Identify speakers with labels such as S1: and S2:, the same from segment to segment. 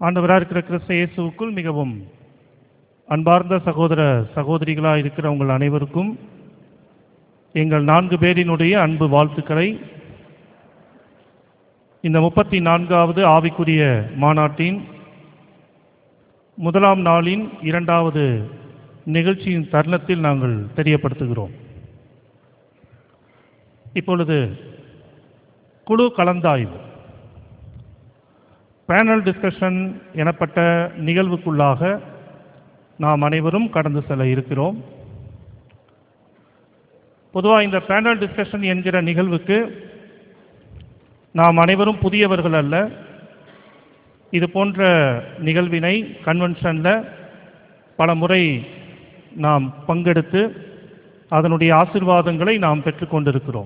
S1: ஆண்டவராக இருக்கிற கிறிஸ்த இயேசுவுக்குள் மிகவும் அன்பார்ந்த சகோதர சகோதரிகளாக இருக்கிற உங்கள் அனைவருக்கும் எங்கள் நான்கு பேரினுடைய அன்பு வாழ்த்துக்களை இந்த முப்பத்தி நான்காவது ஆவிக்குரிய மாநாட்டின் முதலாம் நாளின் இரண்டாவது நிகழ்ச்சியின் தருணத்தில் நாங்கள் தெரியப்படுத்துகிறோம் இப்பொழுது குழு கலந்தாய்வு பேனல் டிஸ்கஷன் எனப்பட்ட நிகழ்வுக்குள்ளாக நாம் அனைவரும் கடந்து செல்ல இருக்கிறோம் பொதுவாக இந்த பேனல் டிஸ்கஷன் என்கிற நிகழ்வுக்கு நாம் அனைவரும் புதியவர்கள் அல்ல இது போன்ற நிகழ்வினை கன்வென்ஷனில் பல முறை நாம் பங்கெடுத்து அதனுடைய ஆசிர்வாதங்களை நாம் பெற்றுக்கொண்டிருக்கிறோம்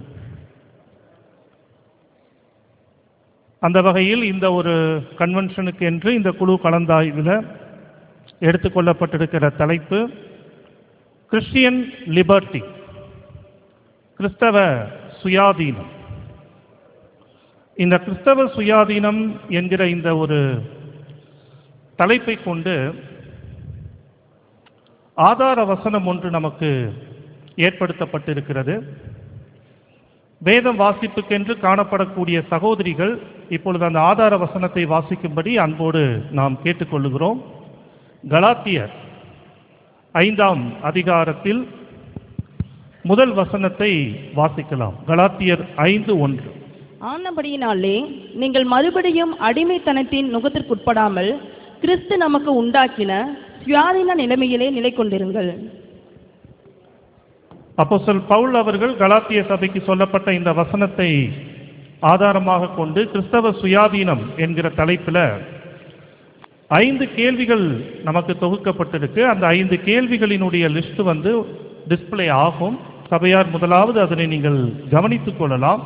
S1: அந்த வகையில் இந்த ஒரு கன்வென்ஷனுக்கு என்று இந்த குழு கலந்தாய்வில் எடுத்துக்கொள்ளப்பட்டிருக்கிற தலைப்பு கிறிஸ்டியன் லிபர்ட்டி கிறிஸ்தவ சுயாதீனம் இந்த கிறிஸ்தவ சுயாதீனம் என்கிற இந்த ஒரு தலைப்பை கொண்டு ஆதார வசனம் ஒன்று நமக்கு ஏற்படுத்தப்பட்டிருக்கிறது வேதம் வாசிப்புக்கென்று காணப்படக்கூடிய சகோதரிகள் இப்பொழுது அந்த ஆதார வசனத்தை வாசிக்கும்படி அன்போடு நாம் கேட்டுக்கொள்ளுகிறோம் கலாத்தியர் ஐந்தாம் அதிகாரத்தில் முதல் வசனத்தை வாசிக்கலாம் கலாத்தியர் ஐந்து ஒன்று
S2: ஆனபடியினாலே நீங்கள் மறுபடியும் அடிமைத்தனத்தின் நுகத்திற்குட்படாமல் கிறிஸ்து நமக்கு உண்டாக்கின சுயாதீன நிலைமையிலே நிலை கொண்டிருங்கள்
S1: அப்போஸ்தல் பவுல் அவர்கள் கலாத்திய சபைக்கு சொல்லப்பட்ட இந்த வசனத்தை ஆதாரமாக கொண்டு கிறிஸ்தவ சுயாதீனம் என்கிற தலைப்பில் ஐந்து கேள்விகள் நமக்கு தொகுக்கப்பட்டிருக்கு அந்த ஐந்து கேள்விகளினுடைய லிஸ்ட் வந்து டிஸ்ப்ளே ஆகும் சபையார் முதலாவது அதனை நீங்கள் கவனித்துக் கொள்ளலாம்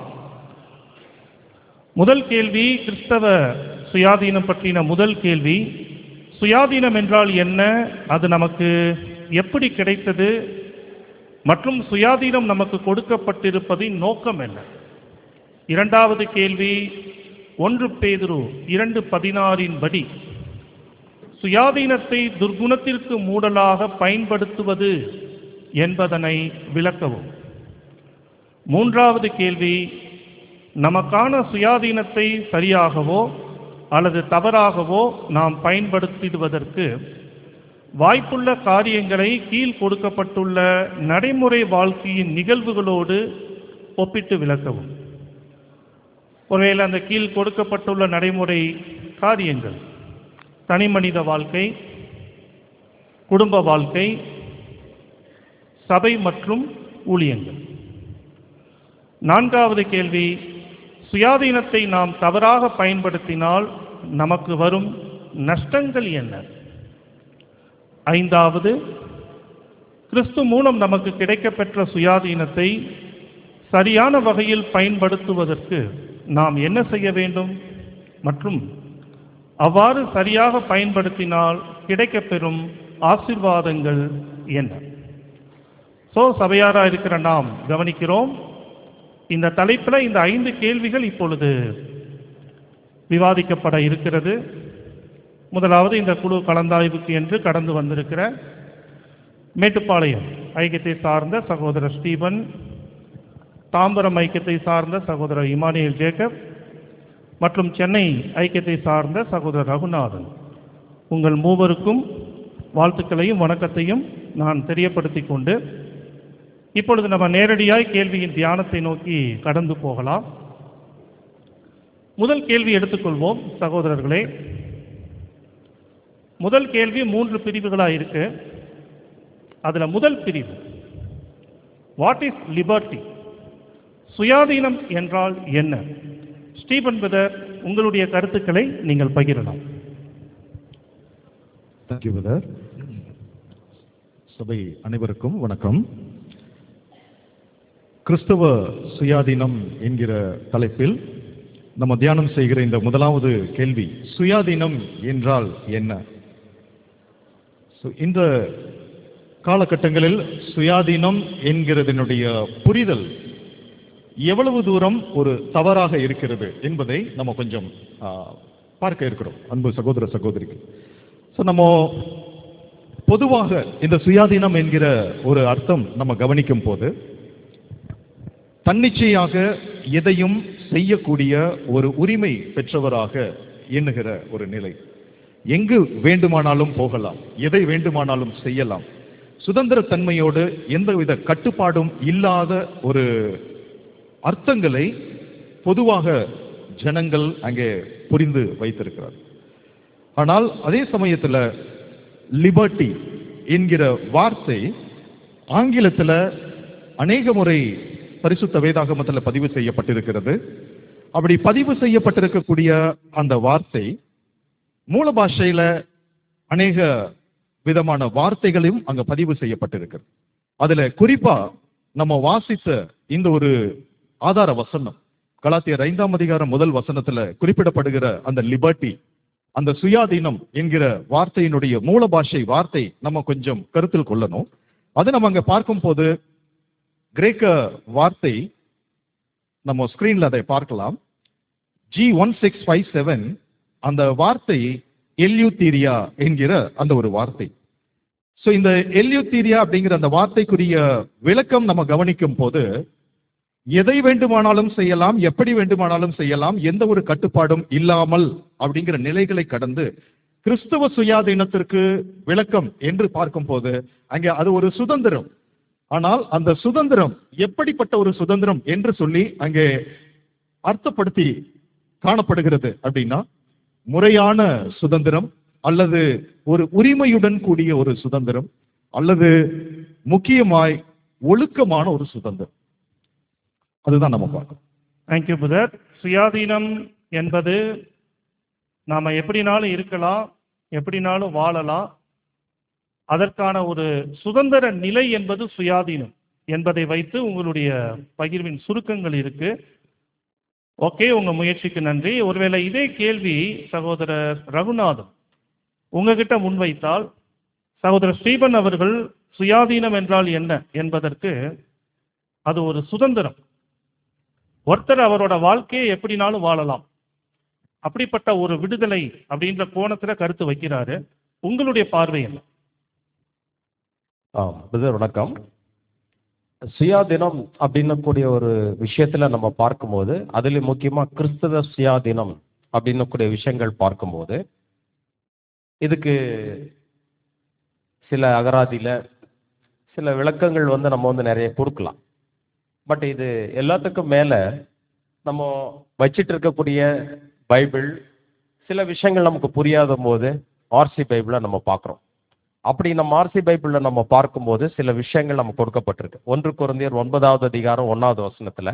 S1: முதல் கேள்வி கிறிஸ்தவ சுயாதீனம் பற்றின முதல் கேள்வி சுயாதீனம் என்றால் என்ன அது நமக்கு எப்படி கிடைத்தது மற்றும் சுயாதீனம் நமக்கு கொடுக்கப்பட்டிருப்பதின் நோக்கம் என்ன இரண்டாவது கேள்வி ஒன்று பேதுரு இரண்டு பதினாறின் படி சுயாதீனத்தை துர்குணத்திற்கு மூடலாக பயன்படுத்துவது என்பதனை விளக்கவும் மூன்றாவது கேள்வி நமக்கான சுயாதீனத்தை சரியாகவோ அல்லது தவறாகவோ நாம் பயன்படுத்திடுவதற்கு வாய்ப்புள்ள காரியங்களை கீழ் கொடுக்கப்பட்டுள்ள நடைமுறை வாழ்க்கையின் நிகழ்வுகளோடு ஒப்பிட்டு விளக்கவும் ஒருவேளை அந்த கீழ் கொடுக்கப்பட்டுள்ள நடைமுறை காரியங்கள் தனிமனித வாழ்க்கை குடும்ப வாழ்க்கை சபை மற்றும் ஊழியங்கள் நான்காவது கேள்வி சுயாதீனத்தை நாம் தவறாக பயன்படுத்தினால் நமக்கு வரும் நஷ்டங்கள் என்ன ஐந்தாவது கிறிஸ்து மூலம் நமக்கு கிடைக்கப்பெற்ற சுயாதீனத்தை சரியான வகையில் பயன்படுத்துவதற்கு நாம் என்ன செய்ய வேண்டும் மற்றும் அவ்வாறு சரியாக பயன்படுத்தினால் கிடைக்கப்பெறும் ஆசிர்வாதங்கள் என்ன ஸோ சபையாராக இருக்கிற நாம் கவனிக்கிறோம் இந்த தலைப்பில் இந்த ஐந்து கேள்விகள் இப்பொழுது விவாதிக்கப்பட இருக்கிறது முதலாவது இந்த குழு கலந்தாய்வுக்கு என்று கடந்து வந்திருக்கிற மேட்டுப்பாளையம் ஐக்கியத்தை சார்ந்த சகோதரர் ஸ்டீபன் தாம்பரம் ஐக்கியத்தை சார்ந்த சகோதரர் இமானியல் ஜேக்கப் மற்றும் சென்னை ஐக்கியத்தை சார்ந்த சகோதரர் ரகுநாதன் உங்கள் மூவருக்கும் வாழ்த்துக்களையும் வணக்கத்தையும் நான் தெரியப்படுத்திக் கொண்டு இப்பொழுது நம்ம நேரடியாய் கேள்வியின் தியானத்தை நோக்கி கடந்து போகலாம் முதல் கேள்வி எடுத்துக்கொள்வோம் சகோதரர்களே முதல் கேள்வி மூன்று பிரிவுகளாக இருக்கு அதுல முதல் பிரிவு வாட் இஸ் லிபர்ட்டி சுயாதீனம் என்றால் என்ன ஸ்டீபன் பிரதர் உங்களுடைய கருத்துக்களை நீங்கள் பகிரலாம்
S3: தேங்க்யூ பிரதர் சபை அனைவருக்கும் வணக்கம் கிறிஸ்தவ சுயாதீனம் என்கிற தலைப்பில் நம்ம தியானம் செய்கிற இந்த முதலாவது கேள்வி சுயாதீனம் என்றால் என்ன So, இந்த காலகட்டங்களில் சுயாதீனம் என்கிறதனுடைய புரிதல் எவ்வளவு தூரம் ஒரு தவறாக இருக்கிறது என்பதை நம்ம கொஞ்சம் ஆ, பார்க்க இருக்கிறோம் அன்பு சகோதர சகோதரிக்கு ஸோ நம்ம பொதுவாக இந்த சுயாதீனம் என்கிற ஒரு அர்த்தம் நம்ம கவனிக்கும் போது தன்னிச்சையாக எதையும் செய்யக்கூடிய ஒரு உரிமை பெற்றவராக எண்ணுகிற ஒரு நிலை எங்கு வேண்டுமானாலும் போகலாம் எதை வேண்டுமானாலும் செய்யலாம் சுதந்திர தன்மையோடு எந்தவித கட்டுப்பாடும் இல்லாத ஒரு அர்த்தங்களை பொதுவாக ஜனங்கள் அங்கே புரிந்து வைத்திருக்கிறார் ஆனால் அதே சமயத்தில் லிபர்ட்டி என்கிற வார்த்தை ஆங்கிலத்தில் அநேக முறை பரிசுத்த வேதாகமத்தில் பதிவு செய்யப்பட்டிருக்கிறது அப்படி பதிவு செய்யப்பட்டிருக்கக்கூடிய அந்த வார்த்தை மூல பாஷையில அநேக விதமான வார்த்தைகளையும் அங்க பதிவு செய்யப்பட்டிருக்கு அதுல குறிப்பா நம்ம வாசித்த இந்த ஒரு ஆதார வசனம் கலாத்தியர் ஐந்தாம் அதிகாரம் முதல் வசனத்துல குறிப்பிடப்படுகிற அந்த லிபர்ட்டி அந்த சுயாதீனம் என்கிற வார்த்தையினுடைய மூல பாஷை வார்த்தை நம்ம கொஞ்சம் கருத்தில் கொள்ளணும் அது நம்ம அங்க பார்க்கும்போது கிரேக்க வார்த்தை நம்ம ஸ்கிரீன்ல அதை பார்க்கலாம் G one six five seven அந்த வார்த்தை எல்யூத்தீரியா என்கிற அந்த ஒரு வார்த்தை ஸோ இந்த எல்யூத்தீரியா அப்படிங்கிற அந்த வார்த்தைக்குரிய விளக்கம் நம்ம கவனிக்கும் போது எதை வேண்டுமானாலும் செய்யலாம் எப்படி வேண்டுமானாலும் செய்யலாம் எந்த ஒரு கட்டுப்பாடும் இல்லாமல் அப்படிங்கிற நிலைகளை கடந்து கிறிஸ்தவ சுயாதீனத்திற்கு விளக்கம் என்று பார்க்கும்போது அங்கே அது ஒரு சுதந்திரம் ஆனால் அந்த சுதந்திரம் எப்படிப்பட்ட ஒரு சுதந்திரம் என்று சொல்லி அங்கே அர்த்தப்படுத்தி காணப்படுகிறது அப்படின்னா முறையான சுதந்திரம் அல்லது ஒரு உரிமையுடன் கூடிய ஒரு சுதந்திரம் அல்லது முக்கியமாய் ஒழுக்கமான ஒரு சுதந்திரம் அதுதான் நம்ம பார்க்கணும்
S1: தேங்க்யூ புதர் சுயாதீனம் என்பது நாம எப்படினாலும் இருக்கலாம் எப்படினாலும் வாழலாம் அதற்கான ஒரு சுதந்திர நிலை என்பது சுயாதீனம் என்பதை வைத்து உங்களுடைய பகிர்வின் சுருக்கங்கள் இருக்கு ஓகே உங்க முயற்சிக்கு நன்றி ஒருவேளை இதே கேள்வி சகோதரர் ரகுநாதன் உங்ககிட்ட முன்வைத்தால் சகோதரர் ஸ்ரீபன் அவர்கள் சுயாதீனம் என்றால் என்ன என்பதற்கு அது ஒரு சுதந்திரம் ஒருத்தர் அவரோட வாழ்க்கையை எப்படினாலும் வாழலாம் அப்படிப்பட்ட ஒரு விடுதலை அப்படின்ற கோணத்துல கருத்து வைக்கிறாரு உங்களுடைய பார்வை என்ன
S4: ஆ பிரதர் வணக்கம் சுயாதீனம் அப்படின்னக்கூடிய ஒரு விஷயத்துல நம்ம பார்க்கும்போது அதுல முக்கியமா கிறிஸ்தவ சுயாதீனம் அப்படின்னக்கூடிய விஷயங்கள் பார்க்கும்போது இதுக்கு சில அகராதியில சில விளக்கங்கள் வந்து நம்ம வந்து நிறைய கொடுக்கலாம் பட் இது எல்லாத்துக்கும் மேல நம்ம வச்சிட்டு இருக்கக்கூடிய பைபிள் சில விஷயங்கள் நமக்கு புரியாத போது ஆர்சி பைபிளை நம்ம பார்க்குறோம் அப்படி நம்ம ஆர்சி பைபிளில் நம்ம பார்க்கும்போது சில விஷயங்கள் நமக்கு கொடுக்கப்பட்டிருக்கு ஒன்று குருந்தியர் ஒன்பதாவது அதிகாரம் ஒன்றாவது வசனத்துல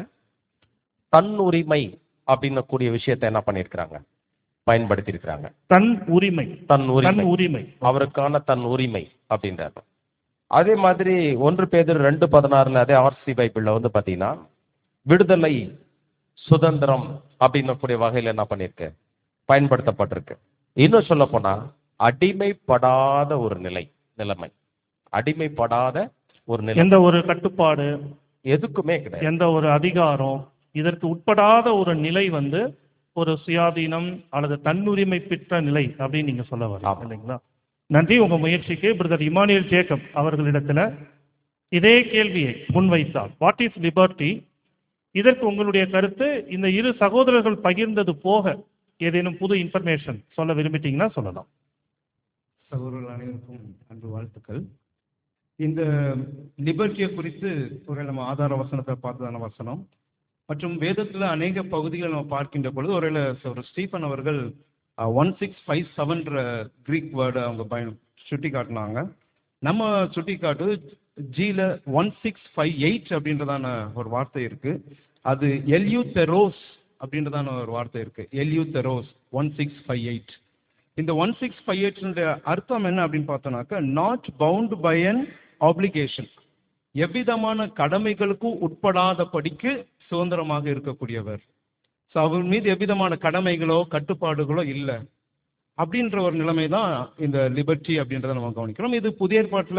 S4: தன் உரிமை அப்படின்னு கூடிய விஷயத்தை என்ன பண்ணியிருக்கிறாங்க பயன்படுத்தி இருக்கிறாங்க
S1: தன் உரிமை
S4: தன்
S1: தன்
S4: உரிமை
S1: உரிமை
S4: அவருக்கான தன் உரிமை அப்படின்றாரு அதே மாதிரி ஒன்று பேதர் ரெண்டு பதினாறுல அதே ஆர்சி பைபிள்ல வந்து பாத்தீங்கன்னா விடுதலை சுதந்திரம் அப்படின்னக்கூடிய வகையில என்ன பண்ணிருக்கு பயன்படுத்தப்பட்டிருக்கு இன்னும் சொல்ல போனா அடிமைப்படாத ஒரு நிலை நிலைமை அடிமைப்படாத ஒரு நிலை
S1: எந்த ஒரு கட்டுப்பாடு
S4: எதுக்குமே கிடையாது
S1: எந்த ஒரு அதிகாரம் இதற்கு உட்படாத ஒரு நிலை வந்து ஒரு சுயாதீனம் அல்லது தன்னுரிமை பெற்ற நிலை அப்படின்னு நீங்க சொல்ல வரலாம்
S4: ஆமா.
S1: இல்லைங்களா நன்றி உங்க முயற்சிக்கு பிரதர் இமானுவேல் ஜேக்கப் அவர்களிடத்துல இதே கேள்வியை முன்வைத்தார் வாட் இஸ் லிபர்ட்டி இதற்கு உங்களுடைய கருத்து இந்த இரு சகோதரர்கள் பகிர்ந்தது போக ஏதேனும் புது இன்ஃபர்மேஷன் சொல்ல விரும்பிட்டீங்கன்னா சொல்லலாம்
S5: சகோதரர்கள் அனைவருக்கும் அன்பு வாழ்த்துக்கள் இந்த லிபர்ட்டியை குறித்து ஒரு நம்ம ஆதார வசனத்தை பார்த்ததான வசனம் மற்றும் வேதத்தில் அநேக பகுதிகள் நம்ம பார்க்கின்ற பொழுது ஒருவேளை ஒரு ஸ்டீஃபன் அவர்கள் ஒன் சிக்ஸ் ஃபைவ் செவன்ற கிரீக் வேர்டை அவங்க பயன் சுட்டி காட்டினாங்க நம்ம சுட்டி காட்டு ஜியில் ஒன் சிக்ஸ் ஃபைவ் எயிட் அப்படின்றதான ஒரு வார்த்தை இருக்கு அது எல்யூ தெரோஸ் அப்படின்றதான ஒரு வார்த்தை இருக்கு எல்யூ தெரோஸ் ஒன் சிக்ஸ் ஃபைவ் எயிட் இந்த ஒன் சிக்ஸ் ஃபைவ் எயிட்னுடைய அர்த்தம் என்ன அப்படின்னு பார்த்தோம்னாக்க not bound by an obligation எவ்விதமான கடமைகளுக்கும் உட்படாதபடிக்கு சுதந்திரமாக இருக்கக்கூடியவர் ஸோ அவர் மீது எவ்விதமான கடமைகளோ கட்டுப்பாடுகளோ இல்லை அப்படின்ற ஒரு நிலைமை தான் இந்த லிபர்ட்டி அப்படின்றத நம்ம கவனிக்கிறோம் இது புதிய ஏற்பாட்டில்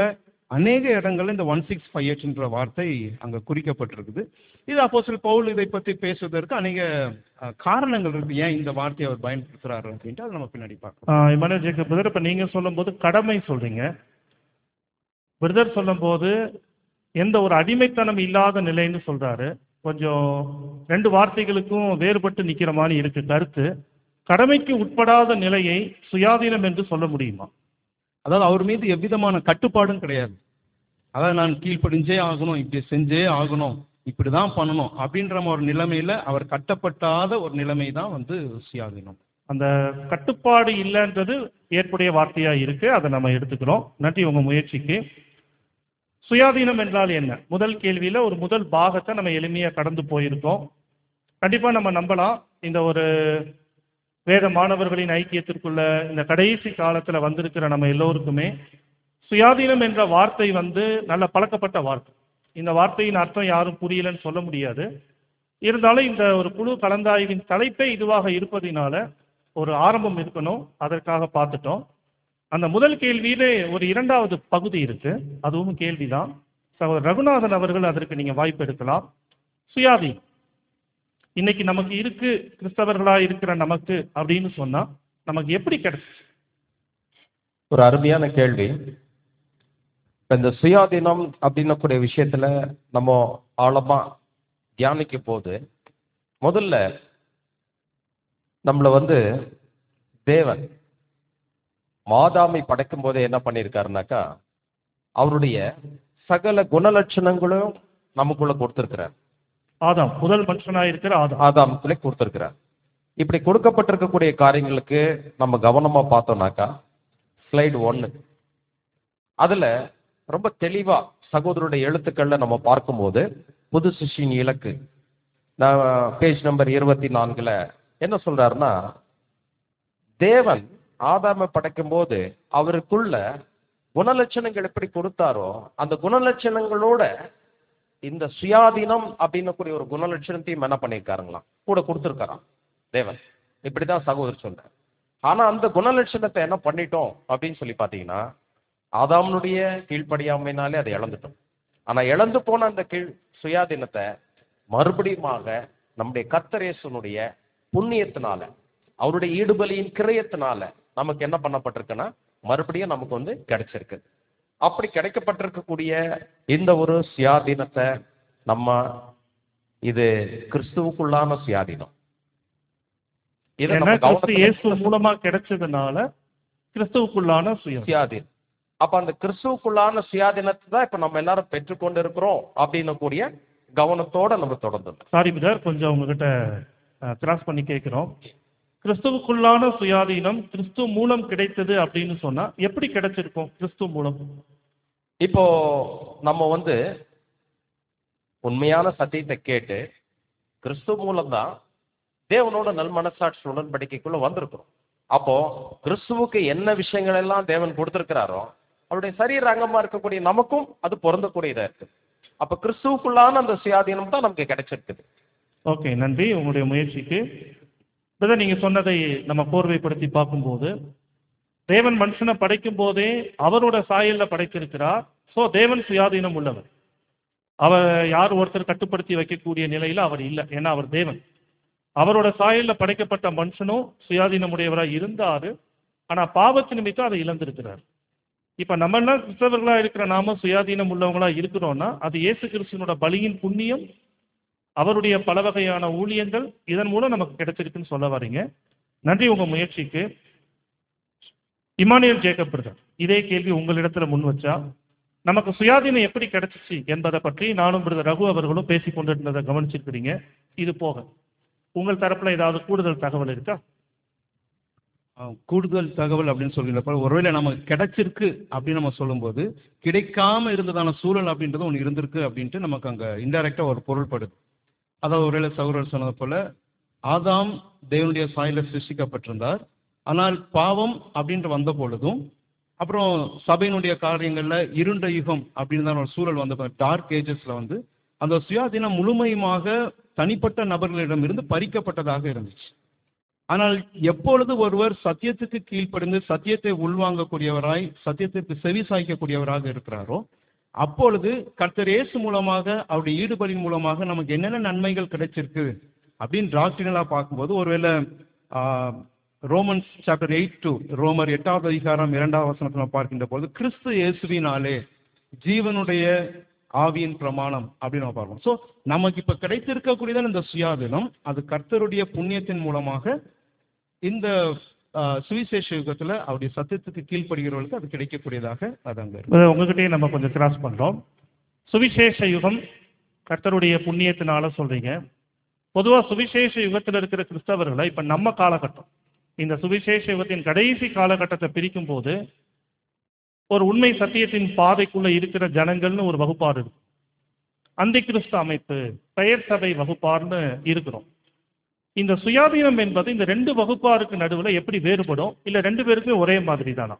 S5: அநேக இடங்கள்ல இந்த ஒன் சிக்ஸ் ஃபைவ் என்ற வார்த்தை அங்க குறிக்கப்பட்டிருக்குது இது அப்போஸ்தலர் பவுல் இதை பற்றி பேசுவதற்கு அநேக அஹ், காரணங்கள் இருக்கு ஏன் இந்த வார்த்தையை அவர் பயன்படுத்துறாரு அப்படின்ட்டு அதை நம்ம பின்னாடி பார்க்கலாம்
S1: இமானுவேல் ஜேக்கப் பிரதர் இப்போ நீங்கள் சொல்லும்போது கடமை சொல்றீங்க பிரதர் சொல்லும்போது எந்த ஒரு அடிமைத்தனம் இல்லாத நிலைன்னு சொல்றாரு கொஞ்சம் ரெண்டு வார்த்தைகளுக்கும் வேறுபட்டு நிக்கிற மாதிரி இருக்கு கருத்து கடமைக்கு உட்படாத நிலையை சுயாதீனம் என்று சொல்ல முடியுமா
S5: அதாவது அவர் மீது எவ்விதமான கட்டுப்பாடும் கிடையாது அதாவது நான் கீழ்ப்படிஞ்சே ஆகணும் இப்படி செஞ்சே ஆகணும் இப்படிதான் பண்ணணும் அப்படின்ற ஒரு நிலைமையில அவர் கட்டப்பட்டாத ஒரு நிலைமை தான் வந்து சுயாதீனம்
S1: அந்த கட்டுப்பாடு இல்லைன்றது ஏற்புடைய வார்த்தையா இருக்கு அதை நம்ம எடுத்துக்கிறோம் நன்றி உங்க முயற்சிக்கு சுயாதீனம் என்றால் என்ன முதல் கேள்வியில ஒரு முதல் பாகத்தை நம்ம எளிமையா கடந்து போயிருக்கோம் கண்டிப்பா நம்ம நம்பலாம் இந்த ஒரு வேத மாணவர்களின் ஐக்கியத்திற்குள்ள இந்த கடைசி காலத்துல வந்திருக்கிற நம்ம எல்லோருக்குமே சுயாதீனம் என்ற வார்த்தை வந்து நல்ல பழக்கப்பட்ட வார்த்தை இந்த வார்த்தையின் அர்த்தம் யாரும் புரியலன்னு சொல்ல முடியாது இருந்தாலும் இந்த ஒரு குழு கலந்தாய்வின் தலைப்பே இதுவாக இருப்பதினால ஒரு ஆரம்பம் இருக்கணும் அதற்காக பார்த்துட்டோம் அந்த முதல் கேள்வியிலே ஒரு இரண்டாவது பகுதி இருக்கு அதுவும் கேள்விதான் சகோதரர் ரகுநாதன் அவர்கள் அதற்கு நீங்க வாய்ப்பு எடுக்கலாம் சுயாதி இன்னைக்கு நமக்கு இருக்கு கிறிஸ்தவர்களா இருக்கிற நமக்கு அப்படின்னு சொன்னா நமக்கு எப்படி கிடைச்சிச்சு
S4: ஒரு அருமையான கேள்வி இப்ப இந்த சுயாதீனம் அப்படின்னக்கூடிய விஷயத்துல நம்ம ஆழமா தியானிக்க போது முதல்ல நம்மள வந்து தேவன் மாதாமை படைக்கும் போதே என்ன பண்ணியிருக்காருனாக்கா அவருடைய சகல குணலட்சணங்களும் நமக்குள்ள கொடுத்திருக்கிறார்
S1: ஆதாம் முதல் மனுஷனா இருக்கிற ஆதாம்
S4: ஆதாமத்திலே கொடுத்திருக்கிறார் இப்படி கொடுக்கப்பட்டிருக்கக்கூடிய காரியங்களுக்கு நம்ம கவனமா பார்த்தோம்னாக்கா ஸ்லைடு ஒன்னு அதுல ரொம்ப தெளிவா சகோதரருடைய எழுத்துக்கள்ல நம்ம பார்க்கும்போது புது சிஷியின் இலக்கு நான் பேஜ் நம்பர் இருபத்தி நான்குல என்ன சொல்றாருன்னா தேவன் ஆதாமை படைக்கும் போது அவருக்குள்ள குணலட்சணங்கள் எப்படி கொடுத்தாரோ அந்த குணலட்சணங்களோட இந்த சுயாதீனம் அப்படின்னக்கூடிய ஒரு குணலட்சணத்தையும் என்ன பண்ணியிருக்காருங்களாம் கூட கொடுத்துருக்காராம் தேவன் இப்படிதான் சகோதரர் சொல்றார் ஆனா அந்த குணலட்சணத்தை என்ன பண்ணிட்டோம் அப்படின்னு சொல்லி பாத்தீங்கன்னா ஆதாமனுடைய கீழ்ப்படியாமைனாலே அதை இழந்துட்டோம் ஆனா இழந்து போன அந்த கீழ் சுயாதீனத்தை மறுபடியுமாக நம்முடைய கத்தரேசனுடைய புண்ணியத்தினால அவருடைய ஈடுபலியின் கிரயத்தினால நமக்கு என்ன பண்ணப்பட்டிருக்குன்னா மறுபடியும் நமக்கு வந்து கிடைச்சிருக்கு அப்படி கிடைக்கப்பட்டிருக்கக்கூடிய இந்த ஒரு சுயாதீனத்தை நம்ம இது கிறிஸ்துவுக்குள்ளான சுயாதீனம் இதை
S1: ஏன்னா
S4: நம்ம
S1: கிறிஸ்து
S4: கவனத்துல
S1: இயேசு மூலமா கிடைச்சதுனால கிறிஸ்துவுக்குள்ளான சுயம்
S4: சுயாதீனம் அப்ப அந்த கிறிஸ்துவுக்குள்ளான சுயாதீனத்தை தான் இப்ப நம்ம எல்லாரும் பெற்றுக்கொண்டு இருக்கிறோம் அப்படின்னு கூடிய கவனத்தோட நம்ம தொடர்ந்து
S1: சாரி பிரதர் கொஞ்சம் உங்ககிட்ட கிராஸ் பண்ணி கேட்கிறோம் கிறிஸ்துவுக்குள்ளான சுயாதீனம் கிறிஸ்து மூலம் கிடைத்தது அப்படின்னு சொன்னா எப்படி கிடைச்சிருக்கும் கிறிஸ்து மூலம்
S4: இப்போ நம்ம வந்து உண்மையான சத்தியத்தை கேட்டு கிறிஸ்து மூலம்தான் தேவனோட நல் மனசாட்சி உடன்படிக்கைக்குள்ள வந்திருக்கிறோம் அப்போ கிறிஸ்துவுக்கு என்ன விஷயங்கள் எல்லாம் தேவன் கொடுத்திருக்கிறாரோ அவருடைய சரீர அங்கமா இருக்கக்கூடிய நமக்கும் அது பொருந்தக்கூடியதா இருக்கு அப்ப கிறிஸ்துவுக்குள்ளான அந்த சுயாதீனம் தான் நமக்கு கிடைச்சிருக்குது
S1: ஓகே நன்றி உங்களுடைய முயற்சிக்கு பிரதர் நீங்க சொன்னதை நம்ம கோர்வைப்படுத்தி பார்க்கும்போது தேவன் மனுஷனை படைக்கும் போதே அவரோட சாயல்ல படைத்திருக்கிறார் சோ தேவன் சுயாதீனம் உள்ளவர் அவர் யார் ஒருத்தர் கட்டுப்படுத்தி வைக்கக்கூடிய நிலையில அவர் இல்லை ஏன்னா அவர் தேவன் அவரோட சாயல்ல படைக்கப்பட்ட மனுஷனும் சுயாதீனம் உடையவராக இருந்தாரு ஆனா பாவத்து நிமித்தம் அதை இழந்திருக்கிறார் இப்ப நம்ம எல்லாம் கிறிஸ்தவர்களா இருக்கிற நாம சுயாதீனம் உள்ளவங்களா இருக்கிறோம்னா அது இயேசு கிறிஸ்துவனோட பலியின் புண்ணியம் அவருடைய பல வகையான ஊழியங்கள் இதன் மூலம் நமக்கு கிடைச்சிருக்குன்னு சொல்ல வரீங்க நன்றி உங்க முயற்சிக்கு இமானுவேல் ஜேக்கப் பிரதர் இதே கேள்வி உங்களிடத்துல முன் வச்சா நமக்கு சுயாதீனம் எப்படி கிடைச்சிச்சு என்பதை பற்றி நானும் பிரதர் ரகு அவர்களும் பேசிக் கொண்டிருந்ததை கவனிச்சிருக்கிறீங்க இது போக உங்கள் தரப்புல ஏதாவது கூடுதல் தகவல் இருக்கா
S5: அஹ், கூடுதல் தகவல் அப்படின்னு சொல்கிறப்ப ஒருவேளை நமக்கு கிடைச்சிருக்கு அப்படின்னு நம்ம சொல்லும்போது கிடைக்காம இருந்ததான சூழல் அப்படின்றது ஒன்று இருந்திருக்கு அப்படின்ட்டு நமக்கு அங்கே இன்டைரக்டாக ஒரு பொருள்படுது அதாவது ஒருவேளை சகோதரர் சொன்னது போல ஆதாம் தேவனுடைய சாயல சிருஷ்டிக்கப்பட்டிருந்தார் ஆனால் பாவம் அப்படின்ட்டு வந்த பொழுதும் அப்புறம் சபையினுடைய காரியங்கள்ல இருண்ட யுகம் அப்படின்னு தான் ஒரு சூழல் வந்த டார்க் ஏஜஸ்ல வந்து அந்த சுயாதீனம் முழுமையுமாக தனிப்பட்ட நபர்களிடமிருந்து பறிக்கப்பட்டதாக இருந்துச்சு ஆனால் எப்பொழுது ஒருவர் சத்தியத்துக்கு கீழ்ப்படிந்து சத்தியத்தை உள்வாங்கக்கூடியவராய் சத்தியத்திற்கு செவி சாய்க்கக்கூடியவராக இருக்கிறாரோ அப்பொழுது கர்த்தர் இயேசு மூலமாக அவருடைய ஈடுபடின் மூலமாக நமக்கு என்னென்ன நன்மைகள் கிடைச்சிருக்கு அப்படின்னு டாக்டரினலா பார்க்கும்போது ஒருவேளை ah, Romans chapter eight to ரோமர் எட்டாவது அதிகாரம் இரண்டாவது வசனத்தில் நம்ம பார்க்கின்ற போது கிறிஸ்து இயேசுவினாலே ஜீவனுடைய ஆவியின் பிரமாணம் அப்படின்னு நம்ம பார்க்கணும் ஸோ நமக்கு இப்ப கிடைத்திருக்கக்கூடியதான் இந்த சுயாதீனம் அது கர்த்தருடைய புண்ணியத்தின் மூலமாக இந்த ஆஹ், சுவிசேஷ யுகத்துல அவருடைய சத்தியத்துக்கு கீழ்ப்படுகிறவர்களுக்கு அது கிடைக்கக்கூடியதாக அது அங்க இருக்கு
S1: இதை உங்ககிட்டயே நம்ம கொஞ்சம் கிராஸ் பண்றோம் சுவிசேஷ யுகம் கர்த்தருடைய புண்ணியத்தினால சொல்றீங்க பொதுவா சுவிசேஷ யுகத்தில் இருக்கிற கிறிஸ்தவர்களை இப்ப நம்ம காலகட்டம் இந்த சுவிசேஷ யுகத்தின் கடைசி காலகட்டத்தை பிரிக்கும் போது ஒரு உண்மை சத்தியத்தின் பாதைக்குள்ள இருக்கிற ஜனங்கள்னு ஒரு வகுப்பாடு இருக்கு அந்தி கிறிஸ்து அமைப்பு பெயர் சபை வகுப்பார்னு இருக்கிறோம் இந்த சுயாதீனம் என்பது இந்த ரெண்டு வகுப்பாருக்கு நடுவுல எப்படி வேறுபடும் இல்ல ரெண்டு பேருக்குமே ஒரே மாதிரி தானா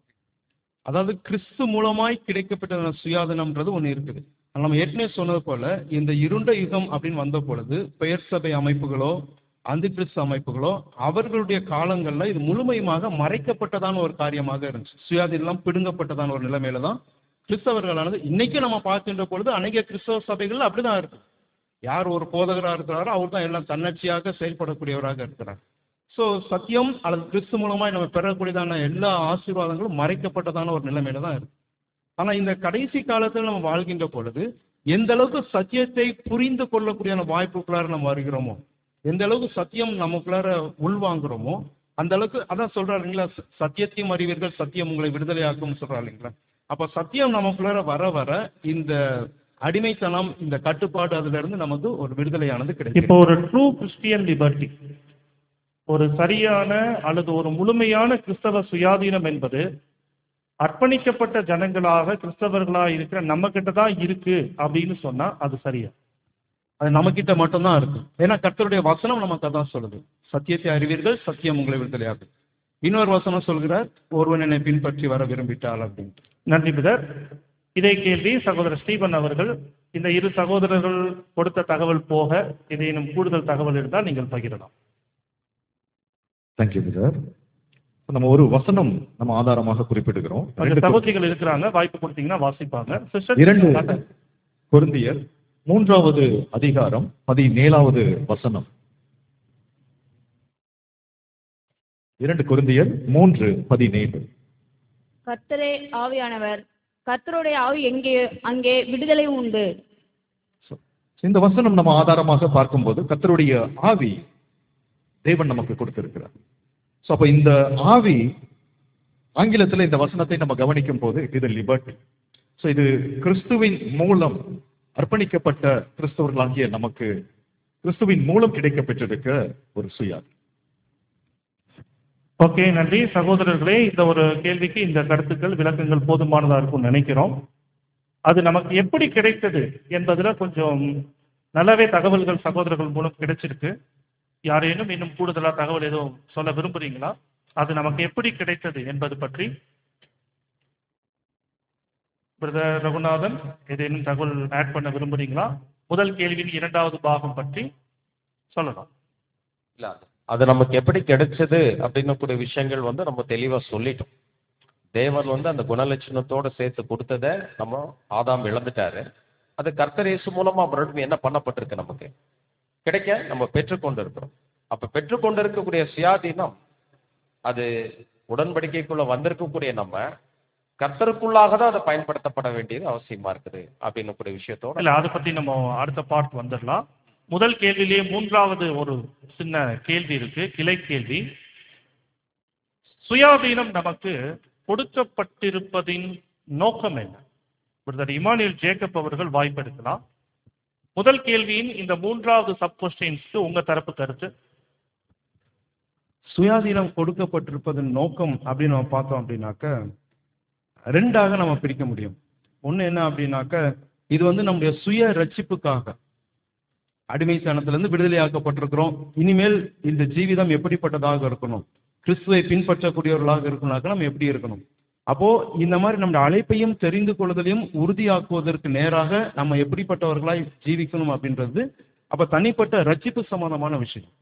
S5: அதாவது கிறிஸ்து மூலமாய் கிடைக்கப்பட்ட அந்த சுயாதனம்ன்றது ஒண்ணு இருக்குது ஆனா, நம்ம ஏற்கனவே சொன்னது போல இந்த இருண்ட யுகம் அப்படின்னு வந்த பொழுது பெயர் சபை அமைப்புகளோ அந்தி கிறிஸ்து அமைப்புகளோ அவர்களுடைய காலங்கள்ல இது முழுமையுமாக மறைக்கப்பட்டதான ஒரு காரியமாக இருந்துச்சு சுயாதீனம் பிடுங்கப்பட்டதான ஒரு நிலைமையில தான் கிறிஸ்தவர்களானது இன்னைக்கு நம்ம பார்க்கின்ற பொழுது அநேக கிறிஸ்தவ சபைகள் அப்படிதான் இருக்கு யார் ஒரு போதகராக இருக்கிறாரோ அவர் தான் எல்லாம் தன்னர்ச்சியாக செயல்படக்கூடியவராக இருக்கிறார் ஸோ சத்தியம் அல்லது கிறிஸ்து மூலமாய் நம்ம பெறக்கூடியதான எல்லா ஆசீர்வாதங்களும் மறைக்கப்பட்டதான ஒரு நிலைமையில தான் இருக்கு ஆனா இந்த கடைசி காலத்தில் நம்ம வாழ்கின்ற பொழுது எந்த அளவுக்கு சத்தியத்தை புரிந்து கொள்ளக்கூடிய வாய்ப்புக்குள்ளார நம்ம வருகிறோமோ எந்த அளவுக்கு சத்தியம் நமக்குள்ளார உள்வாங்குறோமோ அந்த அளவுக்கு அதான் சொல்றாரு இல்லைங்களா ச- சத்தியத்தையும் அறிவீர்கள் சத்தியம் உங்களை விடுதலையாக்கும் சொல்றாரு இல்லைங்களா அப்ப சத்தியம் நமக்குள்ளார வர வர இந்த அடிமைத்தனம் இந்த கட்டுப்பாடு அதுல இருந்து நமக்கு ஒரு விடுதலையானது கிடைக்கும்
S1: இப்போ ஒரு ட்ரூ கிறிஸ்டியன் லிபர்ட்டி ஒரு சரியான அல்லது ஒரு முழுமையான கிறிஸ்தவ சுயாதீனம் என்பது அர்ப்பணிக்கப்பட்ட ஜனங்களாக கிறிஸ்தவர்களாக இருக்கிற நம்ம கிட்ட தான் இருக்கு அப்படின்னு சொன்னா அது சரியா
S5: அது நம்மகிட்ட மட்டும்தான் இருக்கு ஏன்னா கர்த்தருடைய வசனம் நமக்கு அதான் சொல்லுது சத்தியத்தை அறிவீர்கள் சத்தியம் உங்களை விடுதலையாகும் இன்னொரு வசனம் சொல்கிறார் ஒருவன் என்னை பின்பற்றி வர விரும்பிட்டால் அப்படின்ட்டு
S1: நன்றி பிதர் இதே கேள்வி சகோதரர் ஸ்டீபன் அவர்கள் இந்த இரு சகோதரர்கள் கொடுத்த தகவல் போக ஏதேனும் கூடுதல் தகவல் இருந்தால் நீங்கள் பகிரலாம்
S3: தேங்க்யூ சார் நம்ம ஒரு வசனம் நம்ம ஆதாரமாக குறிப்பிடுகிறோம்
S1: அந்த
S3: ரெண்டு
S1: சகோதரிகள் இருக்கிறாங்க வாய்ப்பு கொடுத்தீங்கன்னா வாசிப்பாங்க Sisters,
S3: இரண்டு
S1: காட்டுங்க.
S3: கொரிந்தியர் மூன்றாவது அதிகாரம் பதினேழாவது வசனம் இரண்டு கொரிந்தியர் மூன்று பதினேழு
S6: கர்த்தரே ஆவியானவர் கர்த்தருடைய ஆவி எங்கே அங்கே விடுதலை உண்டு
S3: So, இந்த வசனம் நம்ம ஆதாரமாக பார்க்கும்போது கர்த்தருடைய ஆவி தேவன் நமக்கு கொடுத்திருக்கிறார் ஸோ அப்போ இந்த ஆவி ஆங்கிலத்தில் இந்த வசனத்தை நம்ம கவனிக்கும் போது இது லிபர்ட்டி ஸோ இது கிறிஸ்துவின் மூலம் அர்ப்பணிக்கப்பட்ட கிறிஸ்தவர்களாகிய நமக்கு கிறிஸ்துவின் மூலம் கிடைக்கப்பெற்றிருக்க ஒரு சுயாதி
S1: ஓகே நன்றி சகோதரர்களே இந்த ஒரு கேள்விக்கு இந்த கருத்துக்கள் விளக்கங்கள் போதுமானதா இருக்கும்னு நினைக்கிறோம் அது நமக்கு எப்படி கிடைத்தது என்பதுல கொஞ்சம் நல்லாவே தகவல்கள் சகோதரர்கள் மூலம் கிடைச்சிருக்கு யாரேனும் இன்னும் கூடுதலா தகவல் எதுவும் சொல்ல விரும்புறீங்களா அது நமக்கு எப்படி கிடைத்தது என்பது பற்றி பிரதர் ரகுநாதன் ஏதேனும் தகவல் ஆட் பண்ண விரும்புறீங்களா முதல் கேள்வியின் இரண்டாவது பாகம் பற்றி சொல்லலாம்
S4: இல்ல அது- அது நமக்கு எப்படி கிடைச்சது அப்படின்னு கூடிய விஷயங்கள் வந்து நம்ம தெளிவா சொல்லிட்டோம் தேவன் வந்து அந்த குணலட்சணத்தோட சேர்த்து கொடுத்ததை நம்ம ஆதாம் இழந்துட்டாரு அது கர்த்தர் இயேசு மூலமா மறுபடியும் என்ன பண்ணப்பட்டிருக்கு நமக்கு கிடைக்க நம்ம பெற்றுக்கொண்டு இருக்கிறோம் அப்ப பெற்றுக்கொண்டு இருக்கக்கூடிய சுயாதீனம் அது உடன்படிக்கைக்குள்ள வந்திருக்கக்கூடிய நம்ம கர்த்தருக்குள்ளாக தான் அதை பயன்படுத்தப்பட வேண்டியது அவசியமா இருக்குது அப்படின்னு கூடிய விஷயத்தோட
S1: இல்ல அதை பத்தி நம்ம அடுத்த பார்ட் வந்துடலாம் முதல் கேள்வியிலேயே மூன்றாவது ஒரு சின்ன கேள்வி இருக்கு கிளை கேள்வி சுயாதீனம் நமக்கு கொடுக்கப்பட்டிருப்பதின் நோக்கம் என்ன பிரதர் இமானுவேல் ஜேக்கப் அவர்கள் வாய்ப்பெடுக்கலாம் முதல் கேள்வியின் இந்த மூன்றாவது சப் கொஸ்டின்ஸ்க்கு உங்க தரப்பு கருத்து
S5: சுயாதீனம் கொடுக்கப்பட்டிருப்பதன் நோக்கம் அப்படின்னு நம்ம பார்த்தோம் அப்படின்னாக்க ரெண்டாக நம்ம பிரிக்க முடியும் ஒண்ணு என்ன அப்படின்னாக்க இது வந்து நம்முடைய சுய ரட்சிப்புக்காக அடிமைத்தனத்திலிருந்து விடுதலையாக்கப்பட்டிருக்கிறோம் இனிமேல் இந்த ஜீவிதம் எப்படிப்பட்டதாக இருக்கணும் கிறிஸ்துவை பின்பற்றக்கூடியவர்களாக இருக்கணும்னாக்க நம்ம எப்படி இருக்கணும் அப்போ இந்த மாதிரி நம்முடைய அழைப்பையும் தெரிந்து கொள்வதையும் உறுதியாக்குவதற்கு நேராக நம்ம எப்படிப்பட்டவர்களாய் ஜீவிக்கணும் அப்படின்றது அப்ப தனிப்பட்ட ரட்சிப்பு சம்பந்தமான விஷயம்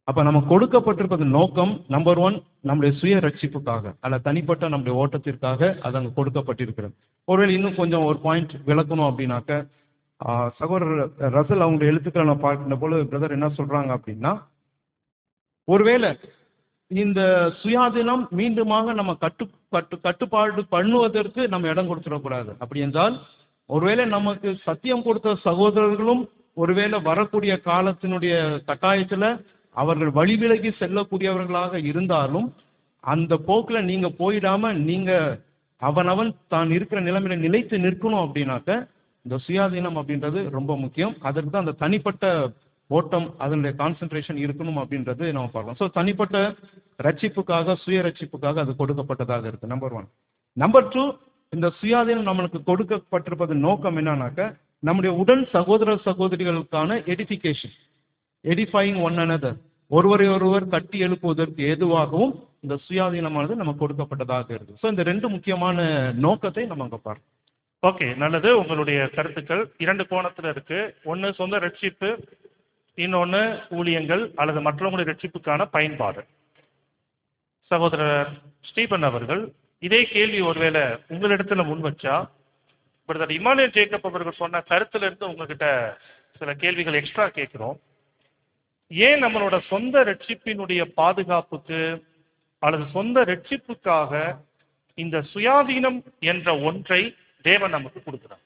S5: அப்ப நம்ம கொடுக்கப்பட்டிருப்பது நோக்கம் நம்பர் ஒன் நம்முடைய சுய ரட்சிப்புக்காக அல்ல தனிப்பட்ட நம்முடைய ஓட்டத்திற்காக அது அங்க கொடுக்கப்பட்டிருக்கிறது ஒருவேளை இன்னும் கொஞ்சம் ஒரு பாயிண்ட் விளக்கணும் அப்படின்னாக்க ஆஹ், சகோதரர் ரசல் அவங்களுடைய எழுத்துக்களை நான் பார்க்கின்ற போது பிரதர் என்ன சொல்றாங்க அப்படின்னா ஒருவேளை இந்த சுயாதீனம் மீண்டுமாக நம்ம கட்டு கட்டு கட்டுப்பாடு பண்ணுவதற்கு நம்ம இடம் கொடுத்துடக்கூடாது அப்படி என்றால் ஒருவேளை நமக்கு சத்தியம் கொடுத்த சகோதரர்களும் ஒருவேளை வரக்கூடிய காலத்தினுடைய கட்டாயத்துல அவர்கள் வழிவிலகி செல்லக்கூடியவர்களாக இருந்தாலும் அந்த போக்குல நீங்க போயிடாம நீங்க அவனவன் தான் இருக்கிற நிலைமையில நிலைத்து நிற்கணும் அப்படின்னாக்க இந்த சுயாதீனம் அப்படின்றது ரொம்ப முக்கியம் அதற்கு தான் அந்த தனிப்பட்ட ஓட்டம் அதனுடைய கான்சென்ட்ரேஷன் இருக்கணும் அப்படின்றது நம்ம பார்க்கலாம் ஸோ தனிப்பட்ட ரட்சிப்புக்காக சுய ரட்சிப்புக்காக அது கொடுக்கப்பட்டதாக இருக்கு நம்பர் ஒன் நம்பர் டூ இந்த சுயாதீனம் நம்மளுக்கு கொடுக்கப்பட்டிருப்பது நோக்கம் என்னன்னாக்க நம்முடைய உடன் சகோதர சகோதரிகளுக்கான எடிஃபிகேஷன் எடிஃபைங் ஒன் another ஒருவரை ஒருவர் கட்டி எழுப்புவதற்கு ஏதுவாகவும் இந்த சுயாதீனமானது நமக்கு கொடுக்கப்பட்டதாக இருக்கு ஸோ இந்த ரெண்டு முக்கியமான நோக்கத்தை நம்ம அங்க பார்க்கணும்
S1: ஓகே நல்லது உங்களுடைய கருத்துக்கள் இரண்டு கோணத்துல இருக்கு ஒன்று சொந்த ரட்சிப்பு இன்னொன்று ஊழியங்கள் அல்லது மற்றவங்களுடைய ரட்சிப்புக்கான பயன்பாடு சகோதரர் ஸ்டீபன் அவர்கள் இதே கேள்வி ஒருவேளை உங்களிடத்துல முன் வச்சா பிரதர் இமானுவேல் ஜேக்கப் அவர்கள் சொன்ன கருத்துல இருந்து உங்ககிட்ட சில கேள்விகள் எக்ஸ்ட்ரா கேட்கிறோம் ஏன் நம்மளோட சொந்த ரட்சிப்பினுடைய பாதுகாப்புக்கு அல்லது சொந்த ரட்சிப்புக்காக இந்த சுயாதீனம் என்ற ஒன்றை தேவன் நமக்கு கொடுக்கிறார்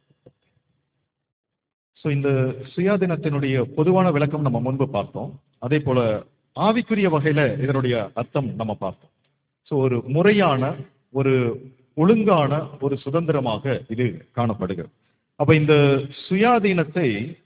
S3: ஸோ இந்த சுயாதீனத்தினுடைய பொதுவான விளக்கம் நம்ம முன்பு பார்த்தோம் அதே போல ஆவிக்குரிய வகையில இதனுடைய அர்த்தம் நம்ம பார்த்தோம் ஸோ ஒரு முறையான ஒரு ஒழுங்கான ஒரு சுதந்திரமாக இது காணப்படுகிறது அப்ப இந்த சுயாதீனத்தை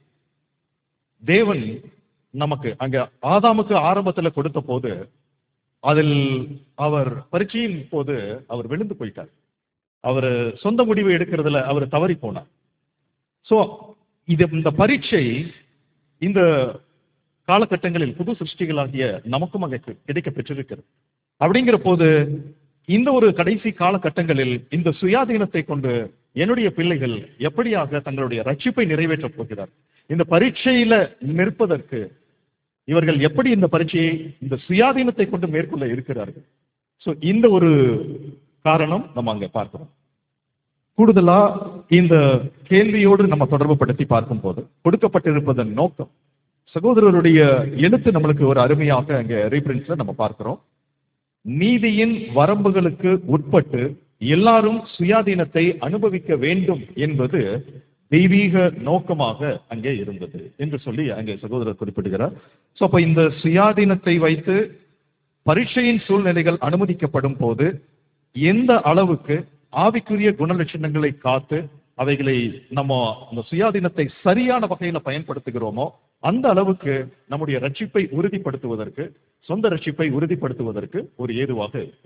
S3: தேவன் நமக்கு அங்க ஆதாமுக்கு ஆரம்பத்துல கொடுத்த போது அதில் அவர் பரீட்சையின் போது அவர் விழுந்து போயிட்டார் அவர் சொந்த முடிவு எடுக்கிறதுல அவர் தவறி போனார் சோ இது இந்த பரீட்சை இந்த காலகட்டங்களில் புது சிருஷ்டிகளாகிய நமக்கும் அங்கே கிடைக்க பெற்றிருக்கிறது அப்படிங்கிற போது இந்த ஒரு கடைசி காலகட்டங்களில் இந்த சுயாதீனத்தை கொண்டு என்னுடைய பிள்ளைகள் எப்படியாக தங்களுடைய ரட்சிப்பை நிறைவேற்றப் போகிறார் இந்த பரீட்சையில நிற்பதற்கு இவர்கள் எப்படி இந்த பரீட்சையை இந்த சுயாதீனத்தை கொண்டு மேற்கொள்ள இருக்கிறார்கள் சோ இந்த ஒரு காரணம் நம்ம அங்க பார்க்கிறோம் கூடுதலா இந்த கேள்வியோடு நம்ம தொடர்பு படுத்தி பார்க்கும்போது கொடுக்கப்பட்டிருப்பதன் நோக்கம் சகோதரருடைய எழுத்து நம்மளுக்கு ஒரு அருமையாக அங்க ரீபிரிண்ட்ஸ்ல நம்ம பார்க்கிறோம் நீதியின் வரம்புகளுக்கு உட்பட்டு எல்லாரும் சுயாதீனத்தை அனுபவிக்க வேண்டும் என்பது தெய்வீக நோக்கமாக அங்கே இருந்தது என்று சொல்லி அங்கே சகோதரர் குறிப்பிடுகிறார் சோ அப்ப இந்த சுயாதீனத்தை வைத்து பரீட்சையின் சூழ்நிலைகள் அனுமதிக்கப்படும் போது எந்த அளவுக்கு ஆவிக்குரிய குணலட்சணங்களை காத்து அவைகளை நம்ம அந்த சுயாதீனத்தை சரியான வகையில பயன்படுத்துகிறோமோ அந்த அளவுக்கு நம்முடைய ரட்சிப்பை உறுதிப்படுத்துவதற்கு சொந்த ரட்சிப்பை உறுதிப்படுத்துவதற்கு ஒரு ஏதுவாக இருக்கு.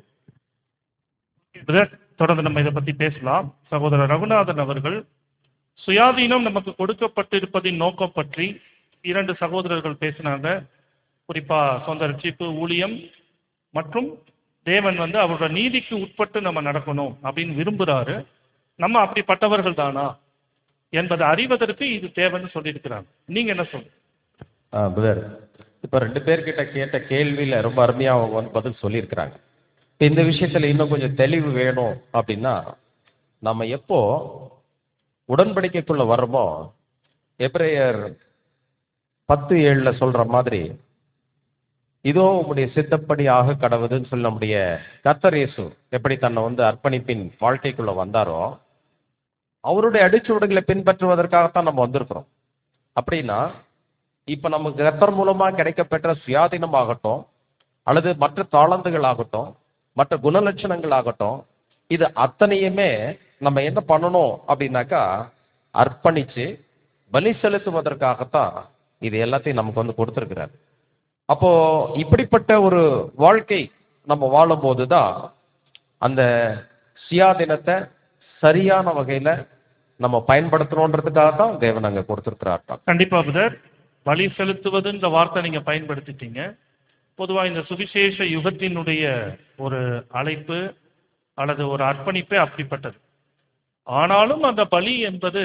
S1: பிரதர், தொடர்ந்து நம்ம இதை பத்தி பேசலாம் சகோதரர் ரகுநாதன் அவர்கள் சுயாதீனம் நமக்கு கொடுக்கப்பட்டிருப்பதின் நோக்கம் பற்றி இரண்டு சகோதரர்கள் பேசினாங்க குறிப்பா சொந்த ரட்சிப்பு ஊழியம் மற்றும் தேவன் வந்து அவரோட நீதிக்கு உட்பட்டு நம்ம நடக்கணும் அப்படின்னு விரும்புறாரு நம்ம அப்படிப்பட்டவர்கள் தானா என்பதை அறிவதற்கு இது தேவைன்னு சொல்லியிருக்கிறாங்க நீங்க என்ன சொல்றீங்க
S4: ஆ பிரதர் இப்போ ரெண்டு பேர்கிட்ட கேட்ட கேள்வியில் ரொம்ப அருமையாக அவங்க வந்து பதில் சொல்லியிருக்கிறாங்க இப்போ இந்த விஷயத்தில் இன்னும் கொஞ்சம் தெளிவு வேணும் அப்படின்னா நம்ம எப்போ உடன்படிக்கைக்குள்ள வர்றோமோ எப்ரேயர் பத்து ஏழுல சொல்ற மாதிரி இதோ உம்முடைய சித்தப்படி ஆக கடவுதுன்னு சொல்லி நம்முடைய கர்த்தர் இயேசு எப்படி தன்னை வந்து அர்ப்பணிப்பின் வாழ்க்கைக்குள்ள வந்தாரோ அவருடைய அடிச்சுவடுகளை பின்பற்றுவதற்காகத்தான் நம்ம வந்திருக்கிறோம் அப்படின்னா இப்ப நமக்கு கர்த்தர் மூலமா கிடைக்கப்பெற்ற சுயாதீனம் ஆகட்டும் அல்லது மற்ற தாளந்துகள் ஆகட்டும் மற்ற குணலட்சணங்கள் ஆகட்டும் இது அத்தனையுமே நம்ம என்ன பண்ணணும் அப்படின்னாக்கா அர்ப்பணிச்சு பலி செலுத்துவதற்காகத்தான் இது எல்லாத்தையும் நமக்கு வந்து கொடுத்துருக்கிறார் அப்போ இப்படிப்பட்ட ஒரு வாழ்க்கை நம்ம வாழும்போது தான் அந்த சுயாதீனத்தை சரியான வகையில நம்ம பயன்படுத்தணுன்றதுக்காக தான் தேவன் அங்க கொடுத்துருக்கிறார்
S1: கண்டிப்பா பிரதர் பலி செலுத்துவதுன்ற வார்த்தை நீங்க பயன்படுத்திட்டீங்க பொதுவா இந்த சுவிசேஷ யுகத்தினுடைய ஒரு அழைப்பு அல்லது ஒரு அர்ப்பணிப்பே அப்படிப்பட்டது ஆனாலும் அந்த பலி என்பது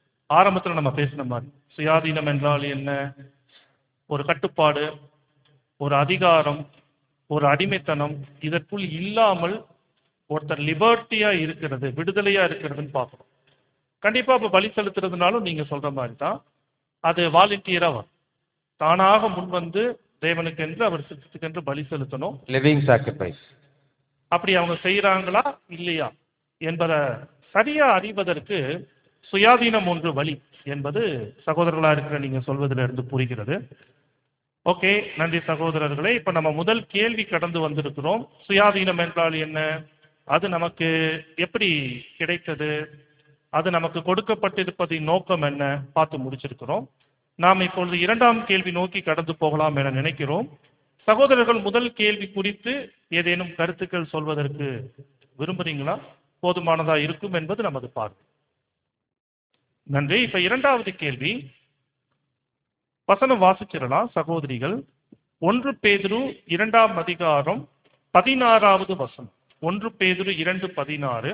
S1: ஆரம்பத்துல நம்ம பேசின மாதிரி சுயாதீனம் என்றால் என்ன ஒரு கட்டுப்பாடு ஒரு அதிகாரம் ஒரு அடிமைத்தனம் இதற்குள் இல்லாமல் ஒருத்தர் லிபர்ட்டியா இருக்கிறது விடுதலையா இருக்கிறதுன்னு பார்க்கணும் கண்டிப்பா இப்ப பலி செலுத்துறதுனாலும் நீங்க சொல்ற மாதிரி தான் அது வாலண்டியரா வரும் தானாக முன்வந்து தேவனுக்கென்று அவர் சித்தத்துக்கென்று பலி செலுத்தணும்
S4: லிவிங் சாக்ரிஃபைஸ்
S1: அப்படி அவங்க செய்யறாங்களா இல்லையா என்பதை சரியா அறிவதற்கு சுயாதீனம் ஒன்று வழி என்பது சகோதரர்களா இருக்கிற நீங்க சொல்வதிலிருந்து இருந்து புரிகிறது ஓகே நன்றி சகோதரர்களே இப்ப நம்ம முதல் கேள்வி கடந்து வந்திருக்கிறோம் சுயாதீனம் என்றால் என்ன அது நமக்கு எப்படி கிடைத்தது அது நமக்கு கொடுக்கப்பட்டிருப்பதின் நோக்கம் என்ன பார்த்து முடிச்சிருக்கிறோம் நாம் இப்பொழுது இரண்டாம் கேள்வி நோக்கி கடந்து போகலாம் என நினைக்கிறோம் சகோதரர்கள் முதல் கேள்வி குறித்து ஏதேனும் கருத்துக்கள் சொல்வதற்கு விரும்புறீங்களா போதுமானதா இருக்கும் என்பது நமது பார்வை நன்றி இப்ப இரண்டாவது கேள்வி வசனம் வாசிச்சிடலாம் சகோதரிகள் ஒன்று பேதுரு இரண்டாம் அதிகாரம் பதினாறாவது வசனம் ஒன்று பேதுரு இரண்டு பதினாறு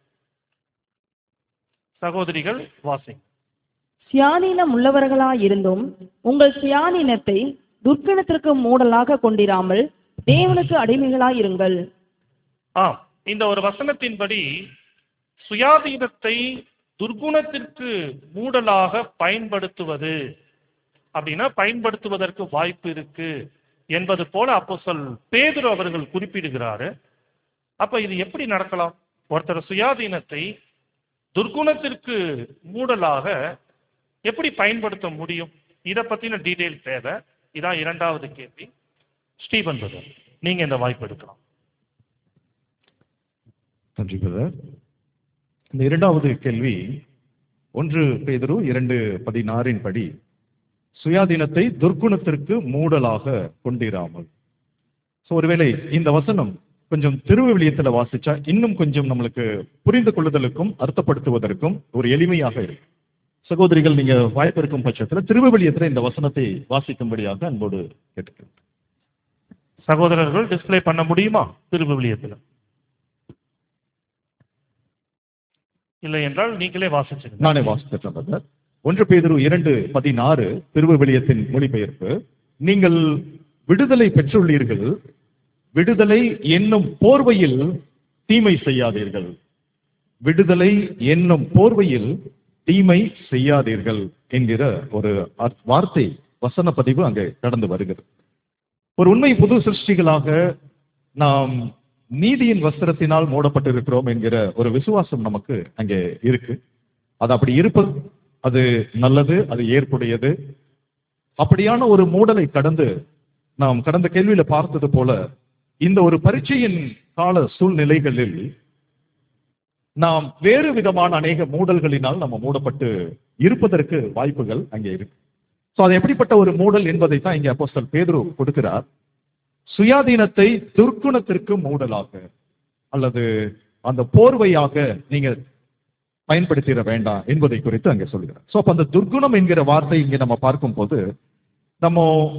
S1: சகோதரிகள் வாசி
S2: சுயாதீனம் உள்ளவர்களாயிருந்தும் உங்கள் சுயாதீனத்தை துர்க்கணத்திற்கு மூடலாக கொண்டிராமல் தேவனுக்கு அடிமைகளாயிருங்கள்
S1: ஆம் இந்த ஒரு வசனத்தின்படி சுயாதீனத்தை துர்குணத்திற்கு மூடலாக பயன்படுத்துவது அப்படின்னா பயன்படுத்துவதற்கு வாய்ப்பு இருக்கு என்பது போல அப்போஸ்தலர் பேதுரு அவர்கள் குறிப்பிடுகிறாரு அப்ப இது எப்படி நடக்கலாம் ஒருத்தர் சுயாதீனத்தை துர்குணத்திற்கு மூடலாக எப்படி பயன்படுத்த முடியும் இதை பத்தின டீடைல் தேவை இதான் இரண்டாவது கேள்வி ஸ்டீபன் பிரதர் நீங்க இந்த வாய்ப்பு எடுக்கலாம்
S3: நன்றி பிரதர் இந்த இரண்டாவது கேள்வி ஒன்று பேதுரு இரண்டு பதினாறின் படி சுயாதீனத்தை துர்க்குணத்திற்கு மூடலாக கொண்டிராமல் ஸோ ஒருவேளை இந்த வசனம் கொஞ்சம் திருவிவிலியத்தில் வாசிச்சா இன்னும் கொஞ்சம் நம்மளுக்கு புரிந்து கொள்ளுதலுக்கும் அர்த்தப்படுத்துவதற்கும் ஒரு எளிமையாக இருக்கு சகோதரிகள் நீங்க வாய்ப்பு இருக்கும் பட்சத்தில் திருவிவிலியத்தில் இந்த வசனத்தை வாசிக்கும்படியாக அன்போடு கேட்டுக்கிறேன்
S1: சகோதரர்கள் டிஸ்ப்ளே பண்ண முடியுமா திருவிவிலியத்தில் இல்லை என்றால் நீங்களே வாசிச்சுங்க
S3: நானே வாசித்துட்டேன் பிரதர் ஒன்று பேதுரு இரண்டு பதினாறு திருவிவிலியத்தின் மொழிபெயர்ப்பு நீங்கள் விடுதலை பெற்றுள்ளீர்கள் விடுதலை என்னும் போர்வையில் தீமை செய்யாதீர்கள் விடுதலை என்னும் போர்வையில் தீமை செய்யாதீர்கள் என்கிற ஒரு அர்த்- வார்த்தை வசன பதிவு அங்கே கடந்து வருகிறது ஒரு உண்மை புது சிருஷ்டிகளாக நாம் நீதியின் வஸ்திரத்தினால் மூடப்பட்டிருக்கிறோம் என்கிற ஒரு விசுவாசம் நமக்கு அங்கே இருக்கு அது அப்படி இருப்பது அது நல்லது அது ஏற்புடையது அப்படியான ஒரு மூடலை கடந்து நாம் கடந்த கேள்வியில பார்த்தது போல இந்த ஒரு பரீட்சையின் கால சூழ்நிலைகளில் நாம் வேறு விதமான அநேக மூடல்களினால் நம்ம மூடப்பட்டு இருப்பதற்கு வாய்ப்புகள் அங்கே இருக்கு சோ அது எப்படிப்பட்ட ஒரு மூடல் என்பதை தான் இங்க அப்போஸ்தலர் பேதுரு கொடுக்கிறார் சுயாதீனத்தை துர்க்குணத்திற்கு மூடலாக அல்லது அந்த போர்வையாக நீங்க பயன்படுத்திட வேண்டாம் என்பதை குறித்து அங்கே சொல்கிறார் சோ அப்ப அந்த துர்க்குணம் என்கிற வார்த்தை இங்க நம்ம பார்க்கும்போது நம்ம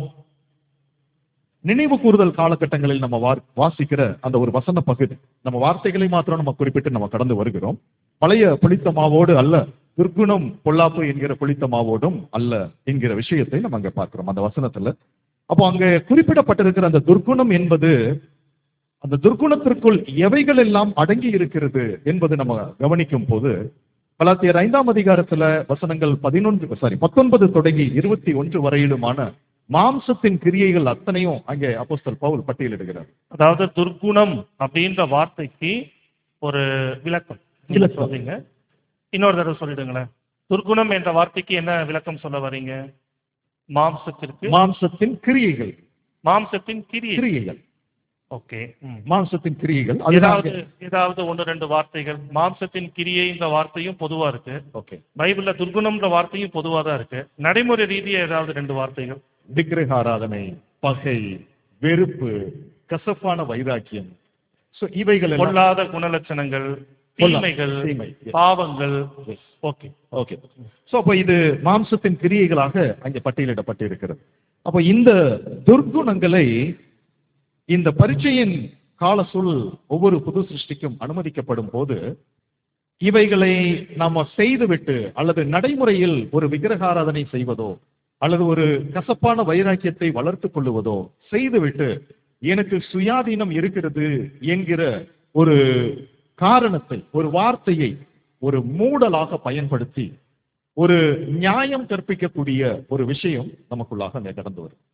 S3: நினைவு கூறுதல் காலகட்டங்களில் நம்ம வா- வாசிக்கிற அந்த ஒரு வசன பகுதி நம்ம வார்த்தைகளை மாத்திரம் நம்ம குறிப்பிட்டு நம்ம கடந்து வருகிறோம் பழைய புளித்த மாவோடு அல்ல துர்க்குணம் பொல்லாப்பு என்கிற புளித்த மாவோடும் அல்ல என்கிற விஷயத்தை நம்ம அங்க பார்க்கிறோம் அந்த வசனத்துல அப்போ அங்க குறிப்பிடப்பட்டிருக்கிற அந்த துர்க்குணம் என்பது அந்த துர்க்குணத்திற்குள் எவைகள் எல்லாம் அடங்கி இருக்கிறது என்பது நம்ம கவனிக்கும் போது கலாத்தியர் ஐந்தாம் அதிகாரத்துல வசனங்கள் பதினொன்று சாரி பத்தொன்பது தொடங்கி இருபத்தி ஒன்று வரையிலுமான மாம்சத்தின் கிரியைகள் அத்தனையும் அங்கே அப்போஸ்தலர் பவுல் பட்டியலிடுகிறார்
S1: அதாவது துர்க்குணம் அப்படின்ற வார்த்தைக்கு ஒரு விளக்கம் நீங்க
S3: விளக்கம்.
S1: சொல்றீங்க இன்னொரு தடவை சொல்லிடுங்களேன் துர்க்குணம் என்ற வார்த்தைக்கு என்ன விளக்கம் சொல்ல வர்றீங்க மாம்சத்திற்கு
S3: மாம்சத்தின் கிரியைகள்
S1: மாம்சத்தின் கிரியை
S3: கிரியைகள்
S1: ஓகே ம்.
S3: மாம்சத்தின் கிரியைகள் அதுதான்
S1: ஏதாவது
S3: அங்கே-
S1: ஏதாவது ஒன்று ரெண்டு வார்த்தைகள் மாம்சத்தின் கிரியை இந்த வார்த்தையும் பொதுவா இருக்கு
S3: ஓகே
S1: பைபிள்ல துர்குணம்ன்ற வார்த்தையும் பொதுவா தான் இருக்கு நடைமுறை ரீதியா ஏதாவது ரெண்டு வார்த்தைகள்
S3: விக்கிரக ஆராதனை பகை வெறுப்பு கசப்பான வைராக்கியம் சோ இவைகள் எல்லாம்
S1: பொல்லாத குணலட்சணங்கள்
S3: பொல்லா-
S1: தீமைகள்
S3: தீமை, yes.
S1: பாவங்கள் ஓகே
S3: ஓகே சோ அப்ப இது மாம்சத்தின் கிரியைகளாக அங்கே பட்டியலிடப்பட்டிருக்கிறது அப்ப இந்த துர்க்குணங்களை இந்த பரீட்சையின் கால சூழல் ஒவ்வொரு புது சிருஷ்டிக்கும் அனுமதிக்கப்படும் போது இவைகளை நாம செய்துவிட்டு அல்லது நடைமுறையில் ஒரு விக்கிரகாராதனை செய்வதோ அல்லது ஒரு கசப்பான வைராக்கியத்தை வளர்த்துக் கொள்ளுவதோ செய்துவிட்டு எனக்கு சுயாதீனம் இருக்கிறது என்கிற ஒரு காரணத்தை ஒரு வார்த்தையை ஒரு மூடலாக பயன்படுத்தி ஒரு நியாயம் கற்பிக்கக்கூடிய ஒரு விஷயம் நமக்குள்ளாக அங்கே கடந்து வரும்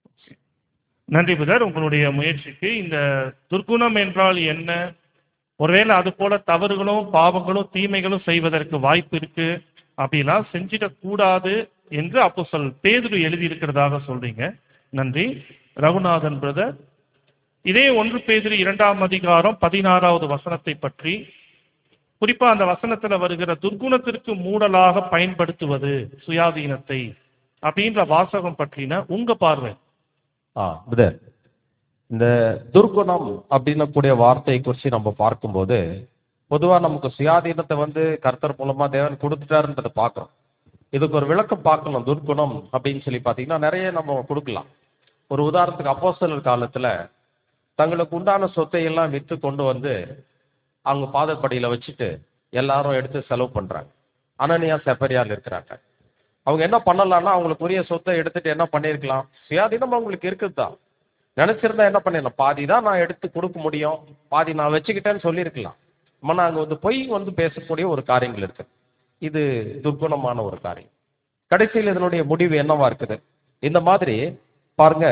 S1: நன்றி புதர் உங்களுடைய முயற்சிக்கு இந்த துர்க்குணம் என்றால் என்ன ஒருவேளை அது போல தவறுகளும் பாவங்களும் தீமைகளும் செய்வதற்கு வாய்ப்பு இருக்கு அப்படிலாம் செஞ்சிடக்கூடாது என்று அப்போ சொல் பேதுரு எழுதியிருக்கிறதாக சொல்றீங்க நன்றி ரகுநாதன் பிரதர் இதே ஒன்று பேதுரு இரண்டாம் அதிகாரம் பதினாறாவது வசனத்தை பற்றி குறிப்பா அந்த வசனத்துல வருகிற துர்க்குணத்திற்கு மூடலாக பயன்படுத்துவது சுயாதீனத்தை அப்படின்ற வாசகம் பற்றின உங்க பார்வை
S4: ஆ பிரதர் இந்த துர்குணம் அப்படின்னக்கூடிய வார்த்தையை குறித்து நம்ம பார்க்கும்போது பொதுவா நமக்கு சுயாதீனத்தை வந்து கர்த்தர் மூலமா தேவன் கொடுத்துட்டாருன்றதை பார்க்கிறோம் இதுக்கு ஒரு விளக்கம் பார்க்கணும் துர்குணம் அப்படின்னு சொல்லி பார்த்தீங்கன்னா நிறைய நம்ம கொடுக்கலாம் ஒரு உதாரணத்துக்கு அப்போஸ்தலர் காலத்துல தங்களுக்கு உண்டான சொத்தை எல்லாம் விற்று கொண்டு வந்து அவங்க பாதப்படியில வச்சுட்டு எல்லாரும் எடுத்து செலவு பண்றாங்க அனனியா செப்பரியால் இருக்கிறாங்க அவங்க என்ன பண்ணலாம்னா அவங்களுக்கு உரிய சொத்தை எடுத்துட்டு என்ன பண்ணியிருக்கலாம் சுயாதீனம் அவங்களுக்கு இருக்குது தான் நினைச்சிருந்தா என்ன பண்ணிடலாம் பாதி தான் நான் எடுத்து கொடுக்க முடியும் பாதி நான் வச்சுக்கிட்டேன்னு சொல்லியிருக்கலாம் ஆனா அங்க வந்து பொய் வந்து பேசக்கூடிய ஒரு காரியங்கள் இருக்கு இது துர்குணமான ஒரு காரியம் கடைசியில் இதனுடைய முடிவு என்னவா இருக்குது இந்த மாதிரி பாருங்க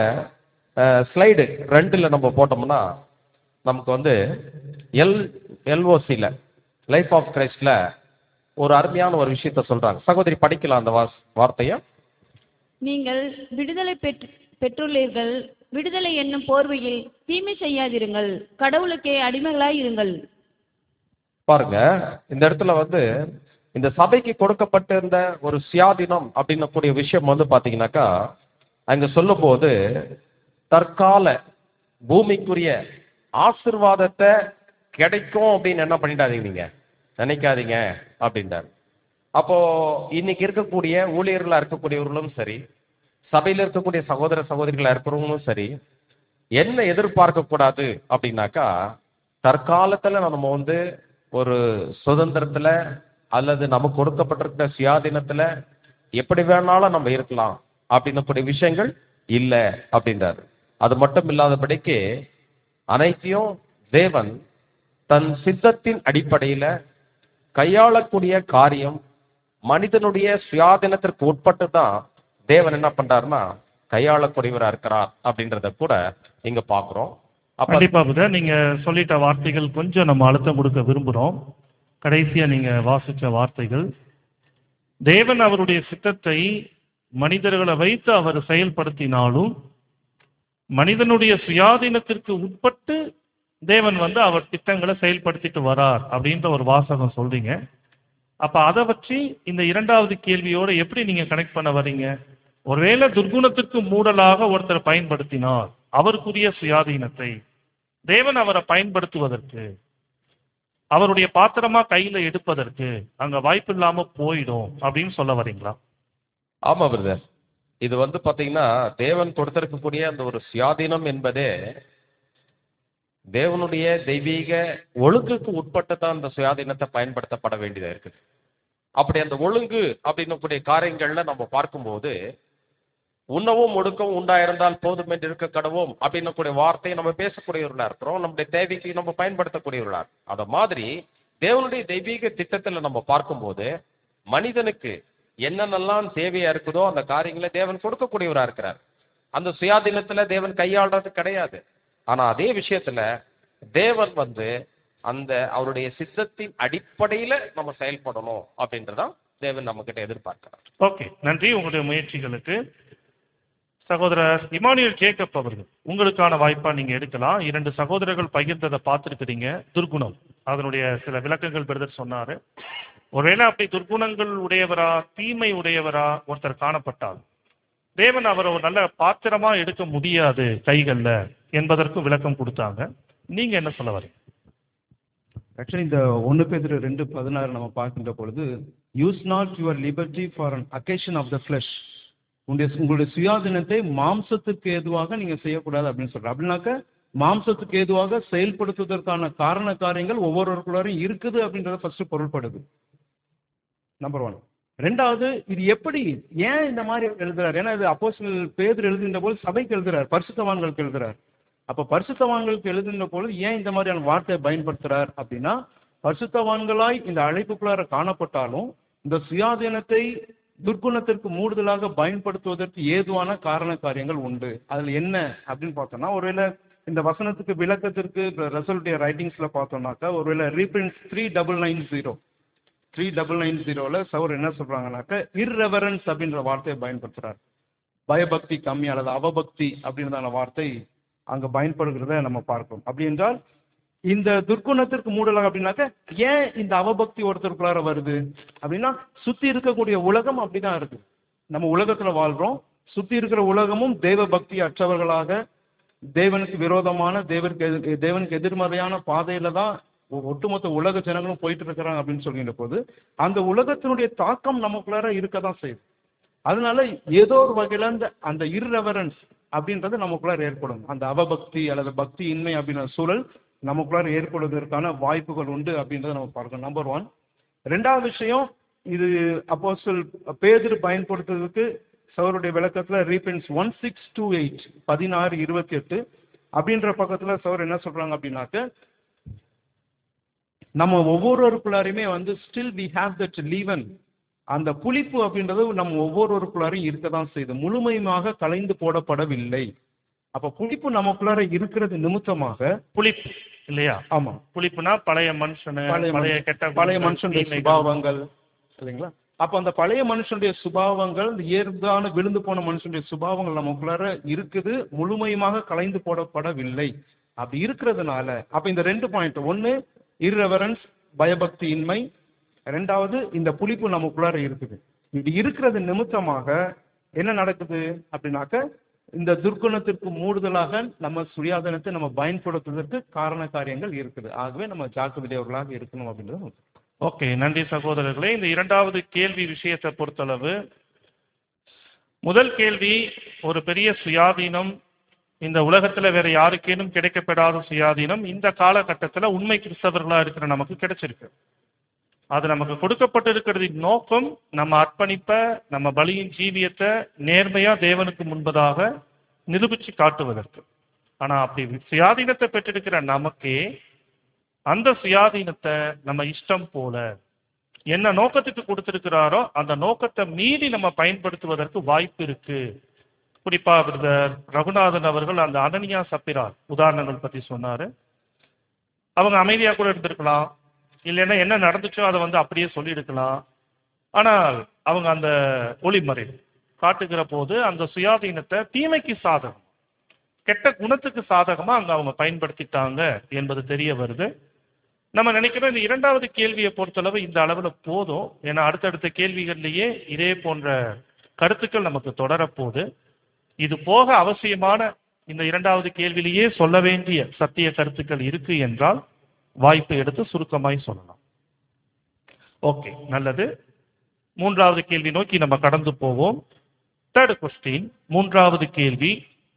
S4: ஸ்லைடு ரெண்டுல நம்ம போட்டோம்னா நமக்கு வந்து எல் எல்ஓசியில் லைஃப் ஆஃப் கிரைஸ்ட்ல ஒரு அருமையான ஒரு விஷயத்த சொல்றாங்க சகோதரி படிக்கலாம் அந்த வாஸ் வார்த்தையை
S6: நீங்கள் விடுதலை பெற்று பெற்றுள்ளீர்கள் விடுதலை என்னும் போர்வையில் தீமை செய்யாதிருங்கள் கடவுளுக்கே அடிமைகளாய் இருங்கள்
S4: பாருங்க இந்த இடத்துல வந்து இந்த சபைக்கு கொடுக்கப்பட்டிருந்த ஒரு சுயாதீனம் அப்படின்னக்கூடிய விஷயம் வந்து பாத்தீங்கன்னாக்கா அங்க சொல்லும் போது தற்கால பூமிக்குரிய ஆசிர்வாதத்தை கிடைக்கும் அப்படின்னு என்ன பண்ணிட்டாதீங்க நீங்க நினைக்காதீங்க அப்படின்றாரு அப்போ இன்னைக்கு இருக்கக்கூடிய ஊழியர்களா இருக்கக்கூடியவர்களும் சரி சபையில இருக்கக்கூடிய சகோதர சகோதரிகளா இருக்கிறவங்களும் சரி என்ன எதிர்பார்க்க கூடாது அப்படின்னாக்கா தற்காலத்துல நம்ம வந்து ஒரு சுதந்திரத்துல அல்லது நமக்கு கொடுக்கப்பட்டிருக்கிற சுயாதீனத்துல எப்படி வேணாலும் நம்ம இருக்கலாம் அப்படின்னக்கூடிய விஷயங்கள் இல்ல அப்படின்றாரு அது மட்டும் இல்லாதபடிக்கு அனைத்தையும் தேவன் தன் சித்தத்தின் அடிப்படையில கையாளக்கூடிய காரியம் மனிதனுடைய சுயாதீனத்திற்கு உட்பட்டு தான் தேவன் என்ன பண்றாருன்னா கையாளக்கூடியவரா இருக்கிறார் அப்படின்றத கூட இங்க பாக்குறோம் அப்ப
S1: கண்டிப்பா புதர் நீங்க சொல்லிட்ட வார்த்தைகள் கொஞ்சம் நம்ம அழுத்தம் கொடுக்க விரும்புறோம் கடைசியா நீங்க வாசிச்ச வார்த்தைகள் தேவன் அவருடைய சித்தத்தை மனிதர்களை வைத்து அவர் செயல்படுத்தினாலும் மனிதனுடைய சுயாதீனத்திற்கு உட்பட்டு தேவன் வந்து அவர் திட்டங்களை செயல்படுத்திட்டு வரார் அப்படின்ற ஒரு வாசகம் சொல்றீங்க அப்ப அதை வச்சு இந்த இரண்டாவது கேள்வியோட எப்படி நீங்க கனெக்ட் பண்ண வர்றீங்க ஒருவேளை துர்குணத்திற்கு மூடலாக ஒருத்தர் பயன்படுத்தினார் அவருக்குரிய சுயாதீனத்தை தேவன் அவரை பயன்படுத்துவதற்கு அவருடைய பாத்திரமா கையில எடுப்பதற்கு அங்க வாய்ப்பு இல்லாம போயிடும் அப்படின்னு சொல்ல வரீங்களா
S4: ஆமா பிரதர் இது வந்து பாத்தீங்கன்னா தேவன் கொடுத்திருக்கக்கூடிய அந்த ஒரு சுயாதீனம் என்பதே தேவனுடைய தெய்வீக ஒழுங்குக்கு உட்பட்டு தான் அந்த சுயாதீனத்தை பயன்படுத்தப்பட வேண்டியதா இருக்குது அப்படி அந்த ஒழுங்கு அப்படின்னக்கூடிய காரியங்கள்ல நம்ம பார்க்கும்போது உண்ணவும் ஒடுக்கவும் உண்டாயிருந்தால் போதும் என்று இருக்க கடவோம் அப்படின்னக்கூடிய வார்த்தையை நம்ம பேசக்கூடியவர்களா இருக்கிறோம் நம்முடைய தேவைக்கு நம்ம பயன்படுத்தக்கூடியவர்களா இருக்கோம். அத மாதிரி தேவனுடைய தெய்வீக திட்டத்துல நம்ம பார்க்கும்போது மனிதனுக்கு என்னென்னலாம் தேவையா இருக்குதோ அந்த காரியங்களை தேவன் கொடுக்கக்கூடியவரா இருக்கிறார் அந்த சுயாதீனத்துல தேவன் கையாளுறது கிடையாது ஆனா அதே விஷயத்துல தேவன் வந்து அந்த அவருடைய சித்தத்தின் அடிப்படையில நம்ம செயல்படணும் அப்படின்றதான் தேவன் நம்ம கிட்ட எதிர்பார்க்கிறார்
S1: ஓகே நன்றி உங்களுடைய முயற்சிகளுக்கு சகோதரர் இமானுவேல் ஜேக்கப் அவர்கள் உங்களுக்கான வாய்ப்பா நீங்க எடுக்கலாம் இரண்டு சகோதரர்கள் பகிர்ந்ததை பார்த்துருக்கிறீங்க துர்குணம் அதனுடைய சில விளக்கங்கள் பிரதர் சொன்னாரு ஒருவேளை அப்படி துர்குணங்கள் உடையவரா தீமை உடையவரா ஒருத்தர் காணப்பட்டால் தேவன் அவரை ஒரு நல்ல பாத்திரமா எடுக்க முடியாது கைகள்ல என்பதற்கும் விளக்கம் கொடுத்தாங்க நீங்க என்ன சொல்ல வரீங்க
S5: ஆக்சுவலி இந்த ஒன்று பேர் ரெண்டு பதினாறு நம்ம பார்க்கின்ற பொழுது use not your liberty for an occasion of the flesh உங்களுடைய உங்களுடைய சுயாதீனத்தை மாம்சத்துக்கு ஏதுவாக நீங்க செய்யக்கூடாது அப்படின்னு சொல்றேன் அப்படின்னாக்க மாம்சத்துக்கு ஏதுவாக செயல்படுத்துவதற்கான காரண காரியங்கள் ஒவ்வொருவருக்குள்ளாரையும் இருக்குது அப்படின்றத ஃபர்ஸ்ட் பொருள்படுது நம்பர் ஒன் ரெண்டாவது இது எப்படி ஏன் இந்த மாதிரி எழுதுறாரு ஏன்னா இது அப்போஸ்தலர் பேதுரு எழுதுகின்ற போது சபைக்கு எழுதுறார் பரிசுத்தவான்களுக்கு எழுதுறார் அப்ப பரிசுத்தவான்களுக்கு எழுதுகின்ற பொழுது ஏன் இந்த மாதிரியான வார்த்தையை பயன்படுத்துறார் அப்படின்னா பரிசுத்தவான்களாய் இந்த அழைப்புக்குள்ளார காணப்பட்டாலும் இந்த சுயாதீனத்தை துர்க்குணத்திற்கு மூடுதலாக பயன்படுத்துவதற்கு ஏதுவான காரண காரியங்கள் உண்டு அதுல என்ன அப்படின்னு பார்த்தோம்னா ஒருவேளை இந்த வசனத்துக்கு விளக்கத்திற்கு ரசல்டைய ரைட்டிங்ஸ்ல பார்த்தோம்னாக்கா ஒருவேளை reprints three double nine zero three double nine ஜீரோல சவர் என்ன சொல்றாங்கன்னாக்க இர்ரெவரன்ஸ் அப்படின்ற வார்த்தையை பயன்படுத்துறாரு பயபக்தி கம்மி அல்லது அவபக்தி அப்படின்றதான வார்த்தை அங்க பயன்படுகிறத நம்ம பார்க்கிறோம் அப்படி என்றால் இந்த துர்க்குணத்திற்கு மூடலாம் அப்படின்னாக்க ஏன் இந்த அவபக்தி ஒருத்தருக்குள்ளார வருது அப்படின்னா சுத்தி இருக்கக்கூடிய உலகம் அப்படிதான் இருக்கு நம்ம உலகத்துல வாழ்றோம் சுத்தி இருக்கிற உலகமும் தேவ பக்தி அற்றவர்களாக தேவனுக்கு விரோதமான தேவனுக்கு எதிர் தேவனுக்கு எதிர்மறையான பாதையில தான் ஒ- ஒட்டுமொத்த உலக ஜனங்களும் போயிட்டு இருக்கிறாங்க அப்படின்னு சொல்கின்ற போது அந்த உலகத்தினுடைய தாக்கம் நமக்குள்ளார இருக்க தான் செய்யுது அதனால ஏதோ ஒரு வகையில அந்த அந்த irreverence அப்படின்றது நமக்குள்ளார ஏற்படும் அந்த அவபக்தி அல்லது பக்தி இன்மை அப்படின்ற சூழல் நமக்குள்ளார ஏற்படுவதற்கான வாய்ப்புகள் உண்டு அப்படின்றத நம்ம பார்க்கணும் நம்பர் ஒன் ரெண்டாவது விஷயம் இது அப்போஸ்தல் பேதுரு பயன்படுத்துறதுக்கு சவருடைய விளக்கத்துல reprints one six two eight பதினாறு இருபத்தி எட்டு அப்படின்ற பக்கத்துல சவர் என்ன சொல்றாங்க அப்படின்னாக்க நம்ம ஒவ்வொருவருக்குள்ளாரையுமே வந்து still we have that leaven அந்த புளிப்பு அப்படின்றது நம்ம ஒவ்வொருவருக்குள்ளாரையும் இருக்க தான் செய்யுது முழுமையாக கலைந்து போடப்படவில்லை அப்ப புளிப்பு நமக்குள்ளார இருக்கிறது நிமித்தமாக
S1: புளிப்பு இல்லையா
S5: ஆமா
S1: புளிப்புனா பழைய மனுஷனு
S5: பழைய
S1: பழைய
S5: மனுஷன்,
S1: கெட்ட
S5: பழைய
S1: குணங்கள்,
S5: மனுஷனுடைய
S1: தீமைகள்.
S5: சுபாவங்கள் இல்லைங்களா அப்ப அந்த பழைய மனுஷனுடைய சுபாவங்கள் இந்த இயற்கான விழுந்து போன மனுஷனுடைய சுபாவங்கள் நமக்குள்ளார இருக்குது முழுமையுமாக கலைந்து போடப்படவில்லை அப்படி இருக்கிறதுனால அப்ப இந்த ரெண்டு பாயிண்ட் ஒன்னு irreverence பயபக்தி இன்மை ரெண்டாவது இந்த புளிப்பு நமக்குள்ளார இருக்குது இப்படி இருக்கிறது நிமித்தமாக என்ன நடக்குது அப்படின்னாக்க இந்த துர்க்குணத்திற்கு மூடுதலாக நம்ம சுயாதனத்தை நம்ம பயன்படுத்துவதற்கு காரண காரியங்கள் இருக்குது ஆகவே நம்ம ஜாக்கிரதையவர்களாக இருக்கணும் அப்படின்றது
S1: ஓகே நன்றி சகோதரர்களே இந்த இரண்டாவது கேள்வி விஷயத்தை பொறுத்தளவு முதல் கேள்வி ஒரு பெரிய சுயாதீனம் இந்த உலகத்துல வேற யாருக்கேனும் கிடைக்கப்பெறாத சுயாதீனம் இந்த காலகட்டத்துல உண்மை கிறிஸ்தவர்களா இருக்கிற நமக்கு கிடைச்சிருக்கு அது நமக்கு கொடுக்கப்பட்டிருக்கிறதின் நோக்கம் நம்ம அர்ப்பணிப்ப நம்ம பலியின் ஜீவியத்தை நேர்மையா தேவனுக்கு முன்பதாக நிரூபிச்சு காட்டுவதற்கு ஆனா அப்படி சுயாதீனத்தை பெற்றிருக்கிற நமக்கே அந்த சுயாதீனத்தை நம்ம இஷ்டம் போல என்ன நோக்கத்துக்கு கொடுத்திருக்கிறாரோ அந்த நோக்கத்தை மீறி நம்ம பயன்படுத்துவதற்கு வாய்ப்பு இருக்கு குறிப்பா பிரதர் ரகுநாதன் அவர்கள் அந்த அனனியா சப்பிரார் உதாரணங்கள் பத்தி சொன்னாரு அவங்க அமைதியா கூட இருந்திருக்கலாம் இல்லைன்னா என்ன நடந்துச்சோ அதை வந்து அப்படியே சொல்லியிருக்கலாம் ஆனால் அவங்க அந்த ஒளிமறை காட்டுகிற போது அந்த சுயாதீனத்தை தீமைக்கு சாதகம் கெட்ட குணத்துக்கு சாதகமா அங்க அவங்க பயன்படுத்திட்டாங்க என்பது தெரிய வருது நம்ம நினைக்கிறோம் இந்த இரண்டாவது கேள்வியை பொறுத்தளவு இந்த அளவுல போதும் ஏன்னா அடுத்தடுத்த கேள்விகள்லயே இதே போன்ற கருத்துக்கள் நமக்கு தொடரப்போகுது இது போக அவசியமான இந்த இரண்டாவது கேள்வியிலேயே சொல்ல வேண்டிய சத்திய கருத்துக்கள் இருக்கு என்றால் வாய்ப்பை எடுத்து சுருக்கமாய் சொல்லலாம் ஓகே நல்லது மூன்றாவது கேள்வி நோக்கி நம்ம கடந்து போவோம் தேர்ட் கொஸ்டின் மூன்றாவது கேள்வி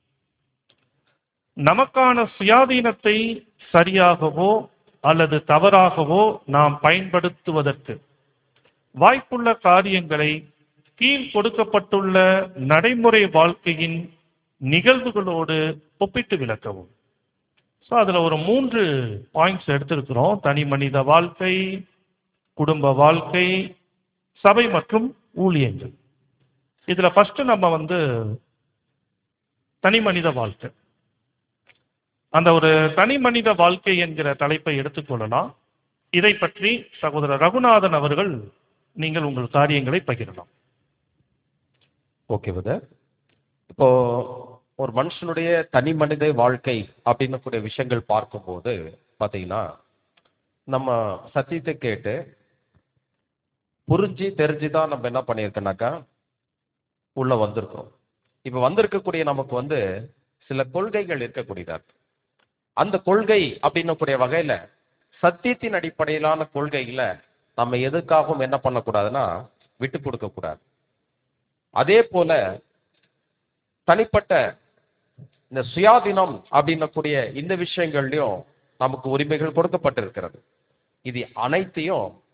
S1: நமக்கான சுயாதீனத்தை சரியாகவோ அல்லது தவறாகவோ நாம் பயன்படுத்துவதற்கு வாய்ப்புள்ள காரியங்களை கீழ் கொடுக்கப்பட்டுள்ள நடைமுறை வாழ்க்கையின் நிகழ்வுகளோடு ஒப்பிட்டு விளக்கவும் ஸோ அதில் ஒரு மூன்று பாயிண்ட்ஸ் எடுத்திருக்கிறோம் தனி மனித வாழ்க்கை குடும்ப வாழ்க்கை சபை மற்றும் ஊழியங்கள் இதில் ஃபர்ஸ்ட் நம்ம வந்து தனி மனித வாழ்க்கை அந்த ஒரு தனி மனித வாழ்க்கை என்கிற தலைப்பை எடுத்துக்கொள்ளலாம் இதை பற்றி சகோதரர் ரகுநாதன் அவர்கள் நீங்கள் உங்கள் காரியங்களை பகிரலாம்
S4: ஓகே பிரதர் இப்போ ஒரு மனுஷனுடைய தனி மனித வாழ்க்கை அப்படின்னு கூடிய விஷயங்கள் பார்க்கும்போது பார்த்தீங்கன்னா நம்ம சத்தியத்தை கேட்டு புரிஞ்சு தெரிஞ்சு தான் நம்ம என்ன பண்ணியிருக்கோம்னாக்கா உள்ள வந்திருக்கிறோம் இப்போ வந்திருக்கக்கூடிய நமக்கு வந்து சில கொள்கைகள் இருக்கக்கூடியதா இருக்கு அந்த கொள்கை அப்படின்னக்கூடிய வகையில சத்தியத்தின் அடிப்படையிலான கொள்கையில நம்ம எதுக்காகவும் என்ன பண்ணக்கூடாதுன்னா விட்டு கொடுக்க கூடாது அதே போல தனிப்பட்ட இந்த சுயாதீனம் அப்படின்னக்கூடிய இந்த விஷயங்கள்லயும் நமக்கு உரிமைகள் கொடுக்கப்பட்டிருக்கிறது இது அனைத்தையும்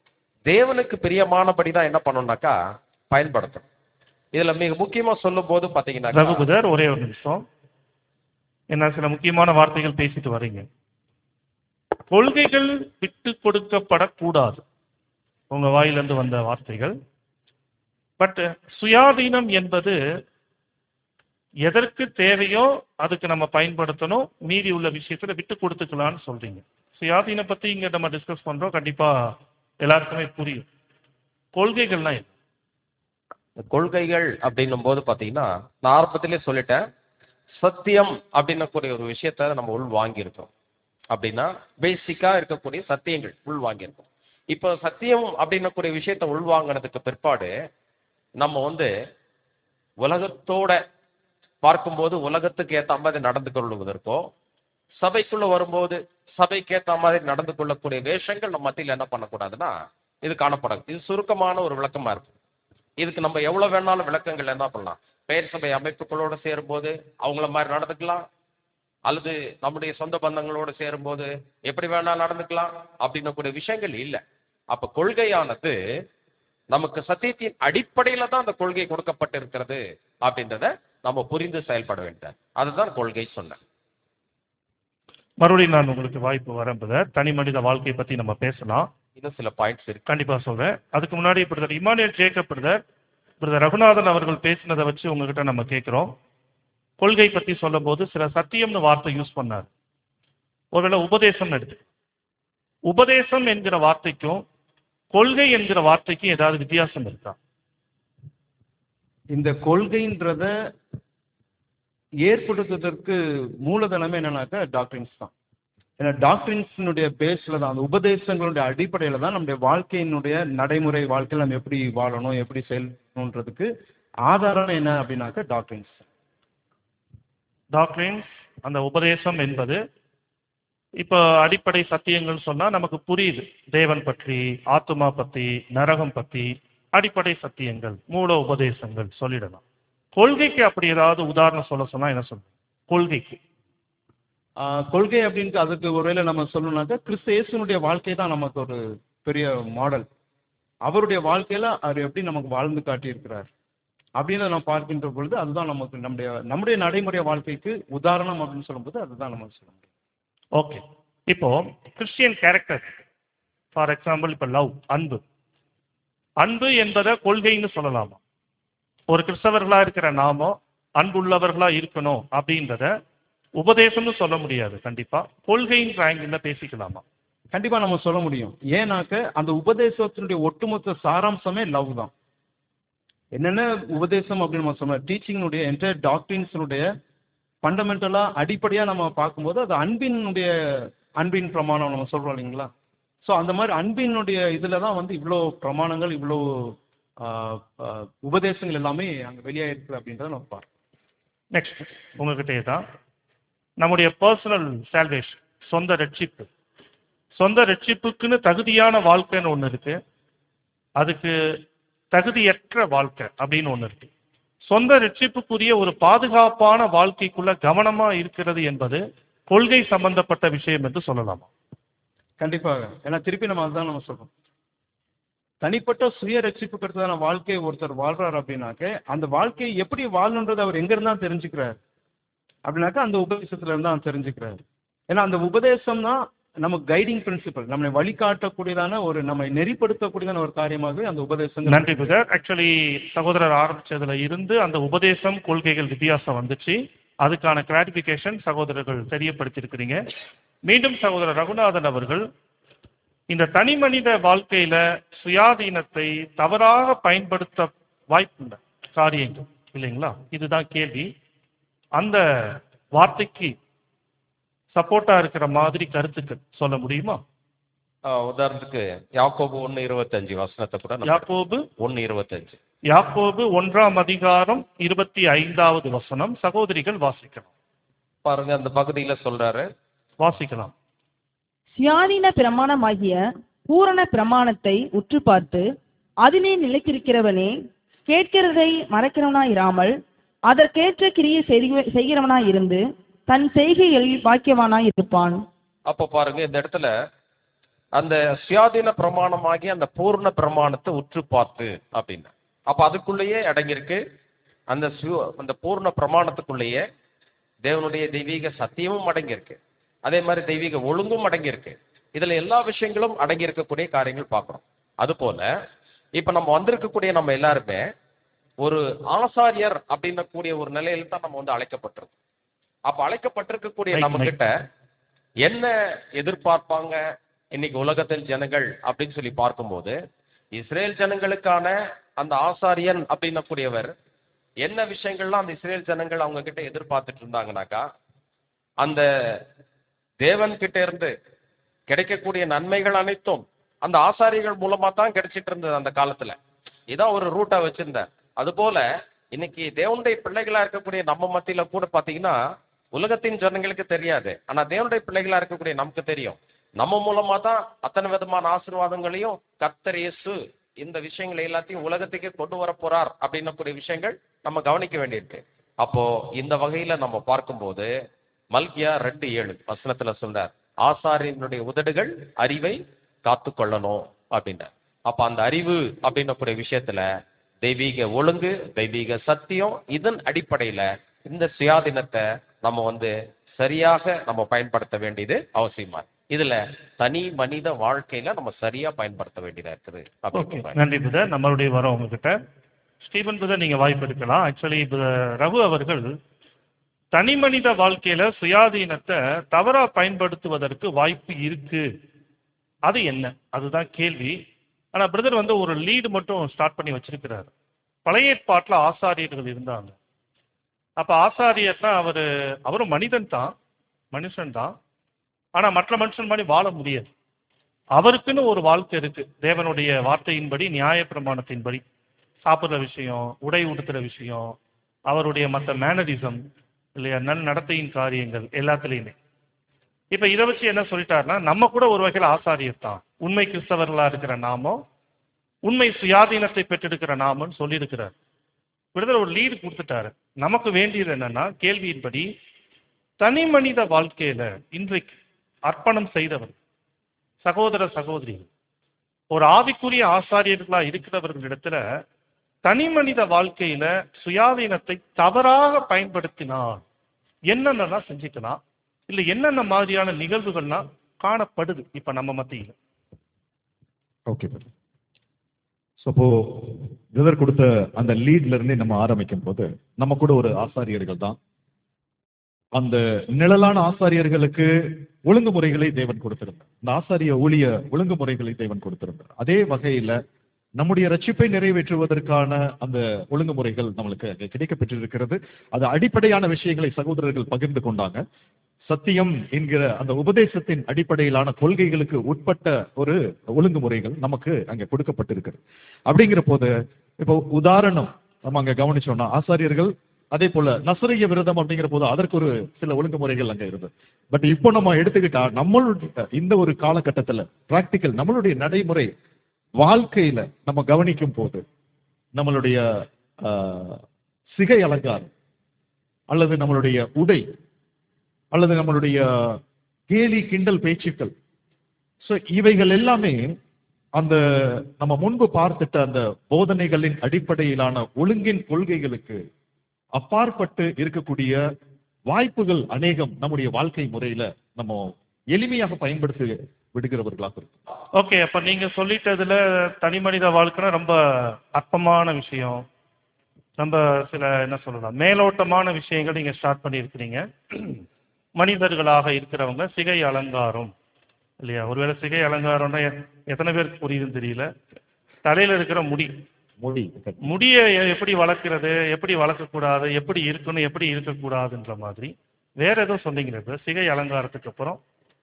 S4: தேவனுக்கு பிரியமானபடி தான் என்ன பண்ணணும்னாக்கா பயன்படுத்தணும் இதுல மிக முக்கியமா சொல்லும் போது பாத்தீங்கன்னா
S1: ரகுபதர் ஒரே ஒரு நிமிஷம் என்ன சில முக்கியமான வார்த்தைகள் பேசிட்டு வர்றீங்க கொள்கைகள் விட்டு கொடுக்கப்படக்கூடாது உங்க வாயிலிருந்து வந்த வார்த்தைகள் பட் சுயாதீனம் என்பது எதற்கு தேவையோ அதுக்கு நம்ம பயன்படுத்தணும் மீதி உள்ள விஷயத்துல விட்டு கொடுத்துக்கலாம்னு சொல்றீங்க சுயாதீனம் பத்தி இங்க நம்ம டிஸ்கஸ் பண்றோம் கண்டிப்பா எல்லாருக்குமே புரியும் கொள்கைகள்லாம் என்ன?
S4: இந்த கொள்கைகள் அப்படின்னும் போது பாத்தீங்கன்னா நான் ஆரம்பத்திலே சொல்லிட்டேன் சத்தியம் அப்படின்னக்கூடிய ஒரு விஷயத்த நம்ம உள் வாங்கியிருக்கோம் அப்படின்னா பேசிக்கா இருக்கக்கூடிய சத்தியங்கள் உள் வாங்கியிருக்கோம் இப்போ சத்தியம் அப்படின்னக்கூடிய விஷயத்த உள்வாங்கினதுக்கு பிற்பாடு நம்ம வந்து உலகத்தோட பார்க்கும்போது உலகத்துக்கு ஏத்த மாதிரி நடந்து கொள்வதற்கோ சபைக்குள்ள வரும்போது சபைக்கு ஏத்த மாதிரி நடந்து கொள்ளக்கூடிய வேஷங்கள் நம்ம மத்தியில் என்ன பண்ணக்கூடாதுன்னா இது காணப்படாது இது சுருக்கமான ஒரு விளக்கமா இருக்கு இதுக்கு நம்ம எவ்வளவு வேணாலும் விளக்கங்கள் என்ன பண்ணலாம் பெயர் சபை அமைப்புகளோட சேரும்போது அவங்கள மாதிரி நடந்துக்கலாம் அல்லது நம்முடைய சொந்த பந்தங்களோட சேரும்போது எப்படி வேணாலும் நடந்துக்கலாம் அப்படின்னக்கூடிய விஷயங்கள் இல்லை அப்ப கொள்கையானது நமக்கு சத்தியத்தின் அடிப்படையில தான் அந்த கொள்கை கொடுக்கப்பட்டிருக்கிறது அப்படின்றத நம்ம புரிந்து செயல்பட வேண்டும் அதுதான் கொள்கை சொன்னேன்
S1: மறுபடியும் நான் உங்களுக்கு வாய்ப்பு வரேன் பிரதர் தனி மனித வாழ்க்கையை பத்தி நம்ம பேசலாம்
S4: இன்னும் சில பாயிண்ட்ஸ் இருக்கு
S1: கண்டிப்பா சொல்றேன் அதுக்கு முன்னாடி brother Emmanuel Jacob brother brother Raghunathan அவர்கள் பேசினதை வச்சு உங்ககிட்ட நம்ம கேட்கிறோம் கொள்கை பத்தி சொல்லும்போது சில சத்தியம்னு வார்த்தை யூஸ் பண்ணார் ஒருவேளை உபதேசம் எடுத்து உபதேசம் என்கிற வார்த்தைக்கும் கொள்கை என்கிற வார்த்தைக்கும் ஏதாவது வித்தியாசம் இருக்கா
S5: இந்த கொள்கைன்றத ஏற்படுத்துவதற்கு மூலதனமே என்னன்னாக்கா டாக்டரின்ஸ் தான் ஏன்னா டாக்டரின்ஸினுடைய பேஸ்ல தான் அந்த உபதேசங்களுடைய அடிப்படையில தான் நம்முடைய வாழ்க்கையினுடைய நடைமுறை வாழ்க்கையில் நம்ம எப்படி வாழணும் எப்படி செயல்படணுன்றதுக்கு ஆதாரம் என்ன அப்படின்னாக்கா டாக்டரின்ஸ்
S1: டாக்டரின்ஸ் அந்த உபதேசம் என்பது இப்போ அடிப்படை சத்தியங்கள் சொன்னா நமக்கு புரியுது தேவன் பற்றி ஆத்துமா பத்தி நரகம் பத்தி அடிப்படை சத்தியங்கள் மூல உபதேசங்கள் சொல்லிடலாம் கொள்கைக்கு அப்படி ஏதாவது உதாரணம் சொல்ல சொன்னா என்ன சொல்லுங்க கொள்கைக்கு
S5: ஆஹ் கொள்கை அப்படின்னு அதுக்கு ஒருவேளை நம்ம சொல்லணும்னாக்கா கிறிஸ்து இயேசுனுடைய வாழ்க்கை தான் நமக்கு ஒரு பெரிய மாடல் அவருடைய வாழ்க்கையில அவர் எப்படி நமக்கு வாழ்ந்து காட்டியிருக்கிறார் அப்படின்னு நம்ம பார்க்கின்ற பொழுது அதுதான் நமக்கு நம்முடைய நம்முடைய நடைமுறை வாழ்க்கைக்கு உதாரணம் அப்படின்னு சொல்லும்போது அதுதான் நம்ம சொல்ல முடியும்
S1: ஓகே இப்போ கிறிஸ்டியன் கேரக்டர் ஃபார் எக்ஸாம்பிள் இப்போ லவ் அன்பு அன்பு என்பதை கொள்கைன்னு சொல்லலாமா ஒரு கிறிஸ்தவர்களா இருக்கிற நாமோ அன்புள்ளவர்களா இருக்கணும் அப்படின்றத உபதேசம்னு சொல்ல முடியாது கண்டிப்பா கொள்கைன்ற ஆங்கிள் பேசிக்கலாமா
S5: கண்டிப்பா நம்ம சொல்ல முடியும் ஏன்னாக்க அந்த உபதேசத்தினுடைய ஒட்டுமொத்த சாராம்சமே லவ் தான் என்னென்ன உபதேசம் அப்படின்னு நம்ம சொன்னோம் டீச்சிங்னுடைய என்டையர் டாக்டரின்ஸினுடைய ஃபண்டமெண்டலா அடிப்படையா நம்ம பார்க்கும்போது அது அன்பினுடைய அன்பின் பிரமாணம் நம்ம சொல்றோம் இல்லைங்களா ஸோ அந்த மாதிரி அன்பினுடைய இதுல தான் வந்து இவ்வளோ பிரமாணங்கள் இவ்வளோ ஆஹ், ஆஹ், உபதேசங்கள் எல்லாமே அங்கே வெளியாயிருக்கு அப்படின்றத நம்ம பார்க்கணும்
S1: நெக்ஸ்ட் உங்ககிட்டே தான் நம்முடைய பர்சனல் சால்வேஷன் சொந்த ரட்சிப்பு சொந்த ரட்சிப்புக்குன்னு தகுதியான வாழ்க்கைன்னு ஒன்று இருக்கு அதுக்கு தகுதியற்ற வாழ்க்கை அப்படின்னு ஒன்று இருக்கு சொந்த ரட்சிப்புக்குரிய ஒரு பாதுகாப்பான வாழ்க்கைக்குள்ள கவனமா இருக்கிறது என்பது கொள்கை சம்பந்தப்பட்ட விஷயம் என்று சொல்லலாமா
S5: கண்டிப்பாக ஏன்னா திருப்பி நம்ம அதுதான் நம்ம சொல்றோம் தனிப்பட்ட சுய ரட்சிப்பு கருத்தான வாழ்க்கையை ஒருத்தர் வாழ்றாரு அப்படின்னாக்க அந்த வாழ்க்கையை எப்படி வாழணுன்றது அவர் எங்க இருந்தா தெரிஞ்சுக்கிறார் அப்படின்னாக்கா அந்த உபதேசத்துல இருந்தா அவர் தெரிஞ்சுக்கிறார் ஏன்னா அந்த உபதேசம் தான் நமக்கு கைடிங் பிரின்சிபல் நம்மளை வழிகாட்டக்கூடியதான ஒரு நம்மை நெறிப்படுத்தக்கூடியதான ஒரு காரியமாகவே அந்த உபதேசங்கள்
S1: நன்றி பிரதர் ஆக்சுவலி சகோதரர் ஆரம்பிச்சதுல இருந்து அந்த உபதேசம் கொள்கைகள் வித்தியாசம் வந்துச்சு அதுக்கான கிளாரிபிகேஷன் சகோதரர்கள் தெரியப்படுத்தியிருக்கிறீங்க மீண்டும் சகோதரர் ரகுநாதன் அவர்கள் இந்த தனி மனித வாழ்க்கையில சுயாதீனத்தை தவறாக பயன்படுத்த வாய்ப்புள்ள காரியங்கள் இல்லைங்களா இதுதான் கேள்வி அந்த வார்த்தைக்கு சப்போர்ட்டா இருக்கிற மாதிரி கருத்துக்கள் சொல்ல முடியுமா
S4: ஆஹ் உதாரணத்துக்கு யாக்கோபு ஒன்னு இருபத்தஞ்சு வசனத்தை கூட நம்ம
S1: யாக்கோபு
S4: ஒன்னு இருபத்தஞ்சு
S1: யாக்கோபு ஒன்றாம் அதிகாரம் இருபத்தி ஐந்தாவது வசனம் சகோதரிகள் வாசிக்கலாம்
S4: பாருங்க அந்த பகுதியில சொல்றாரு
S1: வாசிக்கலாம்
S2: சுயாதீன பிரமாணமாகிய பூரண பிரமாணத்தை உற்று பார்த்து அதிலே நிலைத்திருக்கிறவனே கேட்கிறதை மறைக்கிறவனாயிராமல் அதற்கேற்ற கிரியை செய்க- செய்கிறவனாயிருந்து தன் செய்கைகளில் பாக்கியவானாய் இருப்பான்
S4: அப்ப பாருங்க இந்த இடத்துல அந்த சுயாதீன பிரமாணமாகி அந்த பூர்ண பிரமாணத்தை உற்று பார்த்து அப்படின்னு அப்ப அதுக்குள்ளேயே அடங்கியிருக்கு அந்த சு அந்த பூர்ண பிரமாணத்துக்குள்ளேயே தேவனுடைய தெய்வீக சத்தியமும் அடங்கியிருக்கு அதே மாதிரி தெய்வீக ஒழுங்கும் அடங்கியிருக்கு இதுல எல்லா விஷயங்களும் அடங்கி இருக்கக்கூடிய காரியங்கள் பார்க்கிறோம் அதுபோல இப்ப நம்ம வந்திருக்கக்கூடிய நம்ம எல்லாருமே ஒரு ஆசாரியர் அப்படின்னக்கூடிய ஒரு நிலையில தான் நம்ம வந்து அழைக்கப்பட்டிருக்கோம் அப்ப அழைக்கப்பட்டிருக்கக்கூடிய
S1: Right,
S4: நம்ம
S1: right.
S4: கிட்ட என்ன எதிர்பார்ப்பாங்க இன்னைக்கு உலகத்தில் ஜனங்கள் அப்படின்னு சொல்லி பார்க்கும்போது இஸ்ரேல் ஜனங்களுக்கான அந்த ஆசாரியன் அப்படின்னக்கூடியவர் என்ன விஷயங்கள்லாம் அந்த இஸ்ரேல் ஜனங்கள் அவங்க கிட்ட எதிர்பார்த்துட்டு இருந்தாங்கனாக்கா அந்த தேவன் கிட்ட இருந்து கிடைக்கக்கூடிய நன்மைகள் அனைத்தும் அந்த ஆசாரிகள் மூலமா தான் கிடைச்சிட்டு இருந்தது அந்த காலத்துல இதான் ஒரு ரூட்டா வச்சிருந்தார் அதுபோல இன்னைக்கு தேவனுடைய பிள்ளைகளா இருக்கக்கூடிய நம்ம மத்தியில கூட பாத்தீங்கன்னா உலகத்தின் ஜனங்களுக்கு தெரியாது ஆனா தேவனுடைய பிள்ளைகளா இருக்கக்கூடிய நமக்கு தெரியும் நம்ம மூலமா தான் அத்தனை விதமான ஆசீர்வாதங்களையும் கர்த்தர் இயேசு இந்த விஷயங்களை எல்லாத்தையும் உலகத்துக்கே கொண்டு வர போறார் அப்படின்னக்கூடிய விஷயங்கள் நம்ம கவனிக்க வேண்டியிருக்கு அப்போ இந்த வகையில நம்ம பார்க்கும்போது மல்கியா ரெண்டு ஏழு வசனத்துல சொல்றார் ஆசாரியனுடைய உதடுகள் அறிவை காத்து கொள்ளணும் அப்படின்றார் அப்ப அந்த அறிவு அப்படின்னக்கூடிய விஷயத்துல தெய்வீக ஒழுங்கு தெய்வீக சத்தியம் இதன் அடிப்படையில இந்த சுயாதீனத்தை நம்ம வந்து சரியாக நம்ம பயன்படுத்த வேண்டியது அவசியமா இருக்கு. இதுல தனி மனித வாழ்க்கையில நம்ம சரியா பயன்படுத்த வேண்டியதா இருக்குது
S1: ஓகே
S4: அப்படின்னு
S1: நன்றி புதர் நம்மளுடைய வரோம் உங்ககிட்ட ஸ்டீபன் புதர் நீங்க வாய்ப்பு எடுக்கலாம் ஆக்சுவலி ரகு அவர்கள் தனி மனித வாழ்க்கையில சுயாதீனத்தை தவறா பயன்படுத்துவதற்கு வாய்ப்பு இருக்கு அது என்ன அதுதான் கேள்வி ஆனா பிரதர் வந்து ஒரு லீடு மட்டும் ஸ்டார்ட் பண்ணி வச்சிருக்கிறாரு பழைய ஏற்பாட்டுல ஆசாரியர்கள் இருந்தாங்க அப்ப ஆசாரியர்னா அவரு அவரும் மனிதன் தான் மனுஷன் தான் ஆனா மற்ற மனுஷன் மாதிரி வாழ முடியாது அவருக்குன்னு ஒரு வாழ்க்கை இருக்கு தேவனுடைய வார்த்தையின்படி நியாய பிரமாணத்தின்படி சாப்பிடுற விஷயம் உடை உடுத்துற விஷயம் அவருடைய மற்ற மேனரிசம் இல்லையா நல் நடத்தையின் காரியங்கள் எல்லாத்துலேயுமே இப்ப இதை வச்சு என்ன சொல்லிட்டாருன்னா நம்ம கூட ஒரு வகையில் ஆசாரியர் தான் உண்மை கிறிஸ்தவர்களா இருக்கிற நாமோ உண்மை சுயாதீனத்தை பெற்றெடுக்கிற நாமன்னு சொல்லியிருக்கிறார் விடுதலை ஒரு லீடு கொடுத்துட்டாரு நமக்கு வேண்டியது என்னன்னா கேள்வியின்படி தனி மனித வாழ்க்கையில இன்றைக்கு அர்ப்பணம் செய்தவர் சகோதர சகோதரிகள் ஒரு ஆவிக்குரிய ஆசாரியர்களா இருக்கிறவர்களிடத்துல தனி மனித வாழ்க்கையில சுயாதீனத்தை தவறாக பயன்படுத்தினால் என்னென்னலாம் செஞ்சுக்கலாம் இல்ல என்னென்ன மாதிரியான நிகழ்வுகள்லாம் காணப்படுது இப்ப நம்ம மத்தியில
S3: ஓகே ஸோ இப்போ பிரதர் கொடுத்த அந்த லீட்ல இருந்தே நம்ம ஆரம்பிக்கும் போது நம்ம கூட ஒரு ஆசாரியர்கள் தான் அந்த நிழலான ஆசாரியர்களுக்கு ஒழுங்குமுறைகளை தேவன் கொடுத்திருந்தார் இந்த ஆசாரிய ஊழிய ஒழுங்குமுறைகளை தேவன் கொடுத்திருந்தார் அதே வகையில நம்முடைய ரட்சிப்பை நிறைவேற்றுவதற்கான அந்த ஒழுங்குமுறைகள் நம்மளுக்கு அங்கே கிடைக்கப்பெற்றிருக்கிறது அது அடிப்படையான விஷயங்களை சகோதரர்கள் பகிர்ந்து கொண்டாங்க சத்தியம் என்கிற அந்த உபதேசத்தின் அடிப்படையிலான கொள்கைகளுக்கு உட்பட்ட ஒரு ஒழுங்குமுறைகள் நமக்கு அங்க கொடுக்கப்பட்டிருக்கிறது அப்படிங்கிற போது இப்போ உதாரணம் நம்ம அங்க கவனிச்சோம்னா ஆசாரியர்கள் அதே போல நசரிய விரதம் அப்படிங்கிற போது அதற்கு ஒரு சில ஒழுங்குமுறைகள் அங்க இருந்தது பட் இப்போ நம்ம எடுத்துக்கிட்டா நம்மளுடைய இந்த ஒரு காலகட்டத்துல பிராக்டிக்கல் நம்மளுடைய நடைமுறை வாழ்க்கையில நம்ம கவனிக்கும் போது நம்மளுடைய ஆஹ், சிகை அலங்காரம் அல்லது நம்மளுடைய உடை அல்லது நம்மளுடைய கேலி கிண்டல் பேச்சுக்கள் ஸோ இவைகள் எல்லாமே அந்த நம்ம முன்பு பார்த்துட்ட அந்த போதனைகளின் அடிப்படையிலான ஒழுங்கின் கொள்கைகளுக்கு அப்பாற்பட்டு இருக்கக்கூடிய வாய்ப்புகள் அநேகம் நம்முடைய வாழ்க்கை முறையில நம்ம எளிமையாக பயன்படுத்தி விடுகிறவர்களாக இருக்கும்
S1: ஓகே அப்ப நீங்க சொல்லிட்டதுல தனி மனித வாழ்க்கைனா ரொம்ப அற்பமான விஷயம் ரொம்ப சில என்ன சொல்லலாம் மேலோட்டமான விஷயங்கள் நீங்க ஸ்டார்ட் பண்ணியிருக்கிறீங்க மனிதர்களாக இருக்கிறவங்க சிகை அலங்காரம் இல்லையா ஒருவேளை சிகை அலங்காரம்னா எ- எத்தனை பேருக்கு புரியுதுன்னு தெரியல தலையில இருக்கிற முடி
S3: மொழி
S1: முடியை எ- எப்படி வளர்க்கிறது எப்படி வளர்க்கக்கூடாது எப்படி இருக்கணும் எப்படி இருக்கக்கூடாதுன்ற மாதிரி வேற எதுவும் சொன்னீங்க சிகை அலங்காரத்துக்கு அப்புறம்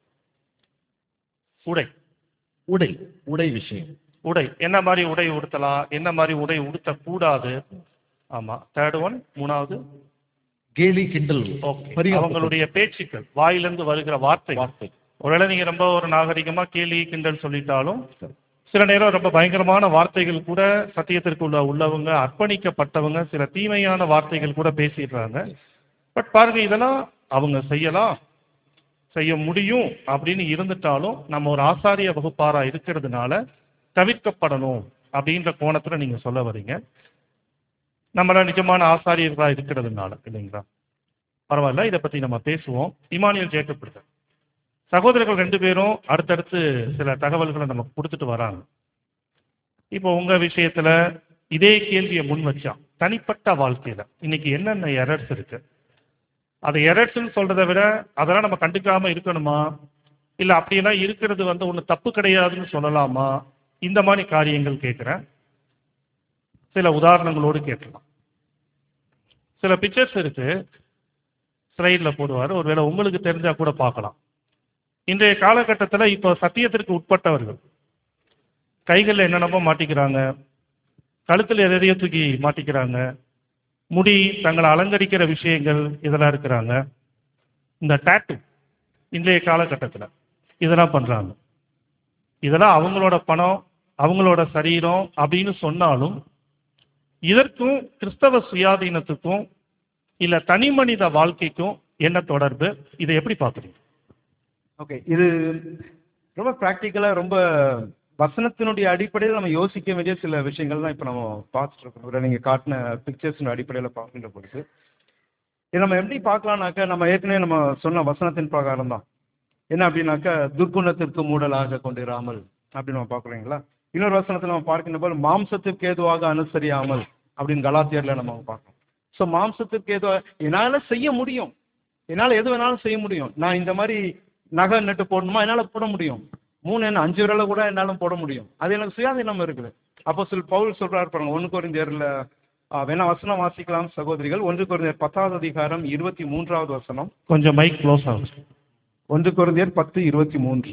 S1: உடை
S3: உடை உடை விஷயம்
S1: உடை என்ன மாதிரி உடை உடுத்தலாம் என்ன மாதிரி உடை உடுத்தக்கூடாது ஆமா தேர்ட் ஒன் மூணாவது
S3: கேலி கிண்டல்
S1: ஓகே
S3: பரிகாசம்.
S1: அவங்களுடைய பேச்சுக்கள் வாயிலிருந்து வருகிற வார்த்தை
S3: வார்த்தை
S1: ஒருவேளை நீங்க ரொம்ப ஒரு நாகரிகமா கேலி கிண்டல் சொல்லிட்டாலும் சில நேரம் ரொம்ப பயங்கரமான வார்த்தைகள் கூட சத்தியத்திற்கு உள்ள உள்ளவங்க அர்ப்பணிக்கப்பட்டவங்க சில தீமையான வார்த்தைகள் கூட பேசிடுறாங்க பட் பாருங்க இதெல்லாம் அவங்க செய்யலாம் செய்ய முடியும் அப்படின்னு இருந்துட்டாலும் நம்ம ஒரு ஆசாரிய வகுப்பாரா இருக்கிறதுனால தவிர்க்கப்படணும் அப்படின்ற கோணத்துல நீங்க சொல்ல வர்றீங்க நம்மள நிஜமான ஆசாரியர்களா இருக்கிறதுனால இல்லைங்களா பரவாயில்ல இதை பத்தி நம்ம பேசுவோம் இமானியல் ஜேக்கப் பிரதர் சகோதரர்கள் ரெண்டு பேரும் அடுத்தடுத்து சில தகவல்களை நமக்கு கொடுத்துட்டு வராங்க இப்போ உங்க விஷயத்துல இதே கேள்வியை முன் வச்சான் தனிப்பட்ட வாழ்க்கையில இன்னைக்கு என்னென்ன எரர்ஸ் இருக்கு அது எரர்ஸ்ன்னு சொல்றதை விட அதெல்லாம் நம்ம கண்டுக்காம இருக்கணுமா இல்ல அப்படியெல்லாம் இருக்கிறது வந்து ஒண்ணு தப்பு கிடையாதுன்னு சொல்லலாமா இந்த மாதிரி காரியங்கள் கேட்கிறேன் சில உதாரணங்களோடு கேட்கலாம் சில பிக்சர்ஸ் இருக்கு ஸ்லைடில் போடுவார் ஒருவேளை உங்களுக்கு தெரிஞ்சா கூட பார்க்கலாம் இன்றைய காலகட்டத்தில் இப்போ சத்தியத்திற்கு உட்பட்டவர்கள் கைகளில் என்னென்னமோ மாட்டிக்கிறாங்க கழுத்தில் எதையோ தூக்கி மாட்டிக்கிறாங்க முடி தங்களை அலங்கரிக்கிற விஷயங்கள் இதெல்லாம் இருக்கிறாங்க இந்த டேட்டு இன்றைய காலகட்டத்தில் இதெல்லாம் பண்ணுறாங்க இதெல்லாம் அவங்களோட பணம் அவங்களோட சரீரம் அப்படின்னு சொன்னாலும் இதற்கும் கிறிஸ்தவ சுயாதீனத்துக்கும் இல்ல தனி மனித வாழ்க்கைக்கும் என்ன தொடர்பு இதை எப்படி பார்க்குறீங்க
S5: ஓகே இது ரொம்ப ப்ராக்டிக்கலாக ரொம்ப வசனத்தினுடைய அடிப்படையில் நம்ம யோசிக்க வேண்டிய சில விஷயங்கள் தான் இப்போ நம்ம பார்த்துட்டு இருக்கோம் நீங்கள் காட்டின பிக்சர்ஸின் அடிப்படையில் பார்க்கின்ற பொழுது இது நம்ம எப்படி பார்க்கலாம்னாக்கா நம்ம ஏற்கனவே நம்ம சொன்ன வசனத்தின் பிரகாரம் தான் என்ன அப்படின்னாக்கா துர்க்குணத்திற்கு மூடலாக கொண்டிராமல் அப்படின்னு நம்ம பார்க்குறீங்களா இன்னொரு வசனத்தில் நம்ம பார்க்கின்ற போது மாம்சத்திற்கு ஏதுவாக அனுசரியாமல் அப்படின்னு கலாத்தியர்ல நம்ம பார்க்கணும் ஸோ மாம்சத்திற்கு ஏதுவாக என்னால் செய்ய முடியும் என்னால் எது வேணாலும் செய்ய முடியும் நான் இந்த மாதிரி நகை நட்டு போடணுமா என்னால் போட முடியும் மூணு என்ன அஞ்சு விரல கூட என்னாலும் போட முடியும் அது எனக்கு சுயாதீனம் இருக்குது அப்போ சில பவுல் சொல்றாரு பாருங்க ஒன்று குறைந்தரில் வேணா வசனம் வாசிக்கலாம் சகோதரிகள் ஒன்று குறைந்தர் பத்தாவது அதிகாரம் இருபத்தி மூன்றாவது வசனம்
S1: கொஞ்சம் மைக் க்ளோஸ் ஆகும்
S5: ஒன்று குறைந்தர் பத்து இருபத்தி மூன்று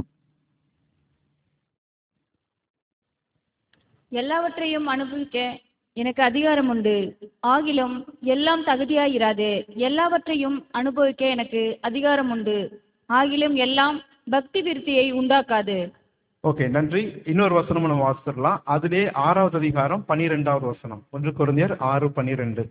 S6: எல்லாவற்றையும் அனுபவிக்க எனக்கு அதிகாரம் உண்டு ஆகிலும் எல்லாம் தகுதியாயிராது எல்லாவற்றையும் அனுபவிக்க எனக்கு அதிகாரம் உண்டு ஆகிலும் எல்லாம் பக்தி விருத்தியை உண்டாக்காது
S5: ஓகே நன்றி இன்னொரு வசனம் நம்ம வாசிச்சிடலாம் அதிலே ஆறாவது அதிகாரம் பனிரெண்டாவது வசனம் ஒன்று குறைந்தர் ஆறு பனிரெண்டு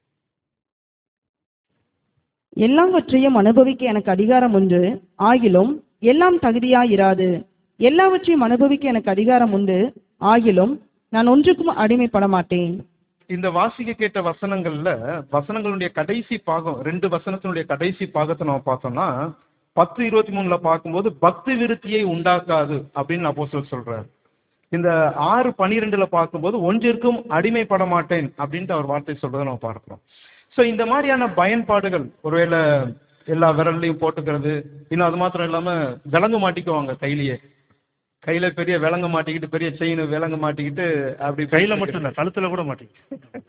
S2: எல்லாவற்றையும் அனுபவிக்க எனக்கு அதிகாரம் உண்டு ஆகிலும் எல்லாம் தகுதியாயிராது எல்லாவற்றையும் அனுபவிக்க எனக்கு அதிகாரம் உண்டு ஆகிலும் நான் ஒன்றுக்கும் அடிமைப்பட மாட்டேன்
S5: இந்த வாசிக்க கேட்ட வசனங்கள்ல வசனங்களுடைய கடைசி பாகம் ரெண்டு வசனத்தினுடைய கடைசி பாகத்தை நம்ம பார்த்தோம்னா பத்து இருபத்தி மூணுல பார்க்கும்போது பக்தி விருத்தியை உண்டாக்காது அப்படின்னு அப்போஸ்தலர் சொல்றாரு இந்த ஆறு பனிரெண்டுல பார்க்கும்போது ஒன்றிற்கும் அடிமைப்பட மாட்டேன் அப்படின்ட்டு அவர் வார்த்தை சொல்றதை நம்ம பார்க்கிறோம் ஸோ இந்த மாதிரியான பயன்பாடுகள் ஒருவேளை எல்லா விரல்லையும் போட்டுக்கிறது இன்னும் அது மாத்திரம் இல்லாம விலங்கு மாட்டிக்குவாங்க கையிலேயே கையில பெரிய விலங்கு மாட்டிக்கிட்டு பெரிய செயின் விலங்கு மாட்டிக்கிட்டு அப்படி
S1: கையில மட்டும் இல்ல கழுத்துல கூட மாட்டீங்க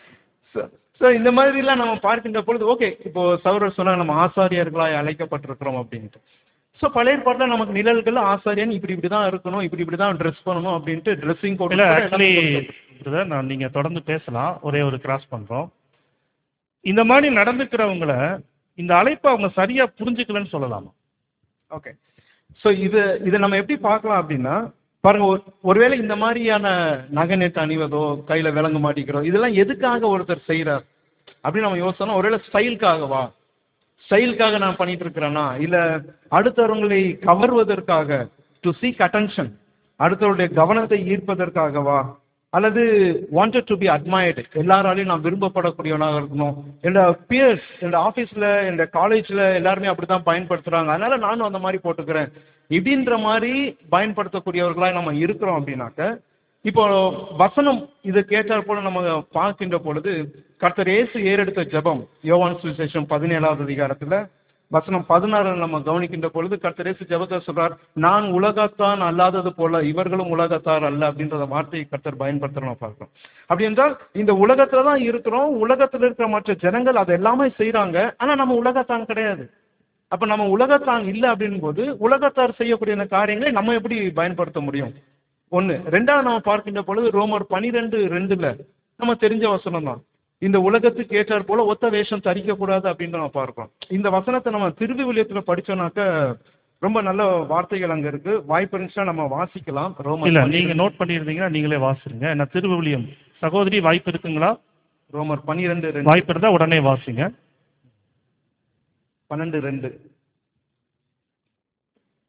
S5: ஸோ இந்த மாதிரிலாம் நம்ம பார்க்கின்ற பொழுது ஓகே இப்போ சௌரர் சொன்னாங்க நம்ம ஆசாரியர்களாய் அழைக்கப்பட்டிருக்கிறோம் அப்படின்ட்டு ஸோ பழைய பாட்டில் நமக்கு நிழல்கள் ஆசாரியன் இப்படி இப்படி தான் இருக்கணும் இப்படி இப்படி தான் ட்ரெஸ் பண்ணணும் அப்படின்ட்டு ட்ரெஸ்ஸிங் கோட்
S1: இல்ல ஆக்சுவலி பிரதர் நான் நீங்க தொடர்ந்து பேசலாம் ஒரே ஒரு கிராஸ் பண்றோம் இந்த மாதிரி நடந்துக்கிறவங்கள இந்த அழைப்பை அவங்க சரியா புரிஞ்சுக்கலன்னு சொல்லலாமா
S5: ஓகே ஸோ இது இதை நம்ம எப்படி பார்க்கலாம் அப்படின்னா பாருங்க ஒரு ஒருவேளை இந்த மாதிரியான நகை நெட்டு அணிவதோ கையில விலங்கு மாட்டிக்கிறதோ இதெல்லாம் எதுக்காக ஒருத்தர் செய்கிறார் அப்படின்னு நம்ம யோசிச்சோம்னா ஒருவேளை ஸ்டைலுக்காகவா ஸ்டைலுக்காக நான் பண்ணிட்டு இருக்கிறேன்னா இல்ல அடுத்தவர்களை கவர்வதற்காக டு சீக் அட்டென்ஷன் அடுத்தவருடைய கவனத்தை ஈர்ப்பதற்காகவா அல்லது வாண்டட் டு பி அட்மையர்டு எல்லாராலையும் நான் விரும்பப்படக்கூடியவனாக இருக்கணும் என்னோட பியர்ஸ் என்னோட ஆஃபீஸில் என்னோட காலேஜில் எல்லாருமே அப்படி தான் பயன்படுத்துகிறாங்க அதனால நானும் அந்த மாதிரி போட்டுக்கிறேன் இப்படின்ற மாதிரி பயன்படுத்தக்கூடியவர்களாக நம்ம இருக்கிறோம் அப்படின்னாக்க இப்போ வசனம் இது கேட்டார் போல நம்ம பார்க்கின்ற பொழுது கர்த்தர் இயேசு ஏறெடுத்த ஜெபம் யோவான் சுவிசேஷம் பதினேழாவது அதிகாரத்துல வசனம் பதினாறு நம்ம கவனிக்கின்ற பொழுது கர்த்தர் இயேசு ஜெபத்தை சொல்றார் நான் உலகத்தான் அல்லாதது போல இவர்களும் உலகத்தார் அல்ல அப்படின்றத வார்த்தையை கர்த்தர் பயன்படுத்துறோம் நம்ம பார்க்கிறோம் அப்படி என்றால் இந்த உலகத்துல தான் இருக்கிறோம் உலகத்துல இருக்கிற மற்ற ஜனங்கள் அது எல்லாமே செய்றாங்க ஆனா நம்ம உலகத்தான் கிடையாது அப்ப நம்ம உலகத்தான் இல்லை அப்படின் போது உலகத்தார் செய்யக்கூடிய இந்த காரியங்களை நம்ம எப்படி பயன்படுத்த முடியும் ஒண்ணு ரெண்டாவது நம்ம பார்க்கின்ற பொழுது ரோமர் பனிரெண்டு ரெண்டுல நம்ம தெரிஞ்ச வசனம் தான் இந்த உலகத்துக்கு ஏற்றார் போல ஒத்த வேஷம் தரிக்க கூடாது அப்படின்னு நம்ம பார்க்கிறோம் இந்த வசனத்தை நம்ம திருவிவிலியத்துல படிச்சோம்னாக்க ரொம்ப நல்ல வார்த்தைகள் அங்க இருக்கு வாய்ப்பு இருந்துச்சுன்னா நம்ம வாசிக்கலாம் ரோமர்
S1: இல்ல
S5: 12
S1: நீங்க நோட் பண்ணியிருந்தீங்கன்னா நீங்களே வாசிருங்க என்ன திருவிவிலியம் சகோதரி வாய்ப்பு இருக்குங்களா
S5: ரோமர் பனிரெண்டு ரெண்டு
S1: வாய்ப்பு இருந்தா உடனே வாசிங்க
S5: பன்னெண்டு ரெண்டு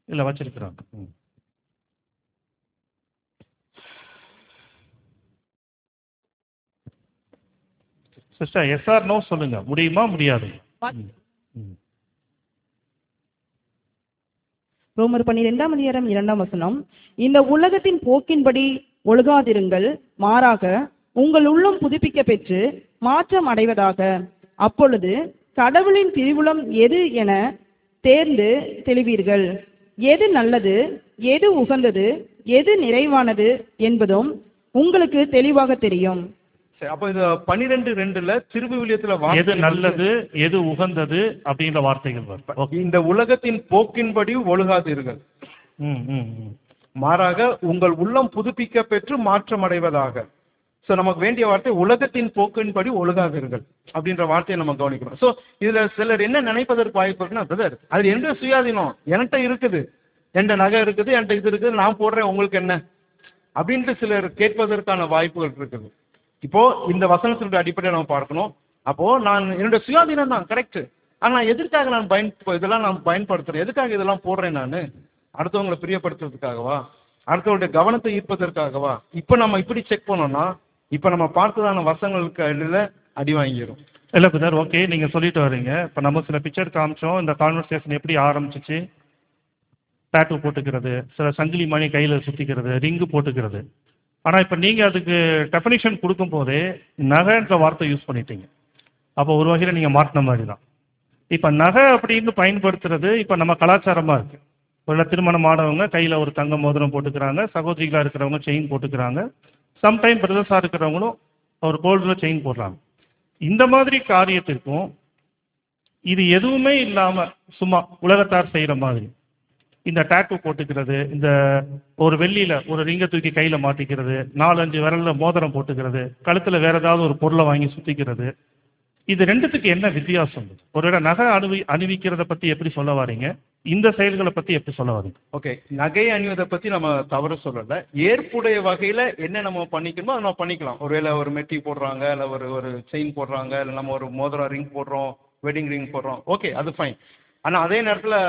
S1: இல்லை வச்சிருக்கிறாங்க ம். சிஸ்டர் எஸ்ஆர் நோ சொல்லுங்க முடியுமா முடியாது
S2: ரோமர் பன்னிரெண்டாம் அதிகாரம் இரண்டாம் வசனம் இந்த உலகத்தின் போக்கின்படி ஒழுகாதிருங்கள் மாறாக உங்கள் உள்ளம் புதுப்பிக்க பெற்று மாற்றம் அடைவதாக அப்பொழுது கடவுளின் திருவுளம் எது என தேர்ந்து தெளிவீர்கள் எது நல்லது எது உகந்தது எது நிறைவானது என்பதும் உங்களுக்கு தெளிவாக தெரியும்
S5: சரி அப்போ இந்த பன்னிரெண்டு ரெண்டுல திருவிவிலியத்துல
S1: எது
S5: வார்த்தை
S1: நல்லது எது உகந்தது அப்படின்ற வார்த்தைகள் வரும் ஓகே
S5: இந்த உலகத்தின் போக்கின்படி ஒழுகாதீர்கள்
S1: ம் ம் ம்
S5: மாறாக உங்கள் உள்ளம் புதுப்பிக்க பெற்று மாற்றம் அடைவதாக சோ நமக்கு வேண்டிய வார்த்தை உலகத்தின் போக்கின்படி ஒழுகாதீர்கள் அப்படின்ற வார்த்தையை நம்ம கவனிக்கணும் சோ இதுல சிலர் என்ன நினைப்பதற்கு வாய்ப்பு இருக்குன்னா பிரதர் அது எந்த சுயாதீனம் என்கிட்ட இருக்குது என்கிட்ட நகை இருக்குது என்கிட்ட இது இருக்குது நான் போடுறேன் உங்களுக்கு என்ன அப்படின்ட்டு சிலர் கேட்பதற்கான வாய்ப்புகள் இருக்குது இப்போ இந்த வசனத்தினுடைய அடிப்படையில் நம்ம பார்க்கணும் அப்போ நான் என்னோட சுயாதீனம் தான் கரெக்ட் ஆனா எதற்காக நான் பயன் இதெல்லாம் நான் பயன்படுத்துறேன் எதுக்காக இதெல்லாம் போடுறேன் நான் அடுத்தவங்களை பிரியப்படுத்துறதுக்காகவா அடுத்தவங்களுடைய கவனத்தை ஈர்ப்பதற்காகவா இப்போ நம்ம இப்படி செக் பண்ணோம்னா இப்போ நம்ம பார்த்ததான வசங்களுக்கு அடியில் அடி வாங்கிடும்
S1: இல்லை பிரதர் ஓகே நீங்கள் சொல்லிட்டு வர்றீங்க இப்போ நம்ம சில பிக்சர் காமிச்சோம் இந்த கான்வர்சேஷன் எப்படி ஆரம்பிச்சிச்சு டேட்டூ போட்டுக்கிறது சில சங்கிலி மணி கையில் சுற்றிக்கிறது ரிங்கு போட்டுக்கிறது ஆனால் இப்போ நீங்கள் அதுக்கு டெஃபனிஷன் கொடுக்கும் போதே நகைன்ற வார்த்தை யூஸ் பண்ணிட்டீங்க அப்போ ஒரு வகையில் நீங்கள் மாட்டின மாதிரி தான் இப்போ நகை அப்படின்னு பயன்படுத்துறது இப்போ நம்ம கலாச்சாரமாக இருக்குது ஒரு திருமணம் ஆனவங்க கையில் ஒரு தங்க மோதிரம் போட்டுக்கிறாங்க சகோதரிகளாக இருக்கிறவங்க செயின் போட்டுக்கிறாங்க சம்டைம் பிரதர்ஸாக இருக்கிறவங்களும் ஒரு கோல்டில் செயின் போடுறாங்க இந்த மாதிரி காரியத்திற்கும் இது எதுவுமே இல்லாமல் சும்மா உலகத்தார் செய்கிற மாதிரி இந்த டேட்டூ போட்டுக்கிறது இந்த ஒரு வெள்ளியில் ஒரு ரிங்கை தூக்கி கையில் மாட்டிக்கிறது நாலஞ்சு விரலில் மோதிரம் போட்டுக்கிறது கழுத்தில் வேற ஏதாவது ஒரு பொருளை வாங்கி சுற்றிக்கிறது இது ரெண்டுத்துக்கு என்ன வித்தியாசம் ஒரு நகை அணிவி அணிவிக்கிறத பற்றி எப்படி சொல்ல வாரீங்க இந்த செயல்களை பற்றி எப்படி சொல்ல வாரீங்க
S5: ஓகே நகை அணிவதை பத்தி நம்ம தவறு சொல்லல ஏற்புடைய வகையில என்ன நம்ம பண்ணிக்கணுமோ அதை நம்ம பண்ணிக்கலாம் ஒருவேளை ஒரு மெட்டி போடுறாங்க இல்ல ஒரு ஒரு செயின் போடுறாங்க இல்ல நம்ம ஒரு மோதிரம் ரிங் போடுறோம் வெட்டிங் ரிங் போடுறோம் ஓகே அது ஃபைன் ஆனா அதே நேரத்துல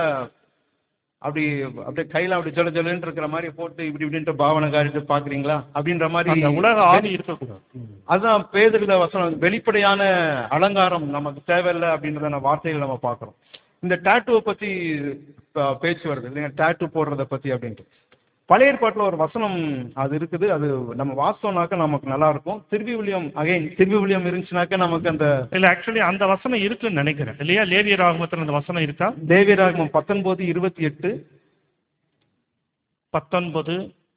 S5: அப்படி அப்படியே கையில அப்படி ஜல ஜலுன்னு இருக்கிற மாதிரி போட்டு இப்படி இப்படின்ட்டு பாவனை காரிட்டு பாக்குறீங்களா அப்படின்ற
S1: அந்த
S5: மாதிரி
S1: உலக ஆதி இருக்கக்கூடாது
S5: அதுதான் பேதர்ல வசனம் வெளிப்படையான அலங்காரம் நமக்கு தேவையில்லை அப்படின்றத வார்த்தைகள் நம்ம பார்க்குறோம் இந்த டேட்டுவை பற்றி பேச்சு வருது இல்லைங்க டேட்டு போடுறத பற்றி அப்படின்ட்டு பழைய ஏற்பாட்டில் ஒரு வசனம் அது இருக்குது அது நம்ம வாஸ்தவனாக்க நமக்கு நல்லா இருக்கும் திருவிவிலியம் அகைன் திருவிவிலியம் இருந்துச்சுனாக்க நமக்கு அந்த
S1: இல்லை ஆக்சுவலி அந்த வசனம் இருக்குன்னு நினைக்கிறேன் இல்லையா லேவிய ராகமத்தில் அந்த வசனம் இருக்கா
S5: தேவியராகமம் பத்தொன்பது இருபத்தி எட்டு
S1: பத்தொன்பது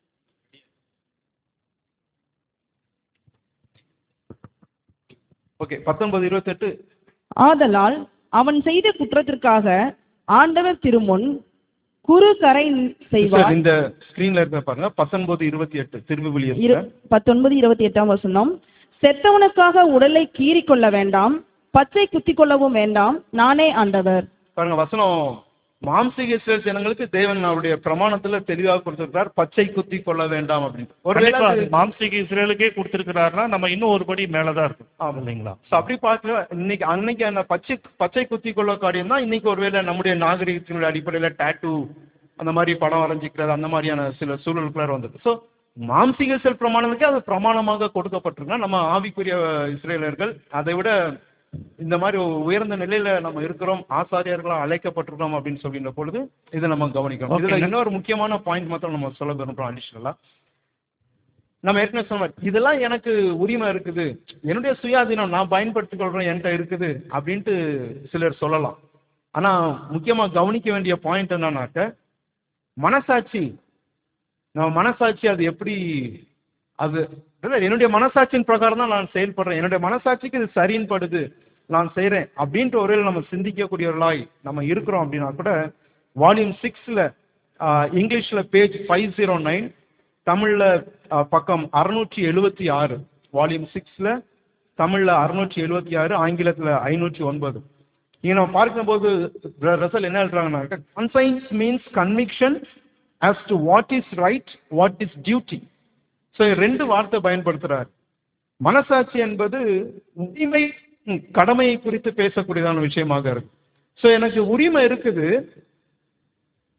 S5: ஓகே பத்தொன்பது இருபத்தெட்டு
S2: ஆதலால் அவன் செய்த குற்றத்திற்காக ஆண்டவர் திருமுன் குறு கரை செய்வார்
S5: இந்த ஸ்கிரீன்ல இருக்க பாருங்க பத்தொன்பது இருபத்தி எட்டு
S2: இரு
S5: திருவிவிலியத்துல
S2: பத்தொன்பது இருபத்தி எட்டாம் வசனம் செத்தவனுக்காக உடலை கீறிக் கொள்ள வேண்டாம் பச்சை குத்திக் கொள்ளவும் வேண்டாம் நானே ஆண்டவர்
S5: பாருங்க வசனம் மாம்சீக இஸ்ரேல் ஜனங்களுக்கு தேவன் அவருடைய பிரமாணத்துல தெளிவாக கொடுத்திருக்கிறார் பச்சை குத்தி கொள்ள வேண்டாம் அப்படின்னு ஒருவேளை
S1: கண்டிப்பா
S5: அது-
S1: அது மாம்சீக இஸ்ரேலுக்கே கொடுத்திருக்கிறாருன்னா நம்ம இன்னும் ஒரு படி மேலதான் இருக்கும்
S5: ஆமா.
S1: இல்லைங்களா
S5: So, அப்படி பார்க்க இன்னைக்கு அன்னைக்கு அந்த பச்சை பச்சை குத்தி கொள்ள காரியம் தான் இன்னைக்கு ஒருவேளை நம்முடைய நாகரிகத்தினுடைய அடிப்படையில டாட்டூ அந்த மாதிரி படம் வரைஞ்சிக்கிறது அந்த மாதிரியான சில சூழலுக்குள்ளார வந்தது ஸோ மாம்சீக இஸ்ரேல் பிரமாணத்துக்கு அது பிரமாணமாக கொடுக்கப்பட்டிருக்குன்னா நம்ம ஆவிக்குரிய இஸ்ரேலர்கள் அதை விட இந்த மாதிரி உயர்ந்த நிலையில நம்ம இருக்கிறோம் ஆசாரியர்களா அழைக்கப்பட்டிருக்கிறோம் அப்படின்னு சொல்கின்ற பொழுது இதை நம்ம கவனிக்கணும்
S1: Okay.
S5: இதுல இன்னொரு முக்கியமான பாயிண்ட் மாத்திரம் நம்ம சொல்ல விரும்புறோம் அடிஷனலா நம்ம ஏற்கனவே சொன்ன இதெல்லாம் எனக்கு உரிமை இருக்குது என்னுடைய சுயாதீனம் நான் பயன்படுத்திக் கொள்றேன் என்கிட்ட இருக்குது அப்படின்ட்டு சிலர் சொல்லலாம் ஆனா முக்கியமா கவனிக்க வேண்டிய பாயிண்ட் என்னன்னாக்க மனசாட்சி நம்ம மனசாட்சி அது எப்படி அது இல்ல, என்னுடைய மனசாட்சியின் பிரகாரம் தான் நான் செயல்படுறேன் என்னுடைய மனசாட்சிக்கு இது சரின்னு படுது நான் செய்றேன் அப்படின்ற ஒரு நம்ம சிந்திக்கக்கூடியவர்களாய் நம்ம இருக்கிறோம் அப்படின்னா கூட வால்யூம் சிக்ஸ்ல இங்கிலீஷ்ல பேஜ் ஃபைவ் ஜீரோ நைன் தமிழ்ல ஆஹ், பக்கம் அறுநூற்றி எழுபத்தி ஆறு வால்யூம் சிக்ஸ்ல தமிழ்ல அறுநூற்றி எழுபத்தி ஆறு ஆங்கிலத்துல ஐநூற்றி ஒன்பது இங்க நம்ம பார்க்கும்போது ரசல் என்ன எழுதுறாங்கன்னா conscience means conviction as to what is right what is duty so ரெண்டு வார்த்தை பயன்படுத்துறார் மனசாட்சி என்பது உரிமை ம், கடமையை குறித்து பேசக்கூடியதான விஷயமாக இருக்கு ஸோ எனக்கு உரிமை இருக்குது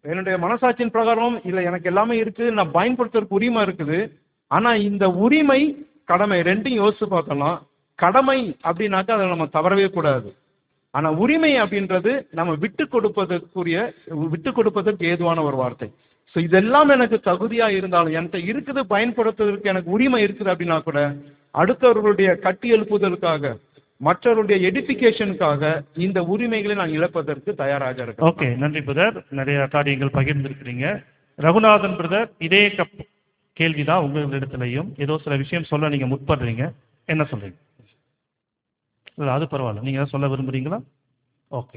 S5: என்னுடைய மனசாட்சியின் பிரகாரம் இல்ல எனக்கு எல்லாமே இருக்கு நான் பயன்படுத்துறதுக்கு உரிமை இருக்குது ஆனா இந்த உரிமை கடமை ரெண்டையும் யோசிச்சு பார்த்தோம்னா கடமை அப்படின்னாக்கா அதை நம்ம தவறவே கூடாது ஆனா உரிமை அப்படின்றது நம்ம விட்டு கொடுப்பதற்குரிய விட்டு கொடுப்பதற்கு ஏதுவான ஒரு வார்த்தை ஸோ இதெல்லாம் எனக்கு தகுதியா இருந்தாலும் என்கிட்ட இருக்குது பயன்படுத்துவதற்கு எனக்கு உரிமை இருக்குது அப்படின்னா கூட அடுத்தவர்களுடைய கட்டி எழுப்புதலுக்காக மற்றவருடைய எடுபிகேஷனுக்காக இந்த உரிமைகளை நான் இழப்பதற்கு தயாராக இருக்கேன்
S1: ஓகே நன்றி பிரதர் நிறைய காரியங்கள் பகிர்ந்திருக்கிறீங்க ரகுநாதன் பிரதர் இதே கப் கேள்விதான் உங்களிடத்துலையும் ஏதோ சில விஷயம் சொல்ல நீங்க முற்படுறீங்க என்ன சொல்றீங்க இல்ல அது பரவாயில்ல நீங்க ஏதாவது சொல்ல விரும்புறீங்களா ஓகே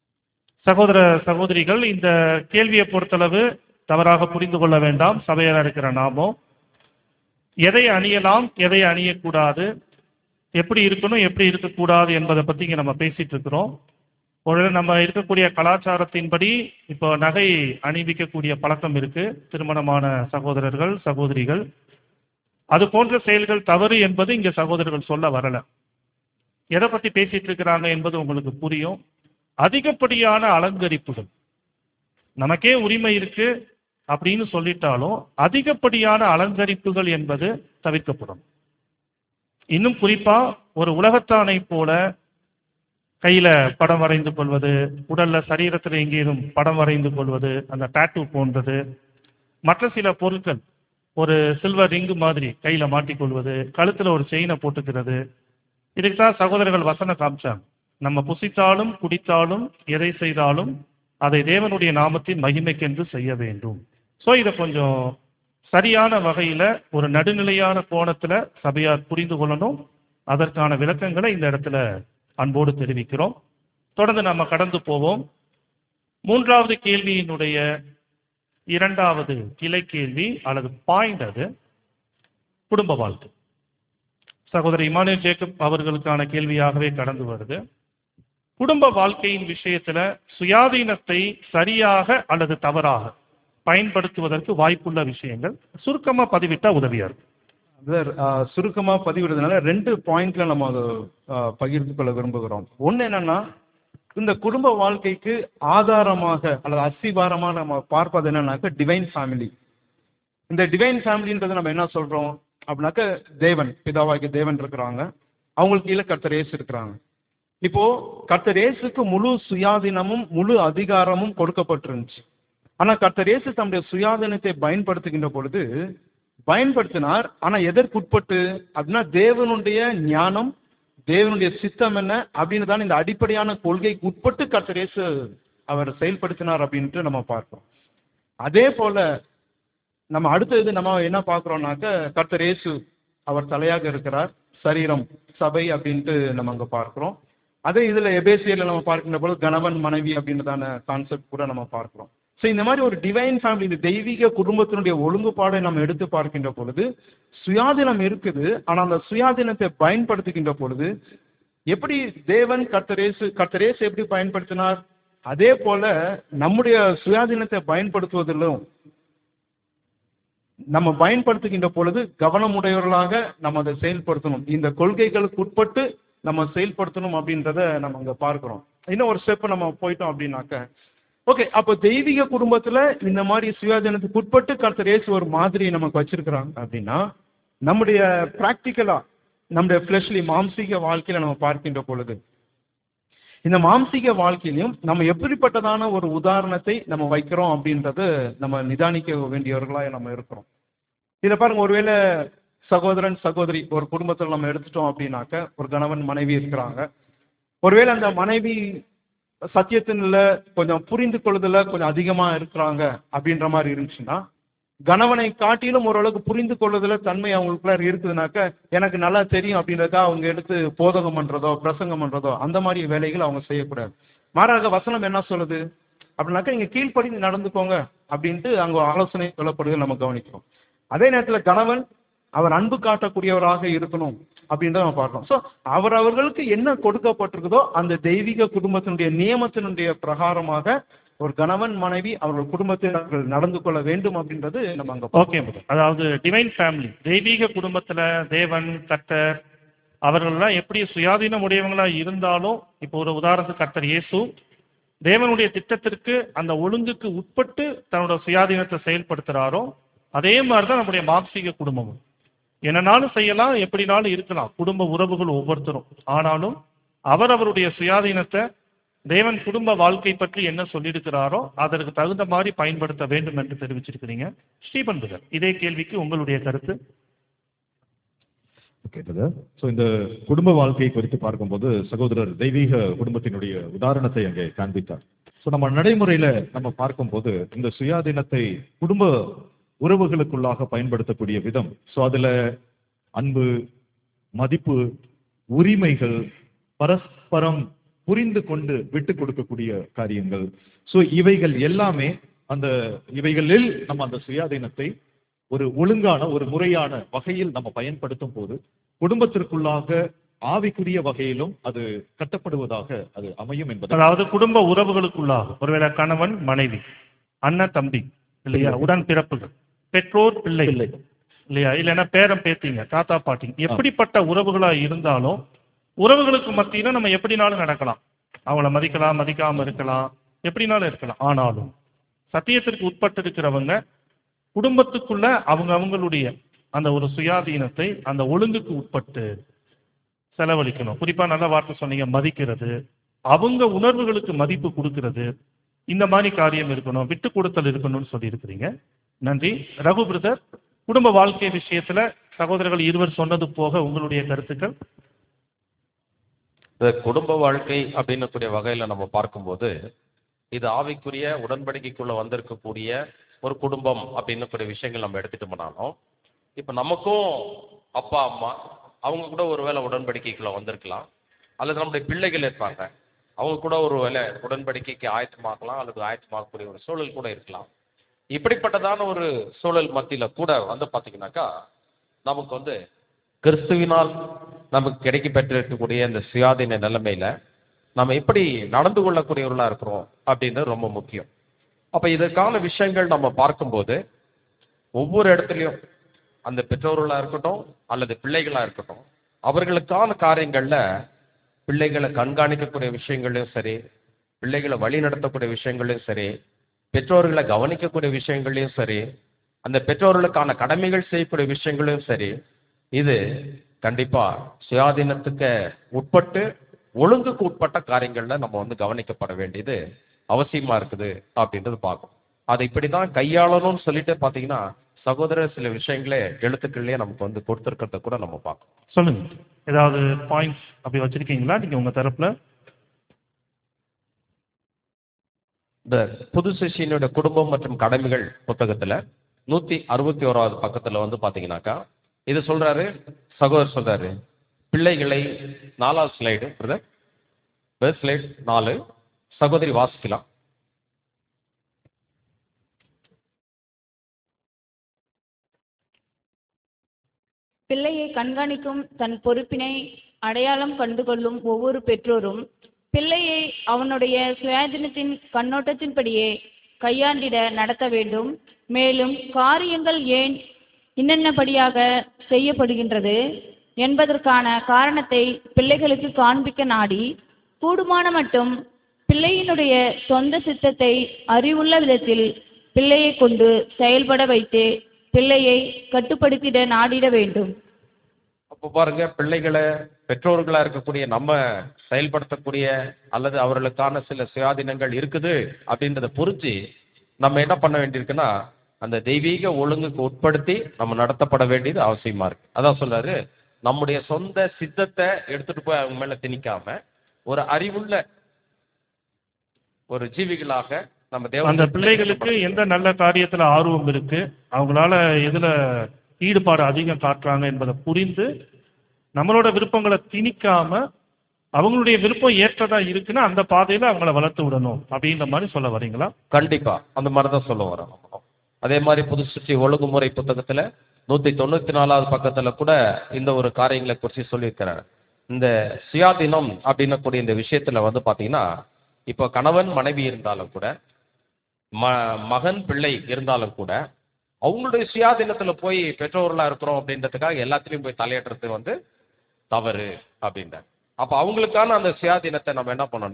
S1: சகோதர சகோதரிகள் இந்த கேள்வியை பொறுத்தளவு தவறாக புரிந்து கொள்ள வேண்டாம் சபையாக இருக்கிற நாமோ எதை அணியலாம் எதை அணியக்கூடாது எப்படி இருக்கணும் எப்படி இருக்கக்கூடாது என்பதை பத்தி இங்க நம்ம பேசிட்டு இருக்கிறோம் ஒரு நம்ம இருக்கக்கூடிய கலாச்சாரத்தின்படி இப்போ நகை அணிவிக்கக்கூடிய பழக்கம் இருக்கு திருமணமான சகோதரர்கள் சகோதரிகள் அது போன்ற செயல்கள் தவறு என்பது இங்க சகோதரர்கள் சொல்ல வரல எதை பத்தி பேசிட்டு இருக்கிறாங்க என்பது உங்களுக்கு புரியும் அதிகப்படியான அலங்கரிப்புகள் நமக்கே உரிமை இருக்கு அப்படின்னு சொல்லிட்டாலும் அதிகப்படியான அலங்கரிப்புகள் என்பது தவிர்க்கப்படும் இன்னும் குறிப்பா ஒரு உலகத்தானை போல கையில படம் வரைந்து கொள்வது உடல்ல சரீரத்தில் எங்கேயும் படம் வரைந்து கொள்வது அந்த டாட்டூ போன்றது மற்ற சில பொருட்கள் ஒரு சில்வர் ரிங்கு மாதிரி கையில மாட்டிக்கொள்வது கழுத்துல ஒரு செயினை போட்டுக்கிறது இதுக்கு தான் சகோதரர்கள் வசனம் காமிச்சாங்க நம்ம புசித்தாலும் குடித்தாலும் எதை செய்தாலும் அதை தேவனுடைய நாமத்தின் மகிமைக்கென்று செய்ய வேண்டும் ஸோ இதை கொஞ்சம் சரியான வகையில ஒரு நடுநிலையான கோணத்துல சபையார் புரிந்து கொள்ளணும் அதற்கான விளக்கங்களை இந்த இடத்துல அன்போடு தெரிவிக்கிறோம் தொடர்ந்து நம்ம கடந்து போவோம் மூன்றாவது கேள்வியினுடைய இரண்டாவது கிளை கேள்வி அல்லது பாயிண்ட் அது குடும்ப வாழ்க்கை சகோதரி இமானுவேல் ஜேக்கப் அவர்களுக்கான கேள்வியாகவே கடந்து வருது குடும்ப வாழ்க்கையின் விஷயத்துல சுயாதீனத்தை சரியாக அல்லது தவறாக பயன்படுத்துவதற்கு வாய்ப்புள்ள விஷயங்கள் சுருக்கமா பதிவிட்டா உதவியா இருக்கும்
S5: சார் சுருக்கமா பதிவிடுறதுனால ரெண்டு பாயிண்ட்ல நம்ம அதை ஆஹ், பகிர்ந்து கொள்ள விரும்புகிறோம் ஒண்ணு என்னன்னா இந்த குடும்ப வாழ்க்கைக்கு ஆதாரமாக அல்லது அஸ்திவாரமாக நம்ம பார்ப்பது என்னன்னாக்க டிவைன் ஃபேமிலி இந்த டிவைன் ஃபேமிலின்றது நம்ம என்ன சொல்றோம் அப்படின்னாக்க தேவன் பிதாவாகிய தேவன் இருக்கிறாங்க அவங்களுக்கு கீழே கர்த்தர் இயேசு இருக்கிறாங்க இப்போ கர்த்தர் இயேசுக்கு முழு சுயாதீனமும் முழு அதிகாரமும் கொடுக்கப்பட்டிருந்துச்சு ஆனா கர்த்தர் இயேசு தம்முடைய சுயாதீனத்தை பயன்படுத்துகின்ற பொழுது பயன்படுத்தினார் ஆனா எதற்குட்பட்டு அப்படின்னா தேவனுடைய ஞானம் தேவனுடைய சித்தம் என்ன அப்படின்னு தான் இந்த அடிப்படையான கொள்கைக்கு உட்பட்டு கர்த்தர் இயேசு அவர் செயல்படுத்தினார் அப்படின்ட்டு நம்ம பார்க்கிறோம் அதே போல நம்ம அடுத்தது நம்ம என்ன பார்க்கிறோம்னாக்க கர்த்தர் இயேசு அவர் தலையாக இருக்கிறார் சரீரம் சபை அப்படின்ட்டு நம்ம அங்க பார்க்கிறோம் அதே இதுல எபேசியர்ல நம்ம பார்க்கின்ற பொழுது கணவன் மனைவி அப்படின்றதான கான்செப்ட் கூட நம்ம பார்க்கிறோம் ஸோ இந்த மாதிரி ஒரு டிவைன் ஃபேமிலி இந்த தெய்வீக குடும்பத்தினுடைய ஒழுங்குபாடை நம்ம எடுத்து பார்க்கின்ற பொழுது சுயாதீனம் இருக்குது ஆனா அந்த சுயாதீனத்தை பயன்படுத்துகின்ற பொழுது எப்படி தேவன் கர்த்தரேசு கர்த்தரேசு எப்படி பயன்படுத்தினார் அதே போல நம்முடைய சுயாதீனத்தை பயன்படுத்துவதிலும் நம்ம பயன்படுத்துகின்ற பொழுது கவனமுடையவர்களாக நம்ம அதை செயல்படுத்தணும் இந்த கொள்கைகளுக்கு உட்பட்டு நம்ம செயல்படுத்தணும் அப்படின்றத நம்ம அங்க பார்க்கிறோம் இன்னும் ஒரு ஸ்டெப் நம்ம போயிட்டோம் அப்படின்னாக்க ஓகே அப்போ தெய்வீக குடும்பத்துல இந்த மாதிரி சுயாதீனத்துக்கு உட்பட்டு கர்த்தர் இயேசு ஒரு மாதிரி நமக்கு வச்சிருக்கிறாங்க அப்படின்னா நம்முடைய பிராக்டிக்கலா நம்முடைய ஃபிளஷ்லி மாம்சீக வாழ்க்கையில நம்ம பார்க்கின்ற பொழுது இந்த மாம்சீக வாழ்க்கையிலும் நம்ம எப்படிப்பட்டதான ஒரு உதாரணத்தை நம்ம வைக்கிறோம் அப்படின்றது நம்ம நிதானிக்க வேண்டியவர்களா நம்ம இருக்கிறோம் இதுல பாருங்க ஒருவேளை சகோதரன் சகோதரி ஒரு குடும்பத்தில் நம்ம எடுத்துட்டோம் அப்படின்னாக்க ஒரு கணவன் மனைவி இருக்கிறாங்க ஒருவேளை அந்த மனைவி சத்தியத்தின்ல கொஞ்சம் புரிந்து கொள்ளுதல கொஞ்சம் அதிகமா இருக்கிறாங்க அப்படின்ற மாதிரி இருந்துச்சுன்னா கணவனை காட்டிலும் ஓரளவுக்கு புரிந்து கொள்ளுதல தன்மை அவங்களுக்குள்ள இருக்குதுனாக்க எனக்கு நல்லா தெரியும் அப்படின்றதுக்காக அவங்க எடுத்து போதகம் பண்றதோ பிரசங்கம் பண்றதோ அந்த மாதிரி வேலைகள் அவங்க செய்யக்கூடாது மாறாக வசனம் என்ன சொல்லுது அப்படின்னாக்கா நீங்க கீழ்ப்படிந்து நடந்துக்கோங்க அப்படின்ட்டு அங்க ஆலோசனை சொல்லப்படுது நம்ம கவனிக்கிறோம் அதே நேரத்துல கணவன் அவர் அன்பு காட்டக்கூடியவராக இருக்கணும் அப்படின்றத நம்ம பார்க்கணும் ஸோ அவர் அவர்களுக்கு என்ன கொடுக்கப்பட்டிருக்குதோ அந்த தெய்வீக குடும்பத்தினுடைய நியமத்தினுடைய பிரகாரமாக ஒரு கணவன் மனைவி அவர்கள் குடும்பத்தில் அவர்கள் நடந்து கொள்ள வேண்டும் அப்படின்றது நம்ம அங்க
S1: ஓகே அதாவது டிவைன் ஃபேமிலி தெய்வீக குடும்பத்துல தேவன் கர்த்தர் அவர்கள்லாம் எப்படி சுயாதீனம் உடையவங்களா இருந்தாலும் இப்போ ஒரு உதாரணத்துக்கு கர்த்தர் இயேசு தேவனுடைய திட்டத்திற்கு அந்த ஒழுங்குக்கு உட்பட்டு தன்னோட சுயாதீனத்தை செயல்படுத்துறாரோ அதே மாதிரி தான் நம்முடைய மார்க்சிக குடும்பமும் என்னனாலும் செய்யலாம் எப்படினாலும் இருக்கலாம் குடும்ப உறவுகள் ஒவ்வொருத்தரும் ஆனாலும் அவர் அவருடைய சுயாதீனத்தை தேவன் குடும்ப வாழ்க்கை பற்றி என்ன சொல்லியிருக்கிறாரோ அதற்கு தகுந்த மாதிரி பயன்படுத்த வேண்டும் என்று தெரிவிச்சிருக்கிறீங்க ஸ்ரீபன் பிரதர் இதே கேள்விக்கு உங்களுடைய கருத்து
S3: ஓகே பிரதர் ஸோ இந்த குடும்ப வாழ்க்கை குறித்து பார்க்கும்போது சகோதரர் தெய்வீக குடும்பத்தினுடைய உதாரணத்தை அங்கே காண்பித்தார் ஸோ நம்ம நடைமுறையில நம்ம பார்க்கும்போது இந்த சுயாதீனத்தை குடும்ப உறவுகளுக்குள்ளாக பயன்படுத்தக்கூடிய விதம் ஸோ அதுல அன்பு மதிப்பு உரிமைகள் பரஸ்பரம் புரிந்து கொண்டு விட்டு கொடுக்கக்கூடிய காரியங்கள் ஸோ இவைகள் எல்லாமே அந்த இவைகளில் நம்ம அந்த சுயாதீனத்தை ஒரு ஒழுங்கான ஒரு முறையான வகையில் நம்ம பயன்படுத்தும் போது குடும்பத்திற்குள்ளாக ஆவிக்குரிய வகையிலும் அது கட்டப்படுவதாக அது அமையும் என்பதை
S1: அதாவது குடும்ப உறவுகளுக்குள்ளாக ஒருவேளை கணவன் மனைவி அண்ணன் தம்பி இல்லையா உடன் பிறப்புகள் பெற்றோர் பிள்ளைகள் இல்லையா இல்லைன்னா பேரம் பேத்திங்க தாத்தா பாட்டிங்க எப்படிப்பட்ட உறவுகளா இருந்தாலும் உறவுகளுக்கு மத்தியில நம்ம எப்படினாலும் நடக்கலாம் அவங்கள மதிக்கலாம் மதிக்காம இருக்கலாம் எப்படினாலும் இருக்கலாம் ஆனாலும் சத்தியத்திற்கு உட்பட்டு இருக்கிறவங்க குடும்பத்துக்குள்ள அவங்க அவங்களுடைய அந்த ஒரு சுயாதீனத்தை அந்த ஒழுங்குக்கு உட்பட்டு செலவழிக்கணும் குறிப்பா நல்ல வார்த்தை சொன்னீங்க மதிக்கிறது அவங்க உணர்வுகளுக்கு மதிப்பு கொடுக்கிறது இந்த மாதிரி காரியம் இருக்கணும் விட்டு கொடுத்தல் இருக்கணும்னு சொல்லி இருக்கிறீங்க நன்றி ரகு பிரதர் குடும்ப வாழ்க்கை விஷயத்துல சகோதரர்கள் இருவர் சொன்னது போக உங்களுடைய கருத்துக்கள்
S4: இந்த குடும்ப வாழ்க்கை அப்படின்னக்கூடிய வகையில நம்ம பார்க்கும்போது இது ஆவிக்குரிய உடன்படிக்கைக்குள்ள வந்திருக்கக்கூடிய ஒரு குடும்பம் அப்படின்னக்கூடிய விஷயங்கள் நம்ம எடுத்துட்டு போனாலும் இப்ப நமக்கும் அப்பா அம்மா அவங்க கூட ஒருவேளை உடன்படிக்கைக்குள்ள வந்திருக்கலாம் அல்லது நம்முடைய பிள்ளைகள் இருப்பாங்க அவங்க கூட ஒரு வேளை உடன்படிக்கைக்கு ஆயத்தமாக்கலாம் அல்லது ஆயத்தமாகக்கூடிய ஒரு சூழல் கூட இருக்கலாம் இப்படிப்பட்டதான ஒரு சூழல் மத்தியில கூட வந்து பாத்தீங்கன்னாக்கா நமக்கு வந்து கிறிஸ்துவினால் நமக்கு கிடைக்க பெற்றிருக்கக்கூடிய இந்த சுயாதீன நிலைமையில நம்ம எப்படி நடந்து கொள்ளக்கூடியவர்களா இருக்கிறோம் அப்படின்றது ரொம்ப முக்கியம் அப்ப இதற்கான விஷயங்கள் நம்ம பார்க்கும்போது ஒவ்வொரு இடத்துலையும் அந்த பெற்றோர்களா இருக்கட்டும் அல்லது பிள்ளைகளா இருக்கட்டும் அவர்களுக்கான காரியங்கள்ல பிள்ளைகளை கண்காணிக்கக்கூடிய விஷயங்களையும் சரி பிள்ளைகளை வழி நடத்தக்கூடிய விஷயங்களையும் சரி பெற்றோர்களை கவனிக்கக்கூடிய விஷயங்களையும் சரி அந்த பெற்றோர்களுக்கான கடமைகள் செய்யக்கூடிய விஷயங்களையும் சரி இது கண்டிப்பா சுயாதீனத்துக்கு உட்பட்டு ஒழுங்குக்கு உட்பட்ட காரியங்கள்ல நம்ம வந்து கவனிக்கப்பட வேண்டியது அவசியமா இருக்குது அப்படின்றது பார்க்கும் அதை இப்படிதான் கையாளணும்னு சொல்லிட்டு பாத்தீங்கன்னா சகோதரர் சில விஷயங்களே எழுத்துக்கள்லயே நமக்கு வந்து கொடுத்துருக்கிறத கூட நம்ம பார்க்கணும்
S1: சொல்லுங்க ஏதாவது பாயிண்ட்ஸ் அப்படி வச்சிருக்கீங்களா நீங்க உங்க தரப்புல
S4: இந்த புது சிஷியனுடைய குடும்பம் மற்றும் கடமைகள் புத்தகத்துல நூத்தி அறுபத்தி ஓராவது பக்கத்துல வந்து பாத்தீங்கன்னாக்கா இது சொல்றாரு சகோதரர் சொல்றாரு பிள்ளைகளை நாலாவது ஸ்லைடு பிரதர் ஸ்லைடு நாலு சகோதரி வாசிக்கலாம்
S6: பிள்ளையை கண்காணிக்கும் தன் பொறுப்பினை அடையாளம் கண்டுகொள்ளும் ஒவ்வொரு பெற்றோரும் பிள்ளையை அவனுடைய சுயாதீனத்தின் கண்ணோட்டத்தின்படியே கையாண்டிட நடத்த வேண்டும் மேலும் காரியங்கள் ஏன் இன்னென்னபடியாக செய்யப்படுகின்றது என்பதற்கான காரணத்தை பிள்ளைகளுக்கு காண்பிக்க நாடி கூடுமான மட்டும் பிள்ளையினுடைய சொந்த சித்தத்தை அறிவுள்ள விதத்தில் பிள்ளையை கொண்டு செயல்பட வைத்து பிள்ளையை கட்டுப்படுத்திட நாடிட வேண்டும்
S4: அப்போ பாருங்க பிள்ளைகளை பெற்றோர்களா இருக்கக்கூடிய நம்ம செயல்படுத்தக்கூடிய அல்லது அவர்களுக்கான சில சுயாதீனங்கள் இருக்குது அப்படின்றத புரிஞ்சு நம்ம என்ன பண்ண வேண்டியிருக்குன்னா அந்த தெய்வீக ஒழுங்குக்கு உட்படுத்தி நம்ம நடத்தப்பட வேண்டியது அவசியமா இருக்கு அதான் சொல்றாரு நம்முடைய சொந்த சித்தத்தை எடுத்துட்டு போய் அவங்க மேல திணிக்காம ஒரு அறிவுள்ள ஒரு ஜீவிகளாக நம்ம தேவ
S1: அந்த பிள்ளைகளுக்கு எந்த நல்ல காரியத்துல ஆர்வம் இருக்கு அவங்களால எதுல ஈடுபாடு அதிகம் காட்டுறாங்க என்பதை புரிந்து நம்மளோட விருப்பங்களை திணிக்காம அவங்களுடைய விருப்பம் ஏற்றதா இருக்குன்னா அந்த பாதையில அவங்கள வளர்த்து விடணும் அப்படின்ற மாதிரி சொல்ல வரீங்களா
S4: கண்டிப்பா அந்த மாதிரி தான் சொல்ல வரோம் நம்ம. அதே மாதிரி புது சுற்றி ஒழுங்குமுறை புத்தகத்துல நூத்தி தொண்ணூத்தி நாலாவது பக்கத்துல கூட இந்த ஒரு காரியங்களை குறித்து சொல்லியிருக்கிறார் இந்த சுயாதீனம் அப்படின்னக்கூடிய இந்த விஷயத்துல வந்து பாத்தீங்கன்னா இப்போ கணவன் மனைவி இருந்தாலும் கூட ம மகன் பிள்ளை இருந்தாலும் கூட அவங்களுடைய சுயாதீனத்துல போய் பெற்றோர்களா இருக்கிறோம் அப்படின்றதுக்காக எல்லாத்துலயும் போய் தலையிடுறது வந்து தவறு அப்படின்றார் அப்ப அவங்களுக்கான அந்த சுயாதீனத்தை நம்ம என்ன பண்ணோம்னா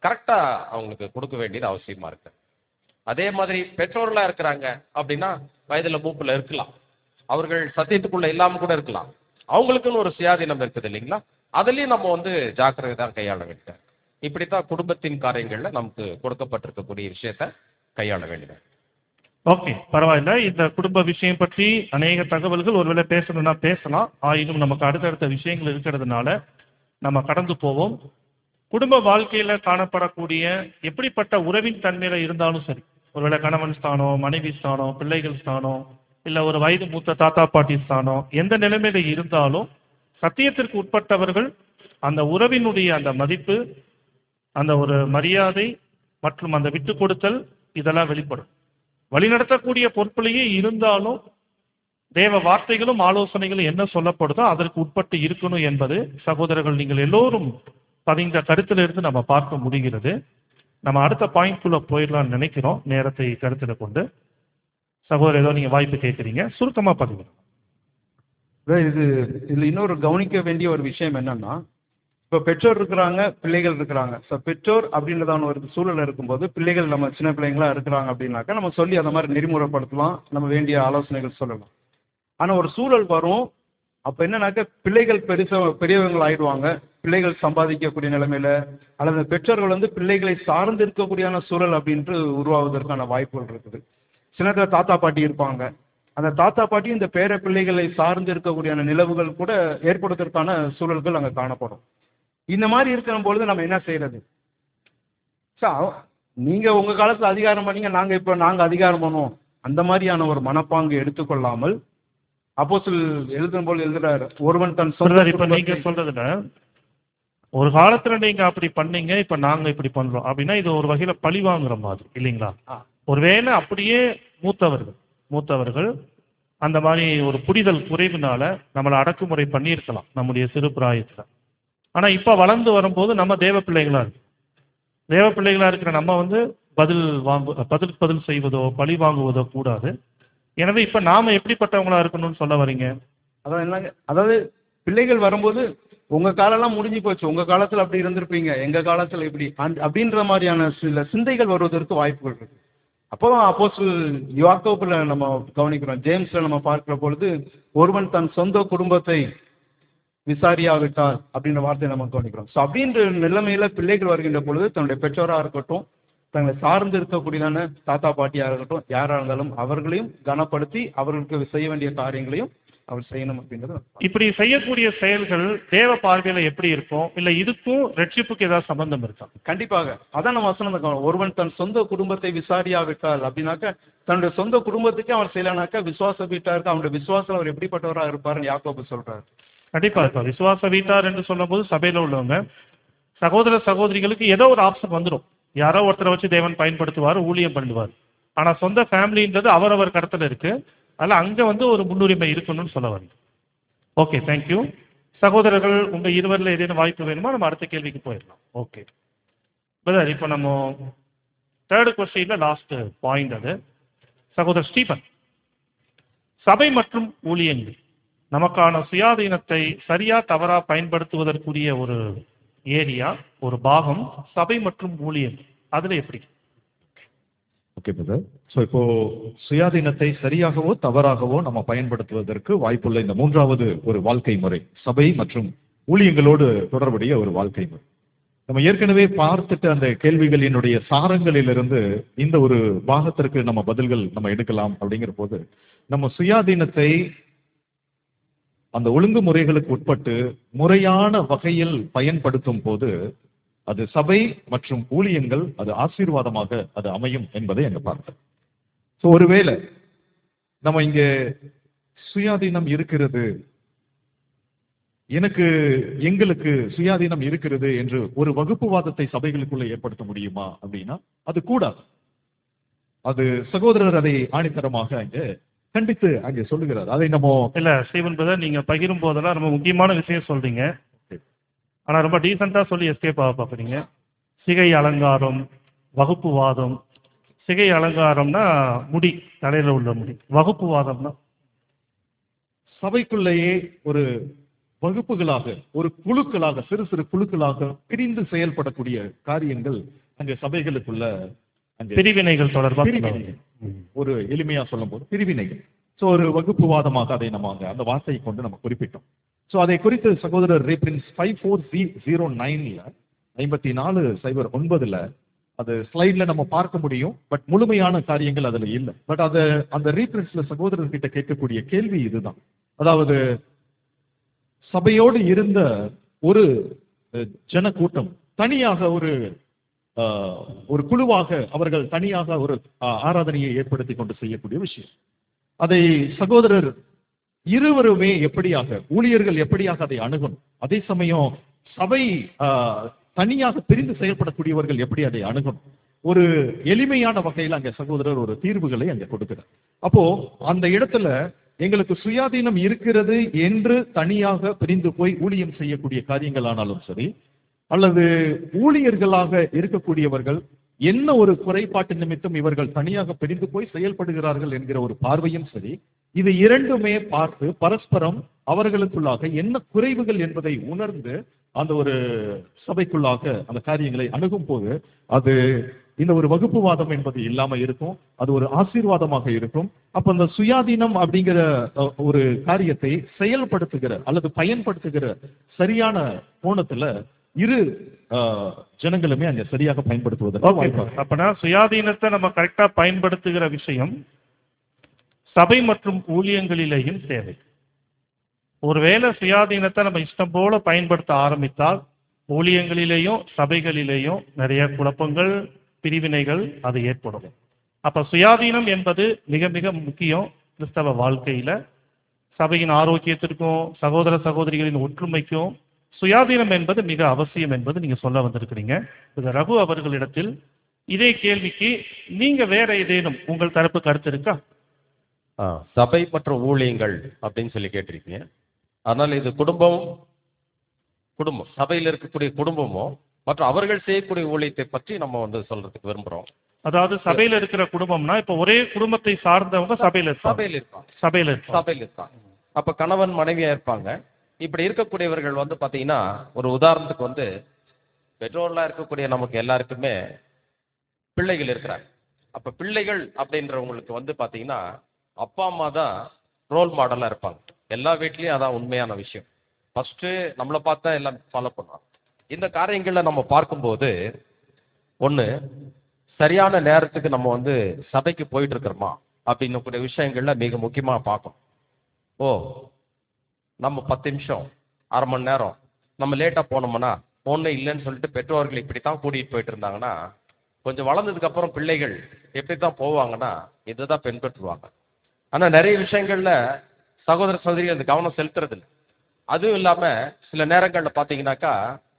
S4: கரெக்டா அவங்களுக்கு கொடுக்க வேண்டியது அவசியமா இருக்கு அதே மாதிரி பெற்றோர்களா இருக்கிறாங்க அப்படின்னா வயதுல மூப்புல இருக்கலாம் அவர்கள் சத்தியத்துக்குள்ள இல்லாம கூட இருக்கலாம் அவங்களுக்குன்னு ஒரு சுயாதீனம் இருக்குது இல்லைங்களா அதுலயும் நம்ம வந்து ஜாக்கிரதை தான் கையாள வேண்டியது இப்படித்தான் குடும்பத்தின் காரியங்கள்ல நமக்கு கொடுக்கப்பட்டிருக்கக்கூடிய விஷயத்த கையாள வேண்டியது
S1: ஓகே பரவாயில்ல இந்த குடும்ப விஷயம் பற்றி அநேக தகவல்கள் ஒருவேளை பேசணும்னா பேசலாம் ஆயினும் நமக்கு அடுத்தடுத்த விஷயங்கள் இருக்கிறதுனால நம்ம கடந்து போவோம் குடும்ப வாழ்க்கையில காணப்படக்கூடிய எப்படிப்பட்ட உறவின் தன்மையில இருந்தாலும் சரி ஒருவேளை கணவன் ஸ்தானம் மனைவி ஸ்தானம் பிள்ளைகள் ஸ்தானம் இல்ல ஒரு வயது மூத்த தாத்தா பாட்டி ஸ்தானம் எந்த நிலைமையில இருந்தாலும் சத்தியத்திற்கு உட்பட்டவர்கள் அந்த உறவினுடைய அந்த மதிப்பு அந்த ஒரு மரியாதை மற்றும் அந்த விட்டு கொடுத்தல் இதெல்லாம் வெளிப்படும் வழிநடத்தக்கூடிய பொறுப்பிலேயே இருந்தாலும் தேவ வார்த்தைகளும் ஆலோசனைகளும் என்ன சொல்லப்படுதோ அதற்கு உட்பட்டு இருக்கணும் என்பது சகோதரர்கள் நீங்கள் எல்லோரும் பதிந்த கருத்திலிருந்து நம்ம பார்க்க முடிகிறது நம்ம அடுத்த பாயிண்ட்குள்ள போயிடலாம்னு நினைக்கிறோம் நேரத்தை கருத்தில் கொண்டு சகோதரர் ஏதோ நீங்க வாய்ப்பு கேட்குறீங்க சுருக்கமா பதிவு
S5: அதாவது இது இதுல இன்னொரு கவனிக்க வேண்டிய ஒரு விஷயம் என்னன்னா இப்போ பெற்றோர் இருக்கிறாங்க பிள்ளைகள் இருக்கிறாங்க ஸோ பெற்றோர் அப்படின்றதான ஒரு சூழல் இருக்கும்போது பிள்ளைகள் நம்ம சின்ன பிள்ளைங்களா இருக்கிறாங்க அப்படின்னாக்கா நம்ம சொல்லி அந்த மாதிரி நெறிமுறைப்படுத்தலாம் நம்ம வேண்டிய ஆலோசனைகள் சொல்லலாம் ஆனா ஒரு சூழல் வரும் அப்ப என்னன்னாக்க பிள்ளைகள் பெருச பெரியவங்கள் ஆயிடுவாங்க பிள்ளைகள் சம்பாதிக்கக்கூடிய நிலைமையில அல்லது பெற்றோர்கள் வந்து பிள்ளைகளை சார்ந்து இருக்கக்கூடியான சூழல் அப்படின்ட்டு உருவாவதற்கான வாய்ப்புகள் இருக்குது சில நேரத்துல தாத்தா பாட்டி இருப்பாங்க அந்த தாத்தா பாட்டி இந்த பேர பிள்ளைகளை சார்ந்து இருக்கக்கூடிய நிலவுகள் கூட ஏற்படுவதற்கான சூழல்கள் அங்க காணப்படும் இந்த மாதிரி இருக்கிற பொழுது நம்ம என்ன செய்யறது சார் நீங்க உங்க காலத்துல அதிகாரம் பண்ணீங்க நாங்க இப்ப நாங்க அதிகாரம் பண்ணுவோம் அந்த மாதிரியான ஒரு மனப்பாங்கு எடுத்துக்கொள்ளாமல் அப்போ எழுதும் போல் எழுதுறாரு ஒருவன் தன் சொந்த
S1: பிரதர் இப்ப நீங்க
S5: குடும்பத்தை-
S1: சொல்றதுல ஒரு காலத்துல நீங்க அப்படி பண்ணீங்க இப்ப நாங்க இப்படி பண்றோம் அப்படின்னா இது ஒரு வகையில பழி வாங்குற மாதிரி இல்லைங்களா
S5: ஆ.
S1: ஒருவேளை அப்படியே மூத்தவர்கள் மூத்தவர்கள் அந்த மாதிரி ஒரு புரிதல் குறைவுனால நம்மளை அடக்குமுறை பண்ணியிருக்கலாம் நம்முடைய சிறு பிராயத்துல ஆனா இப்ப வளர்ந்து வரும்போது நம்ம தேவ பிள்ளைகளா இருக்கு தேவ பிள்ளைகளா இருக்கிற நம்ம வந்து பதில் வாங்கு பதில் பதில் செய்வதோ பழி வாங்குவதோ கூடாது எனவே இப்ப நாம எப்படிப்பட்டவங்களா இருக்கணும்னு சொல்ல வரீங்க
S5: அதான் என்னங்க அதாவது பிள்ளைகள் வரும்போது உங்க காலம்லாம் முடிஞ்சு போச்சு உங்க காலத்துல அப்படி இருந்திருப்பீங்க எங்க காலத்துல இப்படி அந்த- அப்படின்ற மாதிரியான சில சிந்தைகள் வருவதற்கு வாய்ப்புகள் இருக்கு அப்போதான் அப்போஸ்தல் யோவாக்கோப்புல நம்ம கவனிக்கிறோம் ஜேம்ஸ்ல நம்ம பார்க்கிற பொழுது ஒருவன் தன் சொந்த குடும்பத்தை விசாரியாவிட்டால் அப்படின்ற வார்த்தையை நம்ம கவனிக்கிறோம் ஸோ அப்படின்ற நிலைமையில பிள்ளைகள் வருகின்ற பொழுது தன்னுடைய பெற்றோரா இருக்கட்டும் தங்களை சார்ந்து இருக்கக்கூடியதான தாத்தா பாட்டியா இருக்கட்டும் யாரா இருந்தாலும் அவர்களையும் கனப்படுத்தி அவர்களுக்கு செய்ய வேண்டிய காரியங்களையும் அவர் செய்யணும் அப்படின்றது
S1: இப்படி செய்யக்கூடிய செயல்கள் தேவ பார்வையில எப்படி இருக்கும் இல்ல இதுக்கும் ரட்சிப்புக்கு ஏதாவது சம்பந்தம் இருக்கா
S5: கண்டிப்பாக அதான் நம்ம வசனம் தான் கவனம். ஒருவன் தன் சொந்த குடும்பத்தை விசாரியாவிட்டால் அப்படின்னாக்க தன்னுடைய சொந்த குடும்பத்துக்கு அவன் செய்யலனாக்கா விசுவாச வீட்டாருக்கு அவனுடைய விசுவாசம் அவர் எப்படிப்பட்டவரா இருப்பாருன்னு யாக்கோபு சொல்றாரு
S1: கண்டிப்பா இப்ப விசுவாச வீட்டார் என்று சொல்லும்போது சபையில உள்ளவங்க சகோதர சகோதரிகளுக்கு ஏதோ ஒரு ஆப்ஷன் வந்துடும் யாரோ ஒருத்தரை வச்சு தேவன் பயன்படுத்துவார் ஊழியம் பண்ணுவார் ஆனா சொந்த ஃபேமிலின்றது அவரவர் கடத்துல இருக்கு அதனால அங்க வந்து ஒரு முன்னுரிமை இருக்கணும்னு சொல்ல வரீங்க ஓகே தேங்க்யூ சகோதரர்கள் உங்க இருவரில் ஏதேனும் வாய்ப்பு வேணுமா நம்ம அடுத்த கேள்விக்கு போயிடலாம் ஓகே பிரதர் இப்போ நம்ம தேர்டு கொஸ்டின்ல லாஸ்ட் பாயிண்ட் அது சகோதரர் ஸ்டீபன் சபை மற்றும் ஊழியங்கள் நமக்கான சுயாதீனத்தை சரியா தவறா பயன்படுத்துவதற்குரிய ஒரு ஏரியா ஒரு பாகம் சபை மற்றும் ஊழியம் அதுல எப்படி
S3: ஓகே பிரதர் ஸோ இப்போ சுயாதீனத்தை சரியாகவோ தவறாகவோ நம்ம பயன்படுத்துவதற்கு வாய்ப்புள்ள இந்த மூன்றாவது ஒரு வாழ்க்கை முறை சபை மற்றும் ஊழியங்களோடு தொடர்புடைய ஒரு வாழ்க்கை முறை நம்ம ஏற்கனவே பார்த்துட்டு அந்த கேள்விகளினுடைய சாரங்களிலிருந்து இந்த ஒரு பாகத்திற்கு நம்ம பதில்கள் நம்ம எடுக்கலாம் அப்படிங்கிற போது நம்ம சுயாதீனத்தை அந்த ஒழுங்குமுறைகளுக்கு உட்பட்டு முறையான வகையில் பயன்படுத்தும் போது அது சபை மற்றும் ஊழியங்கள் அது ஆசீர்வாதமாக அது அமையும் என்பதை அங்க பார்த்தோம் ஸோ ஒருவேளை நம்ம இங்க சுயாதீனம் இருக்கிறது எனக்கு எங்களுக்கு சுயாதீனம் இருக்கிறது என்று ஒரு வகுப்புவாதத்தை சபைகளுக்குள்ள ஏற்படுத்த முடியுமா அப்படின்னா அது கூடாது அது சகோதரர் அதை ஆணித்தரமாக அங்கே கண்டித்து அங்கே சொல்லுகிறார் அதை நம்ம
S1: இல்ல ஸ்டீவன் பிரதர் நீங்க பகிரும் போதெல்லாம் ரொம்ப முக்கியமான விஷயம் சொல்றீங்க ஆனா ரொம்ப டீசெண்டா சொல்லி எஸ்கேப் ஆக பாக்குறீங்க சிகை அலங்காரம் வகுப்புவாதம் சிகை அலங்காரம்னா முடி தலையில உள்ள முடி வகுப்புவாதம்னா
S3: சபைக்குள்ளேயே ஒரு வகுப்புகளாக ஒரு குழுக்களாக சிறு சிறு குழுக்களாக பிரிந்து செயல்படக்கூடிய காரியங்கள் அங்க சபைகளுக்குள்ள அங்க
S1: பிரிவினைகள் தொடர்பாக
S3: பிரிவினைகள். ஒரு எளிமையா சொல்லும்போது பிரிவினைகள் சோ ஒரு வகுப்புவாதமாக அதை நம்ம அங்க அந்த வார்த்தையை கொண்டு நம்ம குறிப்பிட்டோம் சோ அதை குறித்து சகோதரர் reprints five four C zero நைன்ல ஐம்பத்தி நாலு சைபர் ஒன்பதுல அது ஸ்லைட்ல நம்ம பார்க்க முடியும் பட் முழுமையான காரியங்கள் அதுல இல்லை பட் அது அந்த ரீப்ரின்ஸ்ல சகோதரர் கிட்ட கேட்கக்கூடிய கேள்வி இதுதான் அதாவது சபையோடு இருந்த ஒரு அஹ், ஜனக்கூட்டம் தனியாக ஒரு ஆஹ், ஒரு குழுவாக அவர்கள் தனியாக ஒரு ஆஹ், ஆராதனையை ஏற்படுத்தி கொண்டு செய்யக்கூடிய விஷயம் அதை சகோதரர் இருவருமே எப்படியாக ஊழியர்கள் எப்படியாக அதை அணுகணும் அதே சமயம் சபை ஆஹ், தனியாக பிரிந்து செயல்படக்கூடியவர்கள் எப்படி அதை அணுகணும் ஒரு எளிமையான வகையில் அங்க சகோதரர் ஒரு தீர்வுகளை அங்க கொடுக்கிறார் அப்போ அந்த இடத்துல எங்களுக்கு சுயாதீனம் இருக்கிறது என்று தனியாக பிரிந்து போய் ஊழியம் செய்யக்கூடிய காரியங்கள் ஆனாலும் சரி அல்லது ஊழியர்களாக இருக்கக்கூடியவர்கள் என்ன ஒரு குறைபாட்டு நிமித்தம் இவர்கள் தனியாக பிரிந்து போய் செயல்படுகிறார்கள் என்கிற ஒரு பார்வையும் சரி இது இரண்டுமே பார்த்து பரஸ்பரம் அவர்களுக்குள்ளாக என்ன குறைவுகள் என்பதை உணர்ந்து அந்த ஒரு சபைக்குள்ளாக அந்த காரியங்களை அணுகும் போது அது இந்த ஒரு வகுப்புவாதம் என்பது இல்லாம இருக்கும் அது ஒரு ஆசீர்வாதமாக இருக்கும் அப்ப அந்த சுயாதீனம் அப்படிங்கிற அஹ், ஒரு காரியத்தை செயல்படுத்துகிற அல்லது பயன்படுத்துகிற சரியான கோணத்துல இரு அஹ், ஜனங்களுமே அங்க சரியாக பயன்படுத்துவதற்கு வாய்ப்பு இருக்கு.
S1: அப்பனா சுயாதீனத்தை நம்ம கரெக்டா பயன்படுத்துகிற விஷயம் சபை மற்றும் ஊழியங்களிலேயும் தேவை ஒருவேளை சுயாதீனத்தை நம்ம இஷ்டம் போல பயன்படுத்த ஆரம்பித்தால் ஊழியங்களிலேயும் சபைகளிலேயும் நிறைய குழப்பங்கள் பிரிவினைகள் அது ஏற்படும் அப்ப சுயாதீனம் என்பது மிக மிக முக்கியம் கிறிஸ்தவ வாழ்க்கையில சபையின் ஆரோக்கியத்திற்கும் சகோதர சகோதரிகளின் ஒற்றுமைக்கும் சுயாதீனம் என்பது மிக அவசியம் என்பது நீங்க சொல்ல வந்திருக்கிறீங்க இது ரகு அவர்களிடத்தில் இதே கேள்விக்கு நீங்க வேற ஏதேனும் உங்கள் தரப்பு கருத்து இருக்கா
S4: ஆ, சபை மற்றும் ஊழியங்கள் அப்படின்னு சொல்லி கேட்டிருக்கீங்க அதனால இது குடும்பம் குடும்பம் சபையில் இருக்கக்கூடிய குடும்பமும் மற்றும் அவர்கள் செய்யக்கூடிய ஊழியத்தை பற்றி நம்ம வந்து சொல்றதுக்கு விரும்புறோம்
S1: அதாவது சபையில இருக்கிற குடும்பம்னா இப்ப ஒரே குடும்பத்தை சார்ந்தவங்க சபையில இருப்பாங்க
S4: சபையில் இருப்பாங்க
S1: சபையில இருப்பாங்க
S4: சபையில் இருப்பாங்க அப்ப கணவன் மனைவியா இருப்பாங்க இப்படி இருக்கக்கூடியவர்கள் வந்து பாத்தீங்கன்னா ஒரு உதாரணத்துக்கு வந்து பெற்றோர்லாம் இருக்கக்கூடிய நமக்கு எல்லாருக்குமே பிள்ளைகள் இருக்கிறாங்க அப்ப பிள்ளைகள் அப்படின்றவங்களுக்கு வந்து பாத்தீங்கன்னா அப்பா அம்மா தான் ரோல் மாடலா இருப்பாங்க எல்லா வீட்லயும் அதான் உண்மையான விஷயம் ஃபர்ஸ்ட் நம்மளை பார்த்தா எல்லாம் ஃபாலோ பண்ணுவாங்க இந்த காரியங்களை நம்ம பார்க்கும்போது ஒண்ணு சரியான நேரத்துக்கு நம்ம வந்து சபைக்கு போயிட்டு இருக்கிறோமா அப்படின்னு கூடிய விஷயங்கள்ல மிக முக்கியமா பார்க்கணும் ஓ நம்ம பத்து நிமிஷம் அரை மணி நேரம் நம்ம லேட்டா போனோம்னா ஒண்ணு இல்லைன்னு சொல்லிட்டு பெற்றோர்கள் இப்படித்தான் கூட்டிட்டு போயிட்டு இருந்தாங்கன்னா கொஞ்சம் வளர்ந்ததுக்கு அப்புறம் பிள்ளைகள் எப்படித்தான் போவாங்கன்னா இதுதான் பின்பற்றுவாங்க ஆனா நிறைய விஷயங்கள்ல சகோதர சகோதரிகள் அந்த கவனம் செலுத்துறது இல்லை அதுவும் இல்லாம சில நேரங்கள்ல பாத்தீங்கன்னாக்கா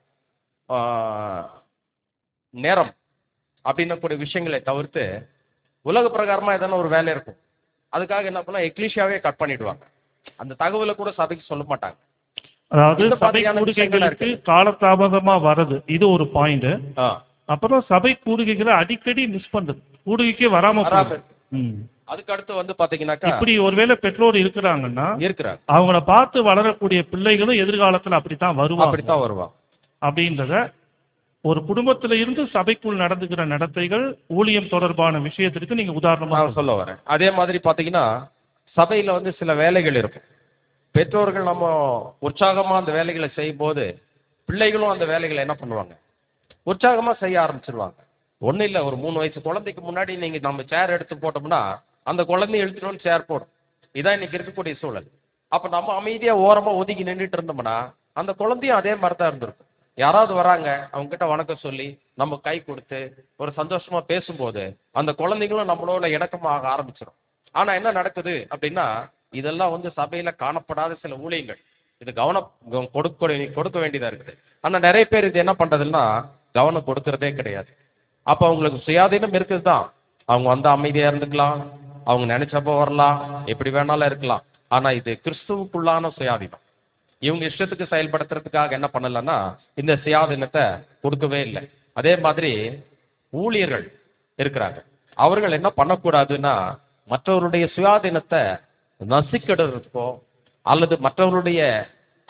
S4: ஆஹ், நேரம் அப்படின்னக்கூடிய விஷயங்களை தவிர்த்து உலக பிரகாரமா எதனா ஒரு வேலை இருக்கும் அதுக்காக என்ன பண்ணா எக்லிஷியாவே கட் பண்ணிடுவாங்க அந்த தகவலை கூட சபைக்கு சொல்ல மாட்டாங்க
S1: அதாவது
S4: இந்த
S1: சபை
S4: மாதிரியான விஷயங்கள்லாம்
S1: கூடுகைகளுக்கு காலதாமதமா வருது இது ஒரு பாயிண்ட்
S4: ஆ,
S1: அப்புறம் சபை கூடுகைகளை அடிக்கடி மிஸ் பண்றது கூடுகைக்கே வராம
S4: வராம
S1: போகுது. ம்.
S4: அதுக்கு அடுத்து வந்து பாத்தீங்கன்னாக்கா
S1: இப்படி ஒருவேளை பெற்றோர் இருக்கிறாங்கன்னா
S4: இருக்கிறாங்க
S1: அவங்கள பார்த்து வளரக்கூடிய பிள்ளைகளும் எதிர்காலத்துல அப்படித்தான் வருவாங்க
S4: அப்படித்தான் வருவாங்க
S1: அப்படின்றத ஒரு குடும்பத்துல இருந்து சபைக்குள் நடந்துக்கிற நடத்தைகள் ஊழியம் தொடர்பான விஷயத்திற்கு நீங்க உதாரணமா
S4: நான் சொல்ல வரேன் அதே மாதிரி பாத்தீங்கன்னா சபையில வந்து சில வேலைகள் இருக்கும் பெற்றோர்கள் நம்ம உற்சாகமா அந்த வேலைகளை செய்யும் போது பிள்ளைகளும் அந்த வேலைகளை என்ன பண்ணுவாங்க உற்சாகமா செய்ய ஆரம்பிச்சிருவாங்க ஒண்ணும் இல்ல ஒரு மூணு வயசு குழந்தைக்கு முன்னாடி நீங்க நம்ம சேர் எடுத்து போட்டோம்னா அந்த குழந்தைய எழுத்துட்டு வந்து சேர் போடும் இதான் இன்னைக்கு இருக்கக்கூடிய சூழல் அப்ப நம்ம அமைதியா ஓரமா ஒதுங்கி நின்றுட்டு இருந்தோம்னா அந்த குழந்தையும் அதே மாதிரி தான் இருந்திருக்கும் யாராவது வராங்க அவங்க கிட்ட வணக்கம் சொல்லி நம்ம கை கொடுத்து ஒரு சந்தோஷமா பேசும்போது அந்த குழந்தைங்களும் நம்மளோட இணக்கமாக ஆரம்பிச்சிடும் ஆனா என்ன நடக்குது அப்படின்னா இதெல்லாம் வந்து சபையில காணப்படாத சில ஊழியங்கள் இது கவனம் க- கொடுக்க கொடுக்க வேண்டியதா இருக்குது ஆனா நிறைய பேர் இது என்ன பண்றதுன்னா கவனம் கொடுக்கறதே கிடையாது அப்ப அவங்களுக்கு சுயாதீனம் இருக்குது தான் அவங்க வந்து அமைதியா இருந்துக்கலாம் அவங்க நினைச்சப்ப வரலாம் எப்படி வேணாலும் இருக்கலாம் ஆனா இது கிறிஸ்துவுக்குள்ளான சுயாதீனம் இவங்க இஷ்டத்துக்கு செயல்படுத்துறதுக்காக என்ன பண்ணலன்னா இந்த சுயாதீனத்தை கொடுக்கவே இல்லை அதே மாதிரி ஊழியர்கள் இருக்கிறாங்க அவர்கள் என்ன பண்ணக்கூடாதுன்னா மற்றவருடைய சுயாதீனத்தை நசிக்கிடுறதுக்கோ அல்லது மற்றவருடைய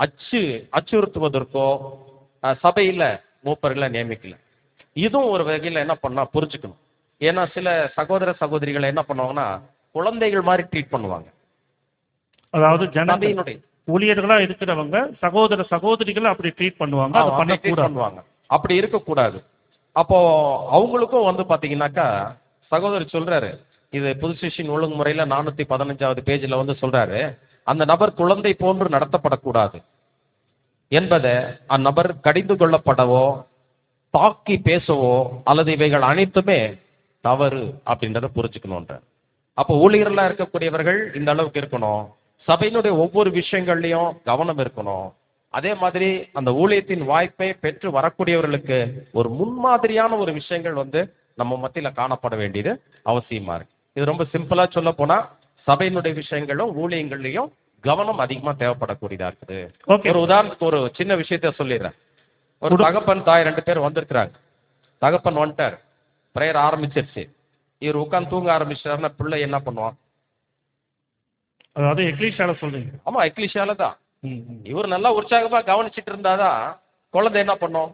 S4: அச்சு அச்சுறுத்துவதற்கோ அஹ், சபையில மூப்பர்களை நியமிக்கல இதுவும் ஒரு வகையில என்ன பண்ணா புரிஞ்சுக்கணும் ஏன்னா சில சகோதர சகோதரிகளை என்ன பண்ணுவாங்கன்னா குழந்தைகள் மாதிரி ட்ரீட் பண்ணுவாங்க
S1: அதாவது ஜனங்கள்
S4: சபையினுடைய
S1: ஊழியர்களா இருக்கிறவங்க சகோதர சகோதரிகளை அப்படி ட்ரீட் பண்ணுவாங்க அதை
S4: ஆமா, அப்படி treat
S1: பண்ணக்கூடாது
S4: பண்ணுவாங்க அப்படி இருக்கக்கூடாது அப்போ அவங்களுக்கும் வந்து பாத்தீங்கன்னாக்கா சகோதரர் சொல்றாரு இது புதுசிஷின் ஒழுங்குமுறையில நானூத்தி பதினஞ்சாவது பேஜ்ல வந்து சொல்றாரு அந்த நபர் குழந்தை போன்று நடத்தப்படக்கூடாது என்பதை அந்நபர் கடிந்து கொள்ளப்படவோ தாக்கி பேசவோ அல்லது இவைகள் அனைத்துமே தவறு அப்படின்றத புரிஞ்சுக்கணுன்ற அப்போ ஊழியர்களா இருக்கக்கூடியவர்கள் இந்த அளவுக்கு இருக்கணும் சபையினுடைய ஒவ்வொரு விஷயங்கள்லயும் கவனம் இருக்கணும் அதே மாதிரி அந்த ஊழியத்தின் வாய்ப்பை பெற்று வரக்கூடியவர்களுக்கு ஒரு முன்மாதிரியான ஒரு விஷயங்கள் வந்து நம்ம மத்தியில காணப்பட வேண்டியது அவசியமா இருக்கு இது ரொம்ப சிம்பிளா சொல்ல போனா சபையினுடைய விஷயங்களும் ஊழியங்கள்லயும் கவனம் அதிகமா தேவைப்படக்கூடியதா இருக்குது
S1: ஓகே
S4: ஒரு உதாரணத்துக்கு ஒரு சின்ன விஷயத்த சொல்லிடுறேன் ஒரு தகப்பன் தாய் ரெண்டு பேர் வந்திருக்கிறாங்க தகப்பன் வந்துட்டார் பிரேயர் ஆரம்பிச்சிருச்சு இவர் உட்கார்ந்து தூங்க ஆரம்பிச்சாருன்னா பிள்ளை என்ன பண்ணுவான்
S1: அதாவது எக்லீஷால சொல்றீங்க
S4: ஆமா எக்லிஷியால தான்
S1: ம், ம்.
S4: இவர் நல்லா உற்சாகமா கவனிச்சிட்டு இருந்தாதான் குழந்தை என்ன பண்ணும்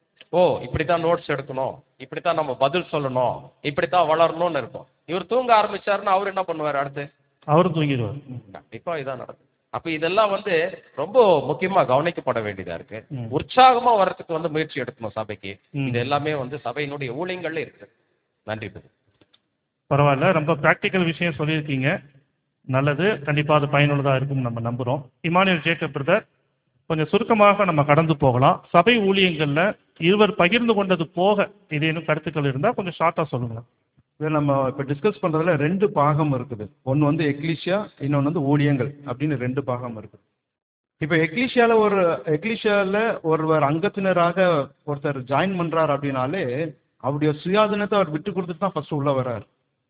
S4: ஓ இப்படித்தான் நோட்ஸ் எடுக்கணும் இப்படித்தான் நம்ம பதில் சொல்லணும் இப்படித்தான் வளரணும்னு இருக்கும் இவர் தூங்க ஆரம்பிச்சாருன்னா அவர் என்ன பண்ணுவார் அடுத்து
S1: அவரும் தூங்கிடுவார் ம்.
S4: கண்டிப்பா இதான் நடக்கும் அப்ப இதெல்லாம் வந்து ரொம்ப முக்கியமா கவனிக்கப்பட வேண்டியதா இருக்கு
S1: ம்.
S4: உற்சாகமா வர்றதுக்கு வந்து முயற்சி எடுக்கணும் சபைக்கு
S1: ம்.
S4: இது எல்லாமே வந்து சபையினுடைய ஊழியங்கள்ல இருக்கு நன்றி பிரதர்.
S1: பரவாயில்ல ரொம்ப ப்ராக்டிக்கல் விஷயம் சொல்லியிருக்கீங்க நல்லது கண்டிப்பா அது பயனுள்ளதா இருக்கும் நம்ம நம்புறோம் இமானுவேல் ஜேக்கப் பிரதர் கொஞ்சம் சுருக்கமாக நம்ம கடந்து போகலாம் சபை ஊழியங்கள்ல இருவர் பகிர்ந்து கொண்டது போக ஏதேனும் கருத்துக்கள் இருந்தா கொஞ்சம் ஷார்ட்டா சொல்லுங்களேன்
S5: இதை நம்ம இப்போ டிஸ்கஸ் பண்றதுல ரெண்டு பாகம் இருக்குது ஒன்று வந்து எக்லீஷியா இன்னொன்று வந்து ஊழியங்கள் அப்படின்னு ரெண்டு பாகம் இருக்குது இப்போ எக்லீஷியால ஒரு எக்லீஷியால ஒருவர் அங்கத்தினராக ஒருத்தர் ஜாயின் பண்றார் அப்படின்னாலே அவருடைய சுயாதீனத்தை அவர் விட்டு கொடுத்துட்டு தான் ஃபர்ஸ்ட் உள்ள வர்றார்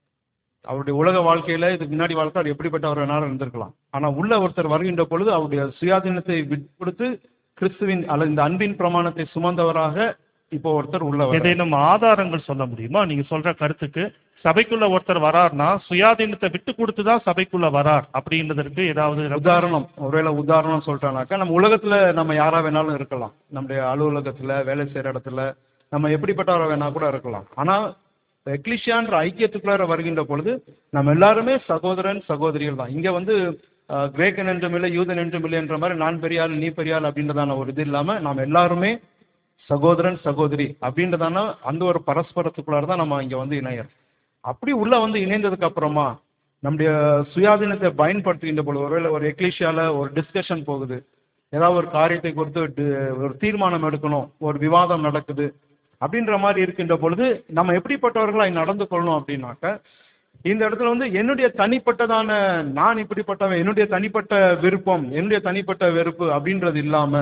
S5: அவருடைய உலக வாழ்க்கையில இதுக்கு முன்னாடி வாழ்க்கை அவர் எப்படிப்பட்டவர் வேணாலும் இருந்திருக்கலாம் ஆனா உள்ள ஒருத்தர் வருகின்ற பொழுது அவருடைய சுயாதீனத்தை விட்டு கொடுத்து கிறிஸ்துவின் அல்லது இந்த அன்பின் பிரமாணத்தை சுமந்தவராக இப்போ ஒருத்தர் உள்ள வர்றார்.
S1: ஏதேனும் ஆதாரங்கள் சொல்ல முடியுமா நீங்க சொல்ற கருத்துக்கு சபைக்குள்ள ஒருத்தர் வரார்னா சுயாதீனத்தை விட்டு கொடுத்து தான் சபைக்குள்ள வரார் அப்படின்றதற்கு ஏதாவது
S5: உதாரணம் ஒருவேளை உதாரணம் சொல்லிட்டானாக்கா நம்ம உலகத்துல நம்ம யாரா வேணாலும் இருக்கலாம் நம்முடைய அலுவலகத்துல வேலை செய்யற இடத்துல நம்ம எப்படிப்பட்டவரை வேணா கூட இருக்கலாம் ஆனா எக்லிஷியான்ற ஐக்கியத்துக்குள்ளார வருகின்ற பொழுது நம்ம எல்லாருமே சகோதரன் சகோதரிகள் தான் இங்க வந்து அஹ், கிரேக்கன் என்றும் இல்லை யூதன் என்றும் இல்லை என்ற மாதிரி நான் பெரியாள் நீ பெரியாள் அப்படின்றதான ஒரு இது இல்லாம நாம் எல்லாருமே சகோதரன் சகோதரி அப்படின்றதான அந்த ஒரு பரஸ்பரத்துக்குள்ளார தான் நம்ம இங்க வந்து இணையறோம் அப்படி உள்ள வந்து இணைந்ததுக்கு அப்புறமா நம்முடைய சுயாதீனத்தை பயன்படுத்துகின்ற பொழுது ஒருவேளை ஒரு எக்லிஷியால ஒரு டிஸ்கஷன் போகுது ஏதாவது ஒரு காரியத்தை குறித்து டி- ஒரு தீர்மானம் எடுக்கணும் ஒரு விவாதம் நடக்குது அப்படின்ற மாதிரி இருக்கின்ற பொழுது நம்ம எப்படிப்பட்டவர்களாய் நடந்து கொள்ளணும் அப்படின்னாக்க இந்த இடத்துல வந்து என்னுடைய தனிப்பட்டதான நான் இப்படிப்பட்டவன் என்னுடைய தனிப்பட்ட விருப்பம் என்னுடைய தனிப்பட்ட வெறுப்பு அப்படின்றது இல்லாம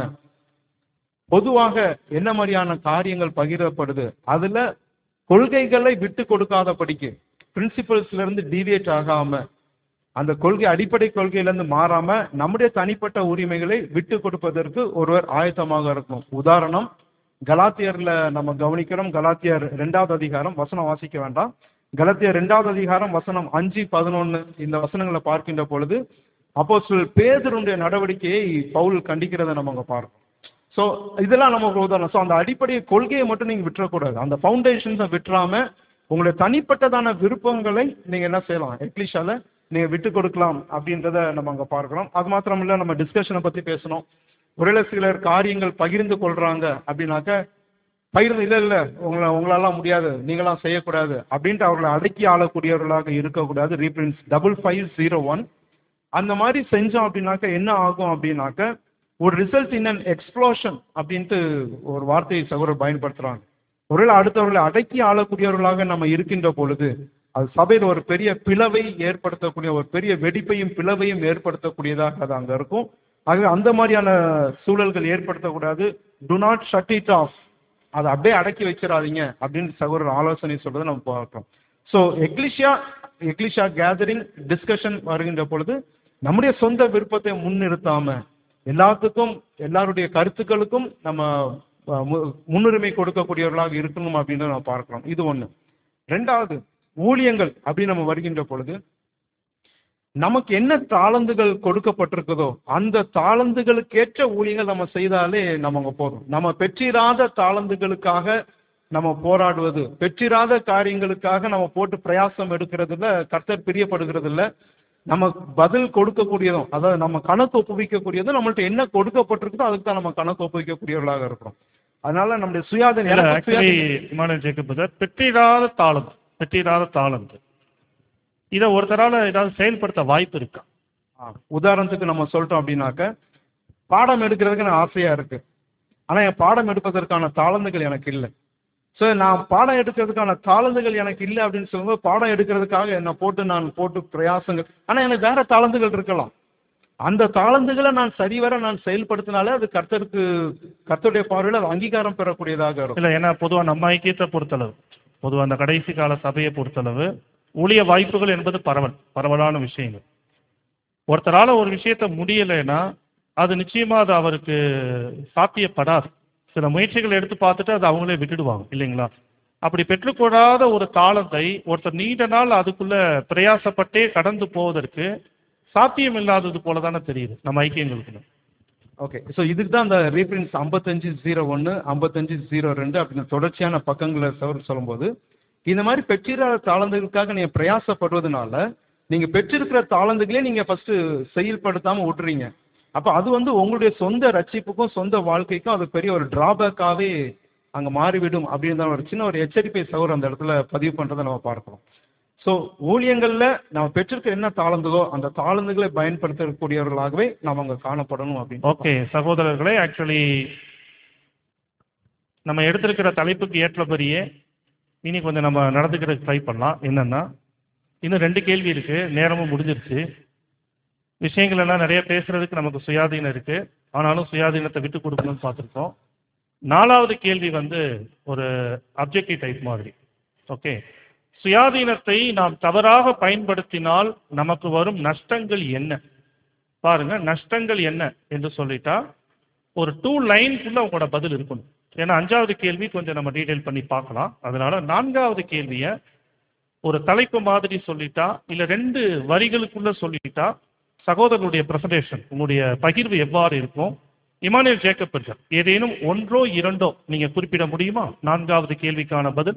S5: பொதுவாக என்ன மாதிரியான காரியங்கள் பகிரப்படுது அதுல கொள்கைகளை விட்டு கொடுக்காதபடிக்கு பிரின்சிபல்ஸ்ல இருந்து டீவியேட் ஆகாம அந்த கொள்கை அடிப்படை கொள்கையிலிருந்து மாறாம நம்முடைய தனிப்பட்ட உரிமைகளை விட்டு கொடுப்பதற்கு ஒருவர் ஆயத்தமாக இருக்கணும் உதாரணம் கலாத்தியர்ல நம்ம கவனிக்கிறோம் கலாத்தியர் ரெண்டாவது அதிகாரம் வசனம் வாசிக்க வேண்டாம் கலாத்தியர் ரெண்டாவது அதிகாரம் வசனம் அஞ்சு பதினொன்னு இந்த வசனங்களை பார்க்கின்ற பொழுது அப்போ பேதருடைய நடவடிக்கையை பவுல் கண்டிக்கிறதை நம்ம அங்க பார்க்கிறோம் ஸோ இதெல்லாம் நமக்கு ஒரு உதாரணம் ஸோ அந்த அடிப்படை கொள்கையை மட்டும் நீங்க விட்டுறக்கூடாது அந்த ஃபவுண்டேஷன்ஸை விட்டுறாம உங்களுடைய தனிப்பட்டதான விருப்பங்களை நீங்க என்ன செய்யலாம் எக்லிஷால நீங்க விட்டு கொடுக்கலாம் அப்படின்றத நம்ம அங்க பார்க்கிறோம் அது மாத்திரம் இல்ல நம்ம டிஸ்கஷனை பத்தி பேசணும் ஒருவேளை சிலர் காரியங்கள் பகிர்ந்து கொள்றாங்க அப்படின்னாக்க பகிர்ந்து இல்ல இல்ல உங்களை உங்களாலாம் முடியாது நீங்களாம் செய்யக்கூடாது அப்படின்ட்டு அவர்களை அடக்கி ஆளக்கூடியவர்களாக இருக்கக்கூடாது reprints double five zero one அந்த மாதிரி செஞ்சோம் அப்படின்னாக்க என்ன ஆகும் அப்படின்னாக்க ஒரு ரிசல்ட் இன் அன் எக்ஸ்ப்ளோஷன் அப்படின்ட்டு ஒரு வார்த்தையை சகோதரர் பயன்படுத்துறாங்க ஒருவேளை அடுத்தவர்களை அடக்கி ஆளக்கூடியவர்களாக நம்ம இருக்கின்ற பொழுது அது சபையில் ஒரு பெரிய பிளவை ஏற்படுத்தக்கூடிய ஒரு பெரிய வெடிப்பையும் பிளவையும் ஏற்படுத்தக்கூடியதாக அது அங்க இருக்கும் ஆகவே அந்த மாதிரியான சூழல்கள் ஏற்படுத்தக்கூடாது do not shut it off அதை அப்படியே அடக்கி வச்சிடாதீங்க அப்படின்னு சகோதரர் ஆலோசனை சொல்றதை நம்ம பார்க்கிறோம் so ecclesia ecclesia gathering discussion வருகின்ற பொழுது நம்முடைய சொந்த விருப்பத்தை முன்னிறுத்தாம எல்லாத்துக்கும் எல்லாருடைய கருத்துக்களுக்கும் நம்ம அஹ், மு- முன்னுரிமை கொடுக்கக்கூடியவர்களாக இருக்கணும் அப்படின்னு நம்ம பார்க்கிறோம் இது ஒண்ணு ரெண்டாவது ஊழியங்கள் அப்படின்னு நம்ம வருகின்ற பொழுது நமக்கு என்ன தாளந்துகள் கொடுக்கப்பட்டிருக்குதோ அந்த தாளந்துகளுக்கேற்ற ஊழியங்கள் நம்ம செய்தாலே நமக்கு போதும் நம்ம பெற்றிராத தாளந்துகளுக்காக நம்ம போராடுவது பெற்றிராத காரியங்களுக்காக நம்ம போட்டு பிரயாசம் எடுக்கிறதுல கர்த்தர் பிரியப்படுகிறது இல்ல நம்ம பதில் கொடுக்கக்கூடியதும் அதாவது நம்ம கணக்கு ஒப்புவிக்கக்கூடியதும் நம்மள்ட்ட என்ன கொடுக்கப்பட்டிருக்குதோ அதுக்கு தான் நம்ம கணக்கு ஒப்புவிக்கக்கூடியவர்களாக இருக்கிறோம் அதனால நம்முடைய சுயாதீன எனக்கு
S1: ஆக்சுவலி
S5: சுயாதீன-
S1: இமானுவேல் ஜேக்கப் பிரதர் பெற்றிராத தாளந்து பெற்றிராத தாளந்து இதை ஒருத்தரால ஏதாவது செயல்படுத்த வாய்ப்பு இருக்கா
S5: ஆ, உதாரணத்துக்கு நம்ம சொல்லிட்டோம் அப்படின்னாக்க பாடம் எடுக்கிறதுக்கு எனக்கு ஆசையா இருக்கு ஆனா என் பாடம் எடுப்பதற்கான தாளந்துகள் எனக்கு இல்லை ஸோ நான் பாடம் எடுக்கிறதுக்கான தாளந்துகள் எனக்கு இல்லை அப்படின்னு சொல்லும்போது பாடம் எடுக்கிறதுக்காக என்னை போட்டு நான் போட்டு பிரயாசங்கள் ஆனா எனக்கு வேற தாளந்துகள் இருக்கலாம் அந்த தாளந்துகளை நான் சரிவர நான் செயல்படுத்தினாலே அது கர்த்தருக்கு கர்த்தருடைய பார்வையில் அது அங்கீகாரம் பெறக்கூடியதாக இருக்கும்
S1: இல்ல ஏன்னா பொதுவா நம்ம ஐக்கியத்தை பொறுத்தளவு பொதுவா அந்த கடைசி கால சபையை பொறுத்தளவு ஊழிய வாய்ப்புகள் என்பது பரவல் பரவலான விஷயங்கள் ஒருத்தரால ஒரு விஷயத்த முடியலைன்னா அது நிச்சயமா அது அவருக்கு சாத்தியப்படாது சில முயற்சிகள் எடுத்து பார்த்துட்டு அது அவங்களே விட்டுடுவாங்க இல்லைங்களா அப்படி பெற்றுக்கொள்ளாத ஒரு தாளத்தை ஒருத்தர் நீண்ட நாள் அதுக்குள்ள பிரயாசப்பட்டே கடந்து போவதற்கு சாத்தியம் இல்லாதது போல தானே தெரியுது நம்ம ஐக்கியங்களுக்குள்ள
S5: ஓகே ஸோ இதுக்கு தான் அந்த ரீஃபரன்ஸ் ஐம்பத்தஞ்சு ஜீரோ ஒன்று ஐம்பத்தஞ்சு ஜீரோ ரெண்டு அப்படின்னு தொடர்ச்சியான பக்கங்களை சவர் சொல்லும்போது இந்த மாதிரி பெற்றிராத தாளந்துகளுக்காக நீங்கள் பிரயாசப்படுவதனால நீங்கள் பெற்றிருக்கிற தாளந்துகளே நீங்கள் ஃபர்ஸ்ட் செயல்படுத்தாமல் விட்டுறீங்க அப்போ அது வந்து உங்களுடைய சொந்த ரட்சிப்புக்கும் சொந்த வாழ்க்கைக்கும் அது பெரிய ஒரு டிராபேக்காகவே அங்கே மாறிவிடும் அப்படின்னு தான் ஒரு சின்ன ஒரு எச்சரிப்பை சவர் அந்த இடத்துல பதிவு பண்ணுறதை நம்ம பார்க்கிறோம் ஸோ ஊழியங்களில் நம்ம பெற்றிருக்க என்ன தாளந்துகளோ அந்த தாளந்துகளை பயன்படுத்தக்கூடியவர்களாகவே நாம் அங்கே காணப்படணும் அப்படின்னு
S1: ஓகே சகோதரர்களே ஆக்சுவலி நம்ம எடுத்திருக்கிற தலைப்புக்கு ஏற்றபடியே இனி கொஞ்சம் நம்ம நடந்துக்கிறதுக்கு ட்ரை பண்ணலாம் என்னன்னா இன்னும் ரெண்டு கேள்வி இருக்கு நேரமும் முடிஞ்சிருச்சு விஷயங்கள் எல்லாம் நிறைய பேசுறதுக்கு நமக்கு சுயாதீனம் இருக்கு ஆனாலும் சுயாதீனத்தை விட்டு கொடுக்கணும்னு பார்த்துருக்கோம் நாலாவது கேள்வி வந்து ஒரு அப்ஜெக்டிவ் டைப் மாதிரி ஓகே சுயாதீனத்தை நாம் தவறாக பயன்படுத்தினால் நமக்கு வரும் நஷ்டங்கள் என்ன பாருங்க நஷ்டங்கள் என்ன என்று சொல்லிட்டா ஒரு டூ லைன்குள்ள உங்களோட பதில் இருக்கணும் ஏன்னா அஞ்சாவது கேள்வி கொஞ்சம் நம்ம டீடைல் பண்ணி பார்க்கலாம் அதனால நான்காவது கேள்வியை ஒரு தலைப்பு மாதிரி சொல்லிட்டா இல்ல ரெண்டு வரிகளுக்குள்ள சொல்லிட்டா சகோதரனுடைய பிரசன்டேஷன் உங்களுடைய பகிர்வு எவ்வாறு இருக்கும் இமானுவேல் ஜேக்கப் பெற்றார் ஏதேனும் ஒன்றோ இரண்டோ நீங்க குறிப்பிட முடியுமா நான்காவது கேள்விக்கான பதில்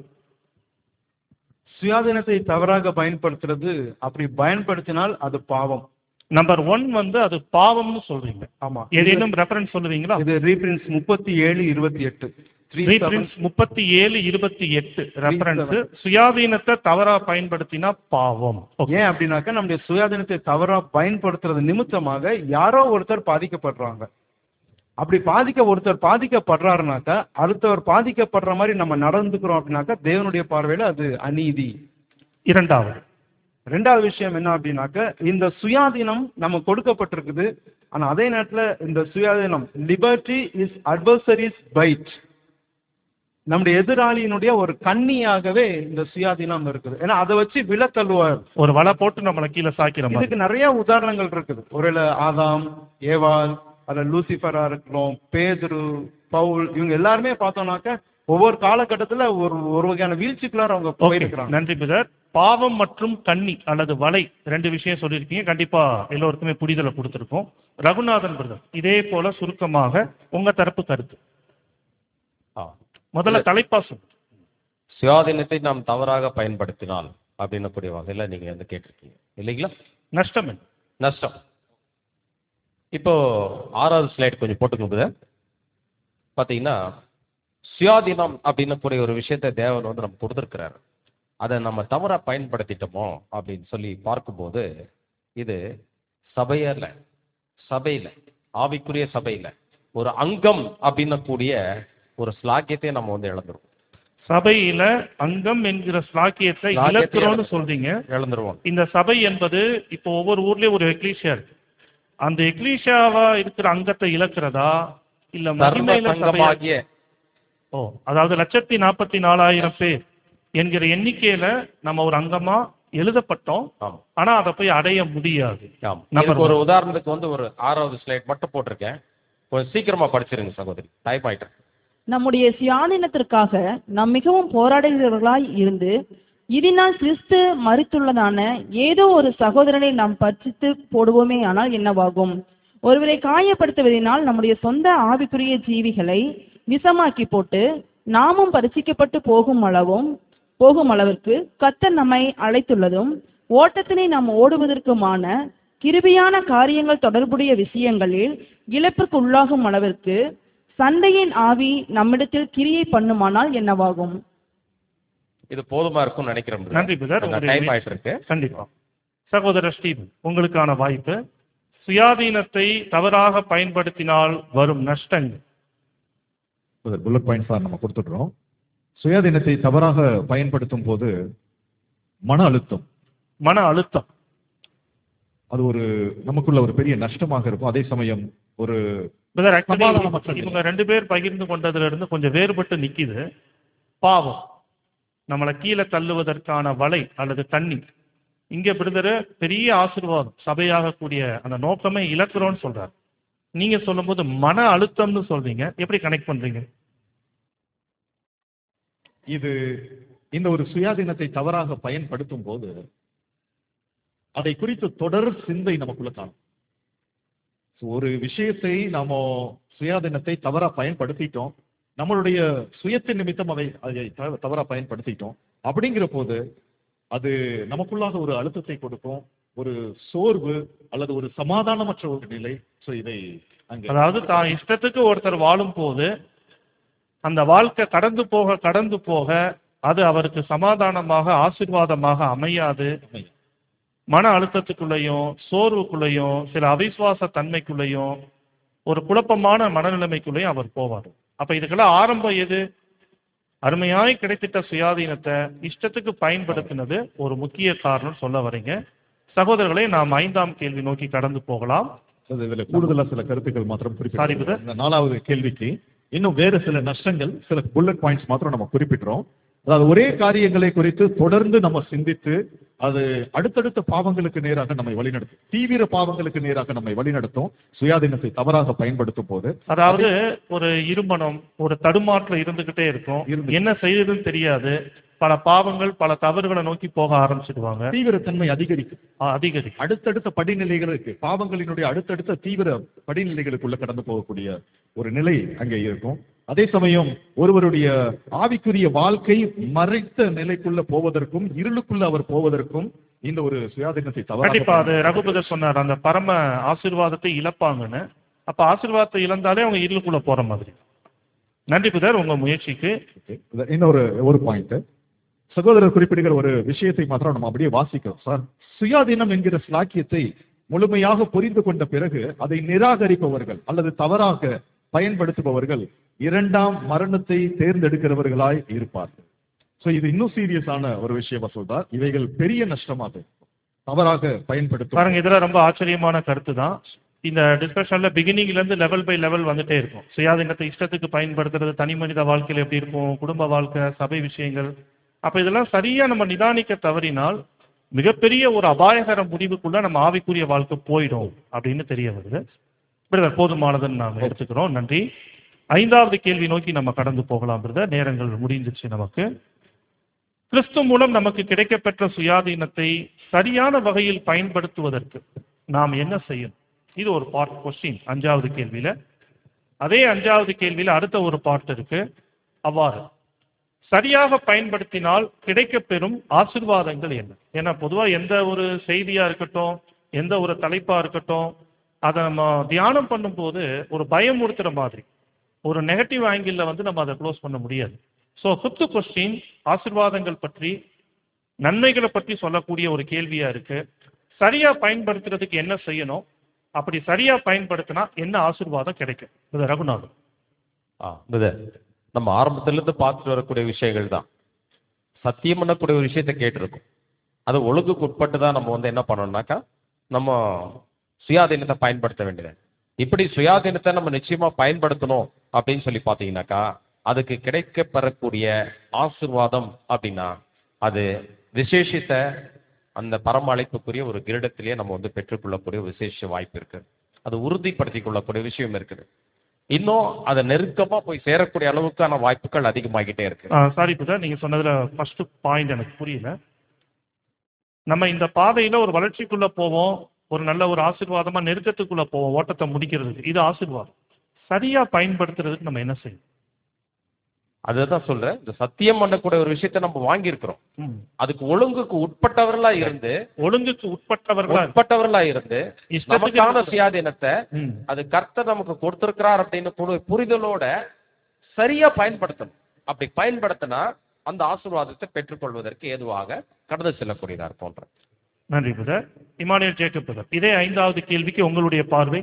S5: சுயாதீனத்தை தவறாக பயன்படுத்துறது அப்படி பயன்படுத்தினால் அது பாவம்
S1: நம்பர் ஒன் வந்து அது பாவம்னு சொல்றீங்க
S5: ஆமா
S1: ஏதேனும் ரெஃபரன்ஸ் சொல்லுவீங்களா
S5: இது ரீபிரின்ஸ் முப்பத்தி ஏழு இருபத்தி எட்டு த்ரீ
S1: ரீஃபரன்ஸ் முப்பத்தி ஏழு இருபத்தி எட்டு ரெஃபரன்ஸ் சுயாதீனத்தை தவறா பயன்படுத்தினா பாவம் Okay.
S5: ஏன் அப்படின்னாக்கா நம்முடைய சுயாதீனத்தை தவறா பயன்படுத்துறது நிமித்தமாக யாரோ ஒருத்தர் பாதிக்கப்படுறாங்க அப்படி பாதிக்க ஒருத்தர் பாதிக்கப்படுறாருனாக்கா அடுத்தவர் பாதிக்கப்படுற மாதிரி நம்ம நடந்துக்கிறோம் அப்படின்னாக்கா தேவனுடைய பார்வையில அது அநீதி
S1: இரண்டாவது
S5: ரெண்டாவது விஷயம் என்ன அப்படின்னாக்க இந்த சுயாதீனம் நம்ம கொடுக்கப்பட்டிருக்குது ஆனா அதே நேரத்துல இந்த சுயாதீனம் லிபர்ட்டி இஸ் அட்வர்சரிஸ் பைட் நம்முடைய எதிராளியினுடைய ஒரு கண்ணியாகவே இந்த சுயாதீனம் இருக்குது ஏன்னா அதை வச்சு விழ தள்ளுவார்
S1: ஒரு வலை போட்டு நம்மளை கீழே சாக்கிற மாதிரி
S5: இதுக்கு நிறைய உதாரணங்கள் இருக்குது ஒருவேளை ஆதாம் ஏவாள் அதில் லூசிஃபரா இருக்கட்டும் பேதுரு பவுல் இவங்க எல்லாருமே பார்த்தோம்னாக்க ஒவ்வொரு காலகட்டத்துல ஒரு ஒரு வகையான வீழ்ச்சிக்குள்ளார அவங்க
S1: Okay.
S5: போயிருக்கிறாங்க
S1: நன்றி பிரதர் பாவம் மற்றும் கன்னி அல்லது வலை ரெண்டு விஷயம் சொல்லியிருக்கீங்க கண்டிப்பா எல்லோருக்குமே புரிதலை கொடுத்துருக்கோம் ரகுநாதன் பிரதர் இதே போல சுருக்கமாக உங்க தரப்பு கருத்து
S4: ஆ.
S1: முதல்ல தலைப்பா சொல்லுங்க
S4: சுயாதீனத்தை நாம் தவறாக பயன்படுத்தினால் அப்படின்னக்கூடிய வகையில் நீங்க வந்து கேட்டிருக்கீங்க இல்லைங்களா
S1: நஷ்டம் என்ன?
S4: நஷ்டம் இப்போ ஆறாவது ஸ்லைட் கொஞ்சம் போட்டுக்கோங்க பார்த்தீங்கன்னா சுயாதீனம் அப்படின்னக்கூடிய ஒரு விஷயத்தை தேவன் வந்து நம்ம கொடுத்துருக்கிறாரு அதை நம்ம தவறா பயன்படுத்திட்டோமோ அப்படின்னு சொல்லி பார்க்கும்போது இது சபையில சபையில ஆவிக்குரிய சபையில ஒரு அங்கம் அப்படின்னக்கூடிய ஒரு ஸ்லாக்கியத்தை நம்ம வந்து இழந்துருவோம்
S1: சபையில அங்கம் என்கிற ஸ்லாக்கியத்தை
S4: ஸ்லாக்கியத்தை
S1: இழக்கிறோம்னு
S4: இழக்கிறோம்.
S1: சொல்றீங்க
S4: இழந்துருவோம்
S1: இந்த சபை என்பது இப்போ ஒவ்வொரு ஊர்லயும் ஒரு எக்லீஷியா இருக்கு அந்த எக்லீஷியாவா இருக்கிற அங்கத்தை இழக்கிறதா இல்ல
S4: சர்வ
S1: மகிமையில சபையா
S4: சங்கமாகிய
S1: ஓ அதாவது லட்சத்தி நாற்பத்தி நாலாயிரம் பேர் என்கிற எண்ணிக்கையில நம்ம ஒரு அங்கமா எழுதப்பட்டோம்
S4: ஆமா
S1: ஆனா அதை போய் அடைய முடியாது
S4: ஆமா
S1: Number
S4: இதுக்கு ஒரு
S1: one.
S4: உதாரணத்துக்கு வந்து ஒரு ஆறாவது ஸ்லைட் மட்டும் போட்டிருக்கேன் கொஞ்சம் சீக்கிரமா படிச்சிருங்க சகோதரி டைப் ஆயிட்டேன்
S2: நம்முடைய சுயாதீனத்திற்காக நாம் மிகவும் போராடுகிறவர்களாய் இருந்து இதனால் கிறிஸ்து மறித்துள்ளதான ஏதோ ஒரு சகோதரனை நாம் பட்சித்து போடுவோமே ஆனால் என்னவாகும் ஒருவரை காயப்படுத்துவதனால் நம்முடைய சொந்த ஆவிக்குரிய ஜீவிகளை விஷமாக்கி போட்டு நாமும் பரிசிக்கப்பட்டு போகும் அளவும் போகும் அளவிற்கு கத்தர் நம்மை அழைத்துள்ளதும் ஓட்டத்தினை நாம் ஓடுவதற்குமான கிருபியான காரியங்கள் தொடர்புடைய விஷயங்களில் இழப்பிற்கு உள்ளாகும் அளவிற்கு சண்டையின் ஆவி நம்மிடத்தில் கிரியை பண்ணுமானால் என்னவாகும்
S4: இது போதுமா இருக்கும்னு நினைக்கிறேன் brother.
S1: நன்றி பிரதர்
S4: கொஞ்சம் டைம் ஆயிட்டு இருக்கு
S1: கண்டிப்பா சகோதரர் ஸ்டீவன் உங்களுக்கான வாய்ப்பு சுயாதீனத்தை தவறாக பயன்படுத்தினால் வரும் நஷ்டங்கள்
S3: புல்லட் பாயிண்ட்ஸ் தான் நம்ம கொடுத்துடுறோம் சுயாதீனத்தை தவறாக பயன்படுத்தும் போது மன அழுத்தம்
S1: மன அழுத்தம்
S3: அது ஒரு நமக்குள்ள ஒரு பெரிய நஷ்டமாக இருக்கும் அதே சமயம் ஒரு
S1: பிரதர் ஆக்சுவலி
S3: சமாதானமற்ற நிலை.
S1: இவங்க ரெண்டு பேர் பகிர்ந்து கொண்டதுல இருந்து கொஞ்சம் வேறுபட்டு நிக்குது பாவம் நம்மளை கீழே தள்ளுவதற்கான வலை அல்லது தண்ணி இங்க பிரதர் பெரிய ஆசீர்வாதம் சபையாக கூடிய அந்த நோக்கமே இழக்கிறோம்னு சொல்றாரு நீங்க சொல்லும்போது மன அழுத்தம்னு சொல்றீங்க எப்படி கனெக்ட் பண்றீங்க
S3: இது இந்த ஒரு சுயாதீனத்தை தவறாக பயன்படுத்தும் போது அதை குறித்து தொடர் சிந்தை நமக்குள்ள காணும் So, ஒரு விஷயத்தை நாம சுயாதீனத்தை தவறா பயன்படுத்திட்டோம் நம்மளுடைய சுயத்தின் நிமித்தம் அதை அதை தவ- தவறா பயன்படுத்திட்டோம் அப்படிங்கிற போது அது நமக்குள்ளாக ஒரு அழுத்தத்தை கொடுக்கும் ஒரு சோர்வு அல்லது ஒரு சமாதானமற்ற ஒரு நிலை சோ இதை அங்க
S1: அதாவது தான் இஷ்டத்துக்கு ஒருத்தர் வாழும் போது அந்த வாழ்க்கை கடந்து போக கடந்து போக அது அவருக்கு சமாதானமாக ஆசீர்வாதமாக அமையாது
S3: அமையும்.
S1: மன அழுத்தத்துக்குள்ளேயும் சோர்வுக்குள்ளேயும் சில அவிசுவாச தன்மைக்குள்ளேயும் ஒரு குழப்பமான மனநிலைமைக்குள்ளேயும் அவர் போவார் அப்ப இதுக்கெல்லாம் ஆரம்பம் எது அருமையாய் கிடைத்திட்ட சுயாதீனத்தை இஷ்டத்துக்கு பயன்படுத்தினது ஒரு முக்கிய காரணம் சொல்ல வரீங்க சகோதரர்களே நாம் ஐந்தாம் கேள்வி நோக்கி கடந்து போகலாம்
S3: அது இதுல கூடுதலா சில கருத்துக்கள் மாத்திரம்
S1: Sorry,
S3: குறிப்பிட்டு
S1: brother.
S3: இந்த நாலாவது கேள்விக்கு இன்னும் வேறு சில நஷ்டங்கள் சில புல்லட் பாயிண்ட்ஸ் மாத்திரம் நம்ம குறிப்பிடுறோம் அதாவது ஒரே காரியங்களை குறித்து தொடர்ந்து நம்ம சிந்தித்து அது அடுத்தடுத்த பாவங்களுக்கு நேராக நம்மை வழிநடத்தும் தீவிர பாவங்களுக்கு நேராக நம்மை வழிநடத்தும் சுயாதீனத்தை தவறாக பயன்படுத்தும் போது
S1: அதாவது ஒரு இருமனம் ஒரு தடுமாற்றம் இருந்துகிட்டே இருக்கும்
S3: இருந்து-
S1: என்ன செய்யறதுன்னு தெரியாது பல பாவங்கள் பல தவறுகளை நோக்கி போக ஆரம்பிச்சிடுவாங்க
S3: தீவிரத்தன்மை அதிகரிக்கும்
S1: அதிகரி
S3: அடுத்தடுத்த படிநிலைகளுக்கு பாவங்களினுடைய அடுத்தடுத்த தீவிர படிநிலைகளுக்குள்ள கடந்து போகக்கூடிய ஒரு நிலை அங்கே இருக்கும் அதே சமயம் ஒருவருடைய ஆவிக்குரிய வாழ்க்கை மறைத்த நிலைக்குள்ள போவதற்கும் இருளுக்குள்ள அவர் போவதற்கும் இந்த ஒரு சுயாதீனத்தை
S1: கண்டிப்பா அது
S3: தவறாக
S1: ரகுபதர் சொன்னார் அந்த பரம ஆசீர்வாதத்தை இழப்பாங்கன்னு அப்ப ஆசீர்வாதத்தை இழந்தாலே அவங்க இருளுக்குள்ள போற மாதிரி நன்றி புதர் உங்க முயற்சிக்கு
S3: Okay. இது இன்னொரு ஒரு பாயிண்ட் சகோதரர் குறிப்பிடுகிற ஒரு விஷயத்தை மாத்திரம் நம்ம அப்படியே வாசிக்கிறோம் சார் சுயாதீனம் என்கிற ஸ்லாக்கியத்தை முழுமையாக புரிந்து கொண்ட பிறகு அதை நிராகரிப்பவர்கள் அல்லது தவறாக பயன்படுத்துபவர்கள் இரண்டாம் மரணத்தை தேர்ந்தெடுக்கிறவர்களாய் இருப்பார்கள் சோ இது இன்னும் சீரியஸான ஒரு விஷயமா சொல்றார் இவைகள் பெரிய நஷ்டமாக இருக்கும். தவறாக பயன்படுத்தும்
S1: பாருங்க இதுல ரொம்ப ஆச்சரியமான கருத்து தான் இந்த டிஸ்கஷன்ல பிகினிங்ல இருந்து லெவல் பை லெவல் வந்துட்டே இருக்கும் சுயாதீனத்தை இஷ்டத்துக்கு பயன்படுத்துறது தனி மனித வாழ்க்கையில எப்படி இருக்கும் குடும்ப வாழ்க்கை சபை விஷயங்கள் அப்ப இதெல்லாம் சரியா நம்ம நிதானிக்க தவறினால் மிகப்பெரிய ஒரு அபாயகர முடிவுக்குள்ள நம்ம ஆவிக்குரிய வாழ்க்கை போயிடும் அப்படின்னு தெரிய வருது பிரதர் போதுமானதுன்னு நாங்க எடுத்துக்கிறோம் நன்றி ஐந்தாவது கேள்வி நோக்கி நம்ம கடந்து போகலாம் பிரதர் நேரங்கள் முடிஞ்சிச்சு நமக்கு கிறிஸ்து மூலம் நமக்கு கிடைக்கப்பெற்ற சுயாதீனத்தை சரியான வகையில் பயன்படுத்துவதற்கு நாம் என்ன செய்யணும் இது ஒரு பார்ட் கொஸ்டின் அஞ்சாவது கேள்வியில அதே அஞ்சாவது கேள்வியில அடுத்த ஒரு பார்ட் இருக்கு அவ்வாறு சரியாக பயன்படுத்தினால் கிடைக்கப்பெறும் ஆசிர்வாதங்கள் என்ன ஏன்னா பொதுவா எந்த ஒரு செய்தியா இருக்கட்டும் எந்த ஒரு தலைப்பா இருக்கட்டும் அதை நம்ம தியானம் பண்ணும்போது ஒரு பயமுறுத்துற மாதிரி ஒரு நெகட்டிவ் ஆங்கிள் வந்து நம்ம அதை க்ளோஸ் பண்ண முடியாது ஸோ ஃபிஃப்த் கொஸ்டின் ஆசிர்வாதங்கள் பற்றி நன்மைகளை பற்றி சொல்லக்கூடிய ஒரு கேள்வியா இருக்கு சரியா பயன்படுத்துறதுக்கு என்ன செய்யணும் அப்படி சரியா பயன்படுத்தினா என்ன ஆசீர்வாதம் கிடைக்கும் இது ரகுநாதன்
S4: ஆ இது நம்ம ஆரம்பத்துல இருந்து பார்த்துட்டு வரக்கூடிய விஷயங்கள் தான் சத்தியம் பண்ணக்கூடிய ஒரு விஷயத்தை கேட்டிருக்கோம் அது ஒழுங்குக்கு உட்பட்டு தான் நம்ம வந்து என்ன பண்ணணும்னாக்கா நம்ம சுயாதீனத்தை பயன்படுத்த வேண்டியது இப்படி சுயாதீனத்தை நம்ம நிச்சயமா பயன்படுத்தணும் அப்படின்னு சொல்லி பார்த்தீங்கன்னாக்கா அதுக்கு கிடைக்க பெறக்கூடிய ஆசிர்வாதம் அப்படின்னா அது விசேஷித்த அந்த பரம அழைப்புக்குரிய ஒரு கிரீடத்திலேயே நம்ம வந்து பெற்றுக்கொள்ளக்கூடிய ஒரு விசேஷ வாய்ப்பு இருக்கு அது உறுதிப்படுத்திக் கொள்ளக்கூடிய விஷயம் இருக்குது இன்னும் அதை நெருக்கமா போய் சேரக்கூடிய அளவுக்கான வாய்ப்புகள் அதிகமாகிட்டே இருக்கு
S1: சாரி புதா நீங்க சொன்னதுல ஃபர்ஸ்ட் பாயிண்ட் எனக்கு புரியல நம்ம இந்த பாதையில ஒரு வளர்ச்சிக்குள்ள போவோம் ஒரு நல்ல ஒரு ஆசீர்வாதமா நெருக்கத்துக்குள்ள போவோம் ஓட்டத்தை முடிக்கிறதுக்கு இது ஆசீர்வாதம் சரியா பயன்படுத்துறதுக்கு நம்ம என்ன செய்யணும்
S4: அதுதான் சொல்றேன் இந்த சத்தியம் பண்ணக்கூடிய ஒரு விஷயத்தை நம்ம வாங்கியிருக்கிறோம்
S1: ம்.
S4: அதுக்கு ஒழுங்குக்கு உட்பட்டவர்களா இருந்து
S1: ஒழுங்குக்கு உட்பட்டவர்களா இருக்கு.
S4: உட்பட்டவர்களா இருந்து
S1: இஷ்டத்துக்கு
S4: நமக்கான
S1: இருக்கு.
S4: சுயாதீனத்தை
S1: ம்.
S4: அது கர்த்தர் நமக்கு கொடுத்திருக்கிறார் அப்படின்னு புரி- புரிதலோட சரியா பயன்படுத்தணும் அப்படி பயன்படுத்தினா அந்த ஆசீர்வாதத்தை பெற்றுக்கொள்வதற்கு ஏதுவாக கடந்து செல்லக்கூடியதா போன்ற
S1: நன்றி புதர் இமானுவேல் ஜேக்கப் புதர் இதே ஐந்தாவது கேள்விக்கு உங்களுடைய பார்வை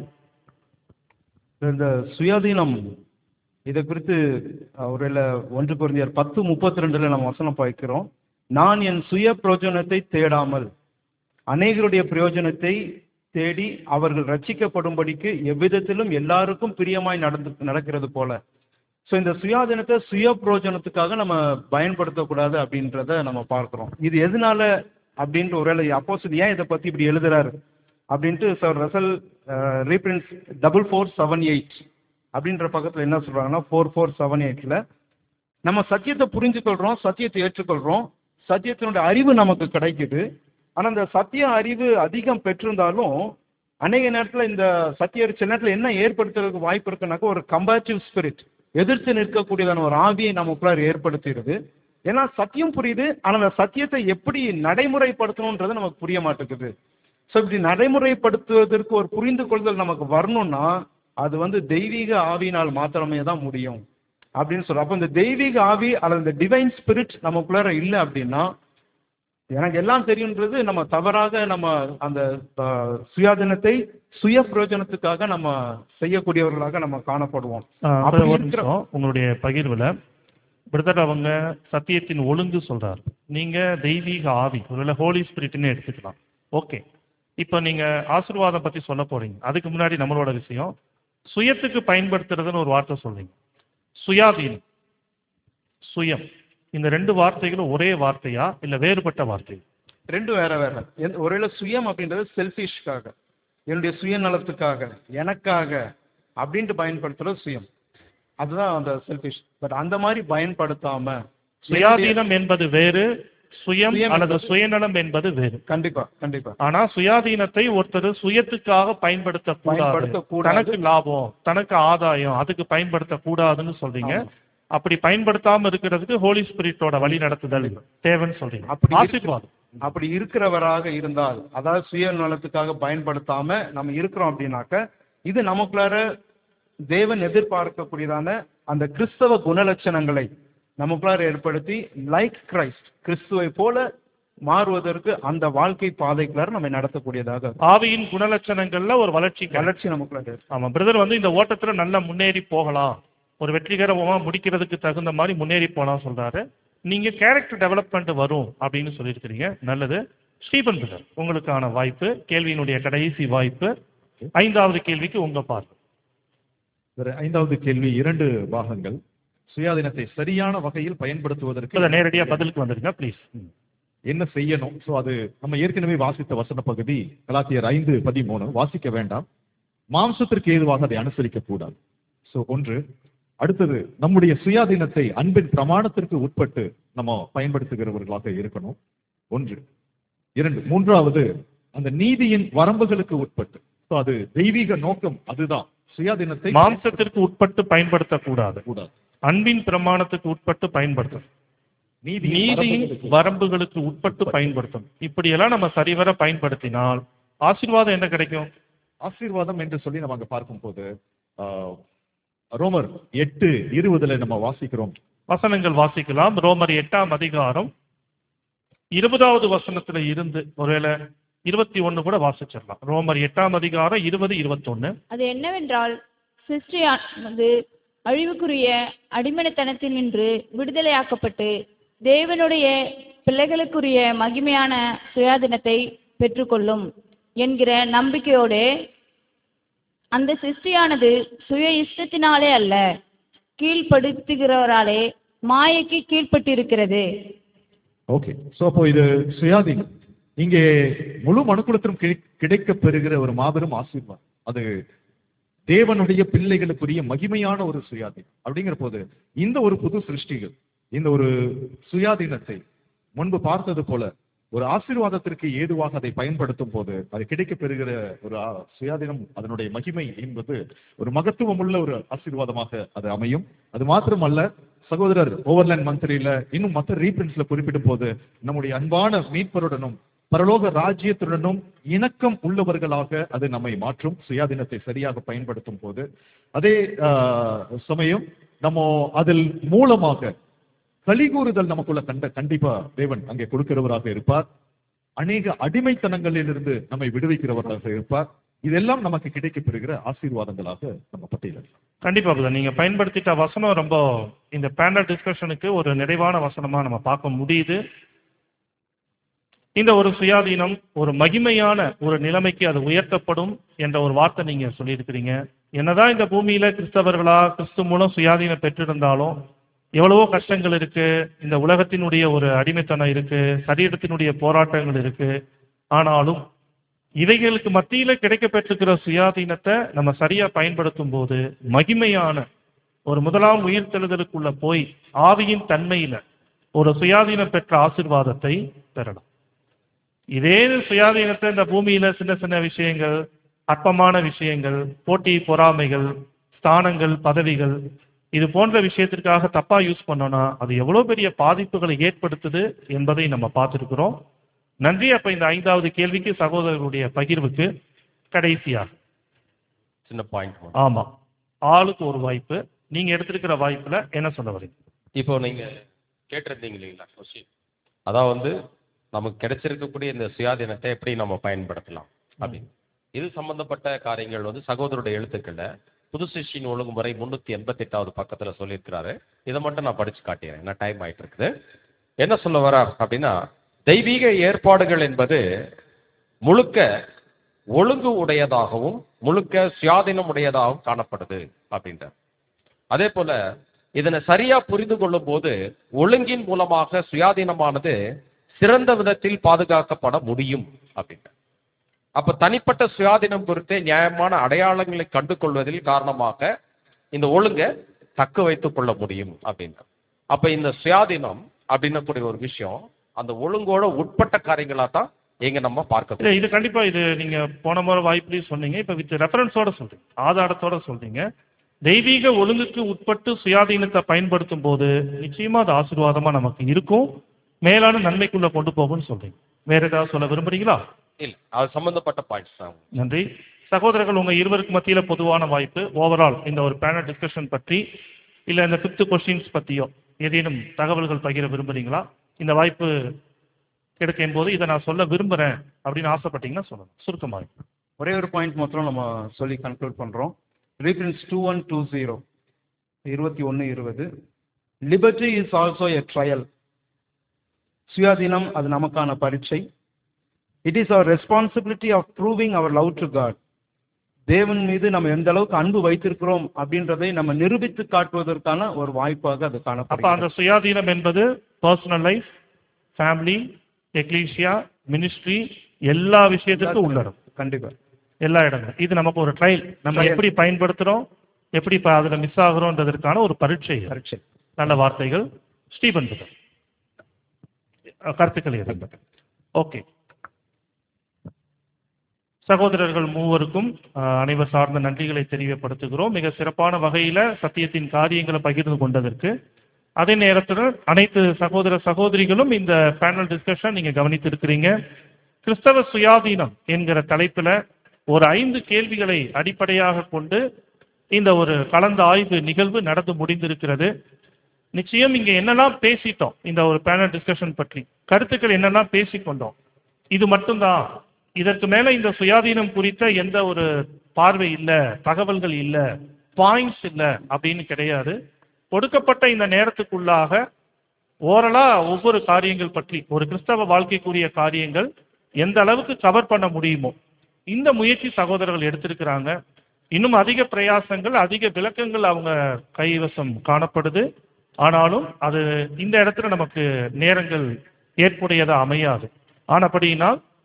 S5: இந்த சுயாதீனம் இதை குறித்து ஒருவேளை ஒன்று குறைந்தர் பத்து முப்பத்தி ரெண்டுல நம்ம வசனம் பாய்க்கிறோம் நான் என் சுய பிரயோஜனத்தை தேடாமல் அநேகருடைய பிரயோஜனத்தை தேடி அவர்கள் ரட்சிக்கப்படும்படிக்கு எவ்விதத்திலும் எல்லாருக்கும் பிரியமாய் நடந்து நடக்கிறது போல ஸோ இந்த சுயாதீனத்தை சுய பிரயோஜனத்துக்காக நம்ம பயன்படுத்தக்கூடாது அப்படின்றத நம்ம பார்க்கிறோம் இது எதனால அப்படின்ற ஒருவேளை அப்போஸ் ஏன் இதை பத்தி இப்படி எழுதுறாரு அப்படின்ட்டு sir Russell reprints double four seven eight அப்படின்ற பக்கத்தில் என்ன சொல்றாங்கன்னா ஃபோர் ஃபோர் செவன் எயிட்ல நம்ம சத்தியத்தை புரிஞ்சுக்கொள்றோம் சத்தியத்தை ஏற்றுக்கொள்றோம் சத்தியத்தினுடைய அறிவு நமக்கு கிடைக்குது ஆனா இந்த சத்திய அறிவு அதிகம் பெற்றிருந்தாலும் அநேக நேரத்துல இந்த சத்திய அறிவு சில நேரத்துல என்ன ஏற்படுத்துறதுக்கு வாய்ப்பு இருக்குனாக்கா ஒரு கம்பேட்டிவ் ஸ்பிரிட் எதிர்த்து நிற்கக்கூடியதான ஒரு ஆவியை நமக்குள்ளார ஏற்படுத்திடுது ஏன்னா சத்தியம் புரியுது ஆனா அந்த சத்தியத்தை எப்படி நடைமுறைப்படுத்தணுன்றது நமக்கு புரிய மாட்டேங்குது ஸோ இப்படி நடைமுறைப்படுத்துவதற்கு ஒரு புரிந்து கொள்தல் நமக்கு வரணும்னா அது வந்து தெய்வீக ஆவியினால் மாத்திரமே தான் முடியும் அப்படின்னு சொல்றோம் அப்போ இந்த தெய்வீக ஆவி அல்லது இந்த டிவைன் ஸ்பிரிட் நமக்குள்ளார இல்லை அப்படின்னா எனக்கு எல்லாம் தெரியுன்றது நம்ம தவறாக நம்ம அந்த அஹ், சுயாதீனத்தை சுய பிரயோஜனத்துக்காக நம்ம செய்யக்கூடியவர்களாக நம்ம காணப்படுவோம்
S1: ஆஹ்
S5: அப்படி
S1: ஒரு
S5: இருக்கிற-
S1: நிமிஷம் உங்களுடைய பகிர்வுல பிரதர் அவங்க சத்தியத்தின் ஒழுங்கு சொல்றாரு நீங்க தெய்வீக ஆவி ஒருவேளை ஹோலி ஸ்பிரிட்னு எடுத்துக்கலாம் ஓகே இப்போ நீங்க ஆசீர்வாதம் பத்தி சொல்ல போறீங்க அதுக்கு முன்னாடி நம்மளோட விஷயம் சுயத்துக்கு பயன்படுத்துறதுன்னு ஒரு வார்த்தை சொல்றீங்க சுயாதீனம் சுயம் இந்த ரெண்டு வார்த்தைகளும் ஒரே வார்த்தையா இல்ல வேறுபட்ட வார்த்தை
S5: ரெண்டும் வேற வேற எந்த- ஒருவேளை சுயம் அப்படின்றது செல்ஃபிஷ்காக என்னுடைய சுயநலத்துக்காக எனக்காக அப்படின்ட்டு பயன்படுத்துறது சுயம் அதுதான் அந்த செல்ஃபிஷ் பட் அந்த மாதிரி பயன்படுத்தாம
S1: சுயாதீனம் என்பது வேறு சுயம்
S5: சுயம்
S1: அல்லது
S5: என்பது-
S1: சுயநலம் என்பது வேறு
S5: கண்டிப்பா கண்டிப்பா
S1: ஆனா சுயாதீனத்தை ஒருத்தர் சுயத்துக்காக பயன்படுத்த கூடாது
S5: பயன்படுத்தக்கூடாது.
S1: தனக்கு லாபம் தனக்கு ஆதாயம் அதுக்கு பயன்படுத்த கூடாதுன்னு சொல்றீங்க அப்படி பயன்படுத்தாம இருக்கிறதுக்கு ஹோலி ஸ்பிரிட்டோட வழி நடத்துதல் தேவைன்னு சொல்றீங்க
S5: அப்படி இருக்கு-
S1: ஆசீர்வாதம்
S5: அப்படி இருக்கிறவராக இருந்தால் அதாவது சுயநலத்துக்காக பயன்படுத்தாம நம்ம இருக்கிறோம் அப்படின்னாக்க இது நமக்குள்ளார தேவன் எதிர்பார்க்கக்கூடியதான அந்த கிறிஸ்தவ குணலட்சணங்களை நமக்குள்ளார ஏற்படுத்தி லைக் கிரைஸ்ட் கிறிஸ்துவை போல மாறுவதற்கு அந்த வாழ்க்கை பாதைக்குள்ளார நம்ம நடத்தக்கூடியதாக இருக்கும்.
S1: ஆவியின் குணலட்சணங்கள்ல ஒரு வளர்ச்சி கிடைக்கும்.
S5: வளர்ச்சி நமக்குள்ளார இருக்கு.
S1: ஆமா பிரதர் வந்து இந்த ஓட்டத்துல நல்லா முன்னேறி போகலாம் ஒரு வெற்றிகரமா முடிக்கிறதுக்கு தகுந்த மாதிரி முன்னேறி போலாம் சொல்றாரு நீங்க கேரக்டர் டெவலப்மெண்ட் வரும் அப்படின்னு சொல்லியிருக்கிறீங்க நல்லது ஸ்டீபன் பிரதர் உங்களுக்கான வாய்ப்பு கேள்வியினுடைய கடைசி வாய்ப்பு ஐந்தாவது கேள்விக்கு உங்க பார்வை
S3: வேற ஐந்தாவது கேள்வி இரண்டு பாகங்கள் சுயாதீனத்தை சரியான வகையில்
S1: பிரதர்
S3: பயன்படுத்துவதற்கு
S1: நேரடியா பதிலுக்கு வந்துருங்க ப்ளீஸ்
S3: என்ன செய்யணும் சோ அது நம்ம ஏற்கனவே வாசித்த வசன பகுதி கலாத்தியர் ஐந்து பதிமூணு வாசிக்க வேண்டாம் மாம்சத்திற்கு ஏதுவாக அதை அனுசரிக்க கூடாது சோ ஒன்று அடுத்தது நம்முடைய சுயாதீனத்தை அன்பின் பிரமாணத்திற்கு உட்பட்டு நம்ம பயன்படுத்துகிறவர்களாக இருக்கணும் ஒன்று இரண்டு மூன்றாவது அந்த நீதியின் வரம்புகளுக்கு உட்பட்டு சோ அது தெய்வீக நோக்கம் அதுதான் சுயாதீனத்தை
S1: மாம்சத்திற்கு உட்பட்டு பயன்படுத்தக்கூடாது
S3: கூடாது
S1: அன்பின் பிரமாணத்துக்கு உட்பட்டு பயன்படுத்தணும்
S3: நீதியின்
S1: நீதியின்
S3: வரம்புகளுக்கு
S1: வரம்புகளுக்கு உட்பட்டு பயன்படுத்தணும் இப்படியெல்லாம் நம்ம சரிவர பயன்படுத்தினால் ஆசீர்வாதம் என்ன கிடைக்கும்
S3: ஆசீர்வாதம் என்று சொல்லி நம்ம அங்க பார்க்கும்போது ஆஹ், ரோமர் எட்டு இருபதுல நம்ம வாசிக்கிறோம்
S1: வசனங்கள் வாசிக்கலாம் ரோமர் எட்டாம் அதிகாரம் இருபதாவது வசனத்துல இருந்து ஒருவேளை இருபத்தி ஒண்ணு கூட வாசிச்சிடலாம் ரோமர் எட்டாம் அதிகாரம் இருபது இருபத்தொன்னு
S6: அது என்னவென்றால் சிருஷ்டியானது அழிவுக்குரிய அடிமனத்தனத்தில் நின்று விடுதலையாக்கப்பட்டு தேவனுடைய பிள்ளைகளுக்குரிய மகிமையான சுயாதீனத்தை பெற்றுக்கொள்ளும் என்கிற நம்பிக்கையோடு அந்த சிருஷ்டியானது சுய இஷ்டத்தினாலே அல்ல கீழ்ப்படுத்துகிறவராலே மாயைக்கு கீழ்ப்பட்டிருக்கிறது
S3: ஓகே சோ அப்போ இது சுயாதீனம் இங்கே முழு மனுக்குலத்திலும் கிடை- கிடைக்கப் பெறுகிற ஒரு மாபெரும் ஆசீர்வாதம் அது தேவனுடைய பிள்ளைகளுக்குரிய மகிமையான ஒரு சுயாதீனம் அப்படிங்கிற போது இந்த ஒரு புது சிருஷ்டிகள் இந்த ஒரு சுயாதீனத்தை முன்பு பார்த்தது போல ஒரு ஆசீர்வாதத்திற்கு ஏதுவாக அதை பயன்படுத்தும் போது அது கிடைக்கப் பெறுகிற ஒரு ஆ- சுயாதீனம் அதனுடைய மகிமை என்பது ஒரு மகத்துவமுள்ள ஒரு ஆசீர்வாதமாக அது அமையும் அது மாத்திரமல்ல சகோதரர் ஓவர்லேண்ட் மந்திரியில இன்னும் மற்ற ரீபிரிண்ட்ஸ்ல குறிப்பிடும் போது நம்முடைய அன்பான மீட்பருடனும் பரலோக ராஜ்யத்துடனும் இணக்கம் உள்ளவர்களாக அது நம்மை மாற்றும் சுயாதீனத்தை சரியாக பயன்படுத்தும் போது அதே ஆஹ், சமயம் நம்ம அதில் மூலமாக கலிகூறுதல் நமக்குள்ள கண்ட கண்டிப்பா தேவன் அங்கே கொடுக்கிறவராக இருப்பார் அநேக அடிமைத்தனங்களிலிருந்து நம்மை விடுவிக்கிறவராக இருப்பார் இதெல்லாம் நமக்கு கிடைக்கப் பெறுகிற ஆசீர்வாதங்களாக நம்ம பட்டியலிடலாம்
S1: கண்டிப்பா பிரதர் நீங்க பயன்படுத்திட்ட வசனம் ரொம்ப இந்த பேனல் டிஸ்கஷனுக்கு ஒரு நிறைவான வசனமா நம்ம பார்க்க முடியுது இந்த ஒரு சுயாதீனம் ஒரு மகிமையான ஒரு நிலைமைக்கு அது உயர்த்தப்படும் என்ற ஒரு வார்த்தை நீங்க சொல்லியிருக்கிறீங்க என்னதான் இந்த பூமியில கிறிஸ்தவர்களா கிறிஸ்து மூலம் சுயாதீனம் பெற்றிருந்தாலும் எவ்வளவோ கஷ்டங்கள் இருக்கு இந்த உலகத்தினுடைய ஒரு அடிமைத்தனம் இருக்கு சரீரத்தினுடைய போராட்டங்கள் இருக்கு ஆனாலும் இவைகளுக்கு மத்தியில கிடைக்கப்பெற்றிருக்கிற சுயாதீனத்தை நம்ம சரியா பயன்படுத்தும் போது மகிமையான ஒரு முதலாம் உயிர்த்தெழுதலுக்குள்ள போய் ஆவியின் தன்மையில ஒரு சுயாதீனம் பெற்ற ஆசீர்வாதத்தை பெறலாம் இதே சுயாதீனத்தை இந்த பூமியில சின்ன சின்ன விஷயங்கள் அற்பமான விஷயங்கள் போட்டி பொறாமைகள் ஸ்தானங்கள் பதவிகள் இது போன்ற விஷயத்திற்காக தப்பா யூஸ் பண்ணோம்னா அது எவ்வளவு பெரிய பாதிப்புகளை ஏற்படுத்துது என்பதை நம்ம பார்த்திருக்கிறோம் நன்றி அப்ப இந்த ஐந்தாவது கேள்விக்கு சகோதரர்களுடைய பகிர்வுக்கு கடைசியாக
S4: சின்ன பாயிண்ட்
S1: ஆமா ஆளுக்கு ஒரு வாய்ப்பு நீங்க எடுத்திருக்கிற வாய்ப்புல என்ன சொல்ல வரீங்க
S4: இப்போ நீங்க கேட்டிருந்தீங்க இல்லைங்களா கொஸ்டின் அதான் வந்து நமக்கு கிடைச்சிருக்கக்கூடிய இந்த சுயாதீனத்தை எப்படி நம்ம பயன்படுத்தலாம் அப்படின்னு இது சம்பந்தப்பட்ட காரியங்கள் வந்து சகோதரருடைய எழுத்துக்கள்ல புது சிஷ்யின் ஒழுங்குமுறை முன்னூத்தி எண்பத்தி எட்டாவது பக்கத்துல சொல்லியிருக்கிறாரு இதை மட்டும் நான் படிச்சு காட்டிடுறேன் என்ன டைம் ஆயிட்டு இருக்குது என்ன சொல்ல வரார் அப்படின்னா தெய்வீக ஏற்பாடுகள் என்பது முழுக்க ஒழுங்கு உடையதாகவும் முழுக்க சுயாதீனம் உடையதாகவும் காணப்படுது அப்படின்றார் அதே போல இதனை சரியா புரிந்து கொள்ளும் போது ஒழுங்கின் மூலமாக சுயாதீனமானது சிறந்த விதத்தில் பாதுகாக்கப்பட முடியும் அப்படின்ட்டு அப்ப தனிப்பட்ட சுயாதீனம் குறித்த நியாயமான அடையாளங்களை கண்டு கொள்வதில் காரணமாக இந்த ஒழுங்கை தக்க வைத்துக் கொள்ள முடியும் அப்படின்னு அப்ப இந்த சுயாதீனம் அப்படின்னக்கூடிய ஒரு விஷயம் அந்த ஒழுங்கோட உட்பட்ட காரியங்களா தான் இங்க நம்ம பார்க்க
S1: இல்ல இது கண்டிப்பா இது நீங்க போன முறை வாய்ப்புலயும் சொன்னீங்க இப்ப வித் ரெஃபரன்ஸோட சொல்றீங்க ஆதாரத்தோட சொல்றீங்க தெய்வீக ஒழுங்குக்கு உட்பட்டு சுயாதீனத்தை பயன்படுத்தும் போது நிச்சயமா அது ஆசீர்வாதமா நமக்கு இருக்கும் மேலான நன்மைக்குள்ள கொண்டு போகும்னு சொல்றீங்க வேற ஏதாவது சொல்ல விரும்புறீங்களா
S4: இல்ல அது சம்பந்தப்பட்ட பாயிண்ட்ஸ் தான்
S1: நன்றி சகோதரர்கள் உங்க இருவருக்கு மத்தியில பொதுவான வாய்ப்பு ஓவரால் இந்த ஒரு பேனல் டிஸ்கஷன் பற்றி இல்ல இந்த ஃபிஃப்த் கொஸ்டின்ஸ் பத்தியோ ஏதேனும் தகவல்கள் பகிர விரும்புறீங்களா இந்த வாய்ப்பு கிடைக்கும் போது இதை நான் சொல்ல விரும்புறேன் அப்படின்னு ஆசைப்பட்டீங்கன்னா சொல்லணும் சுருக்கமாக
S5: ஒரே ஒரு பாயிண்ட் மாத்திரம் நம்ம சொல்லி கன்க்ளூட் பண்றோம் reference two one two zero இருபத்தி ஒன்று இருபது liberty is also a trial சுயாதீனம் அது நமக்கான பரீட்சை it is our responsibility of proving our love to God தேவன் மீது நம்ம எந்த அளவுக்கு அன்பு வைத்திருக்கிறோம் அப்படின்றதை நம்ம நிரூபித்து காட்டுவதற்கான ஒரு வாய்ப்பாக அது
S1: அப்ப
S5: காணப்படுகிறது
S1: அந்த சுயாதீனம் என்பது personal life family ecclesia ministry எல்லா விஷயத்திற்கும் உள்ளடங்கும்
S5: கண்டிப்பா
S1: எல்லா இடங்களும் இது நமக்கு ஒரு ட்ரையல் நம்ம
S5: Trial.
S1: எப்படி பயன்படுத்துறோம் எப்படி இப்ப அதுல மிஸ் ஆகுறோன்றதற்கான ஒரு பரீட்சை இது.
S5: பரீட்சை
S1: நல்ல வார்த்தைகள் ஸ்டீபன் புதர் அஹ் கருத்துக்கள் எதுவும் ஓகே சகோதரர்கள் மூவருக்கும் அஹ், அனைவர் சார்ந்த நன்றிகளை தெரியப்படுத்துகிறோம் மிக சிறப்பான வகையில சத்தியத்தின் காரியங்களை பகிர்ந்து கொண்டதற்கு அதே நேரத்தில் அனைத்து சகோதர சகோதரிகளும் இந்த பேனல் டிஸ்கஷன் நீங்க கவனித்திருக்கிறீங்க கிறிஸ்தவ சுயாதீனம் என்கிற தலைப்புல ஒரு ஐந்து கேள்விகளை அடிப்படையாக கொண்டு இந்த ஒரு கலந்த ஆய்வு நிகழ்வு நடந்து முடிந்திருக்கிறது நிச்சயம் இங்க என்னெல்லாம் பேசிட்டோம் இந்த ஒரு பேனல் டிஸ்கஷன் பற்றி கருத்துக்கள் என்னெல்லாம் பேசிக்கொண்டோம் இது மட்டும்தான் இதற்கு மேல இந்த சுயாதீனம் குறித்த எந்த ஒரு பார்வை இல்ல தகவல்கள் இல்ல பாயிண்ட்ஸ் இல்ல அப்படின்னு கிடையாது கொடுக்கப்பட்ட இந்த நேரத்துக்குள்ளாக ஓரலா ஒவ்வொரு காரியங்கள் பற்றி ஒரு கிறிஸ்தவ வாழ்க்கைக்குரிய காரியங்கள் எந்த அளவுக்கு கவர் பண்ண முடியுமோ இந்த முயற்சி சகோதரர்கள் எடுத்திருக்கிறாங்க இன்னும் அதிக பிரயாசங்கள் அதிக விளக்கங்கள் அவங்க கைவசம் காணப்படுது ஆனாலும் அது இந்த இடத்துல நமக்கு நேரங்கள் ஏற்புடையதா அமையாது ஆனபடியினால்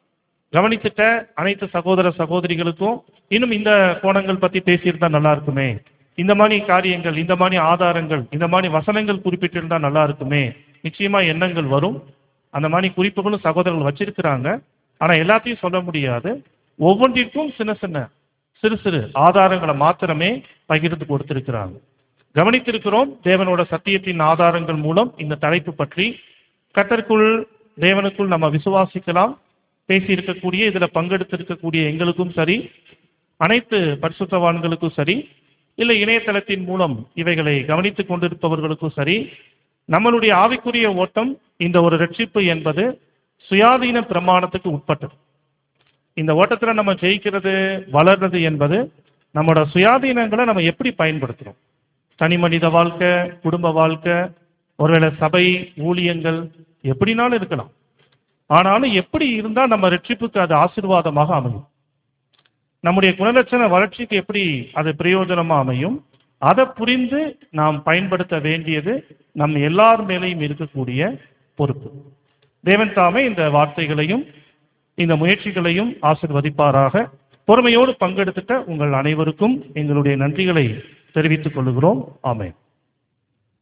S1: கவனித்துட்ட அனைத்து சகோதர சகோதரிகளுக்கும் இன்னும் இந்த கோணங்கள் பத்தி பேசியிருந்தா நல்லா இருக்குமே இந்த மாதிரி காரியங்கள் இந்த மாதிரி ஆதாரங்கள் இந்த மாதிரி வசனங்கள் குறிப்பிட்டிருந்தா நல்லா இருக்குமே நிச்சயமா எண்ணங்கள் வரும் அந்த மாதிரி குறிப்புகளும் சகோதரர்கள் வச்சிருக்கிறாங்க ஆனா எல்லாத்தையும் சொல்ல முடியாது ஒவ்வொன்றிற்கும் சின்ன சின்ன சிறு சிறு ஆதாரங்களை மாத்திரமே பகிர்ந்து கொடுத்திருக்கிறாங்க கவனித்திருக்கிறோம் தேவனோட சத்தியத்தின் ஆதாரங்கள் மூலம் இந்த தலைப்பு பற்றி கத்தருக்குள் தேவனுக்குள் நம்ம விசுவாசிக்கலாம் பேசி இருக்கக்கூடிய இதுல பங்கெடுத்திருக்கக்கூடிய எங்களுக்கும் சரி அனைத்து பரிசுத்தவான்களுக்கும் சரி இல்லை இணையதளத்தின் மூலம் இவைகளை கவனித்துக் கொண்டிருப்பவர்களுக்கும் சரி நம்மளுடைய ஆவிக்குரிய ஓட்டம் இந்த ஒரு ரட்சிப்பு என்பது சுயாதீன பிரமாணத்துக்கு உட்பட்டது இந்த ஓட்டத்துல நம்ம ஜெயிக்கிறது வளர்றது என்பது நம்மளோட சுயாதீனங்களை நம்ம எப்படி பயன்படுத்துறோம் தனி மனித வாழ்க்கை குடும்ப வாழ்க்கை ஒருவேளை சபை ஊழியங்கள் எப்படினாலும் இருக்கலாம் ஆனாலும் எப்படி இருந்தா நம்ம ரட்சிப்புக்கு அது ஆசீர்வாதமாக அமையும் நம்முடைய குணலட்சண வளர்ச்சிக்கு எப்படி அது பிரயோஜனமா அமையும் அதை புரிந்து நாம் பயன்படுத்த வேண்டியது நம் எல்லார் மேலேயும் இருக்கக்கூடிய பொறுப்பு தேவன் தாமே இந்த வார்த்தைகளையும் இந்த முயற்சிகளையும் ஆசிர்வதிப்பாராக பொறுமையோடு பங்கெடுத்துட்ட உங்கள் அனைவருக்கும் எங்களுடைய நன்றிகளை தெரிவித்துக் கொள்கிறோம் ஆமென்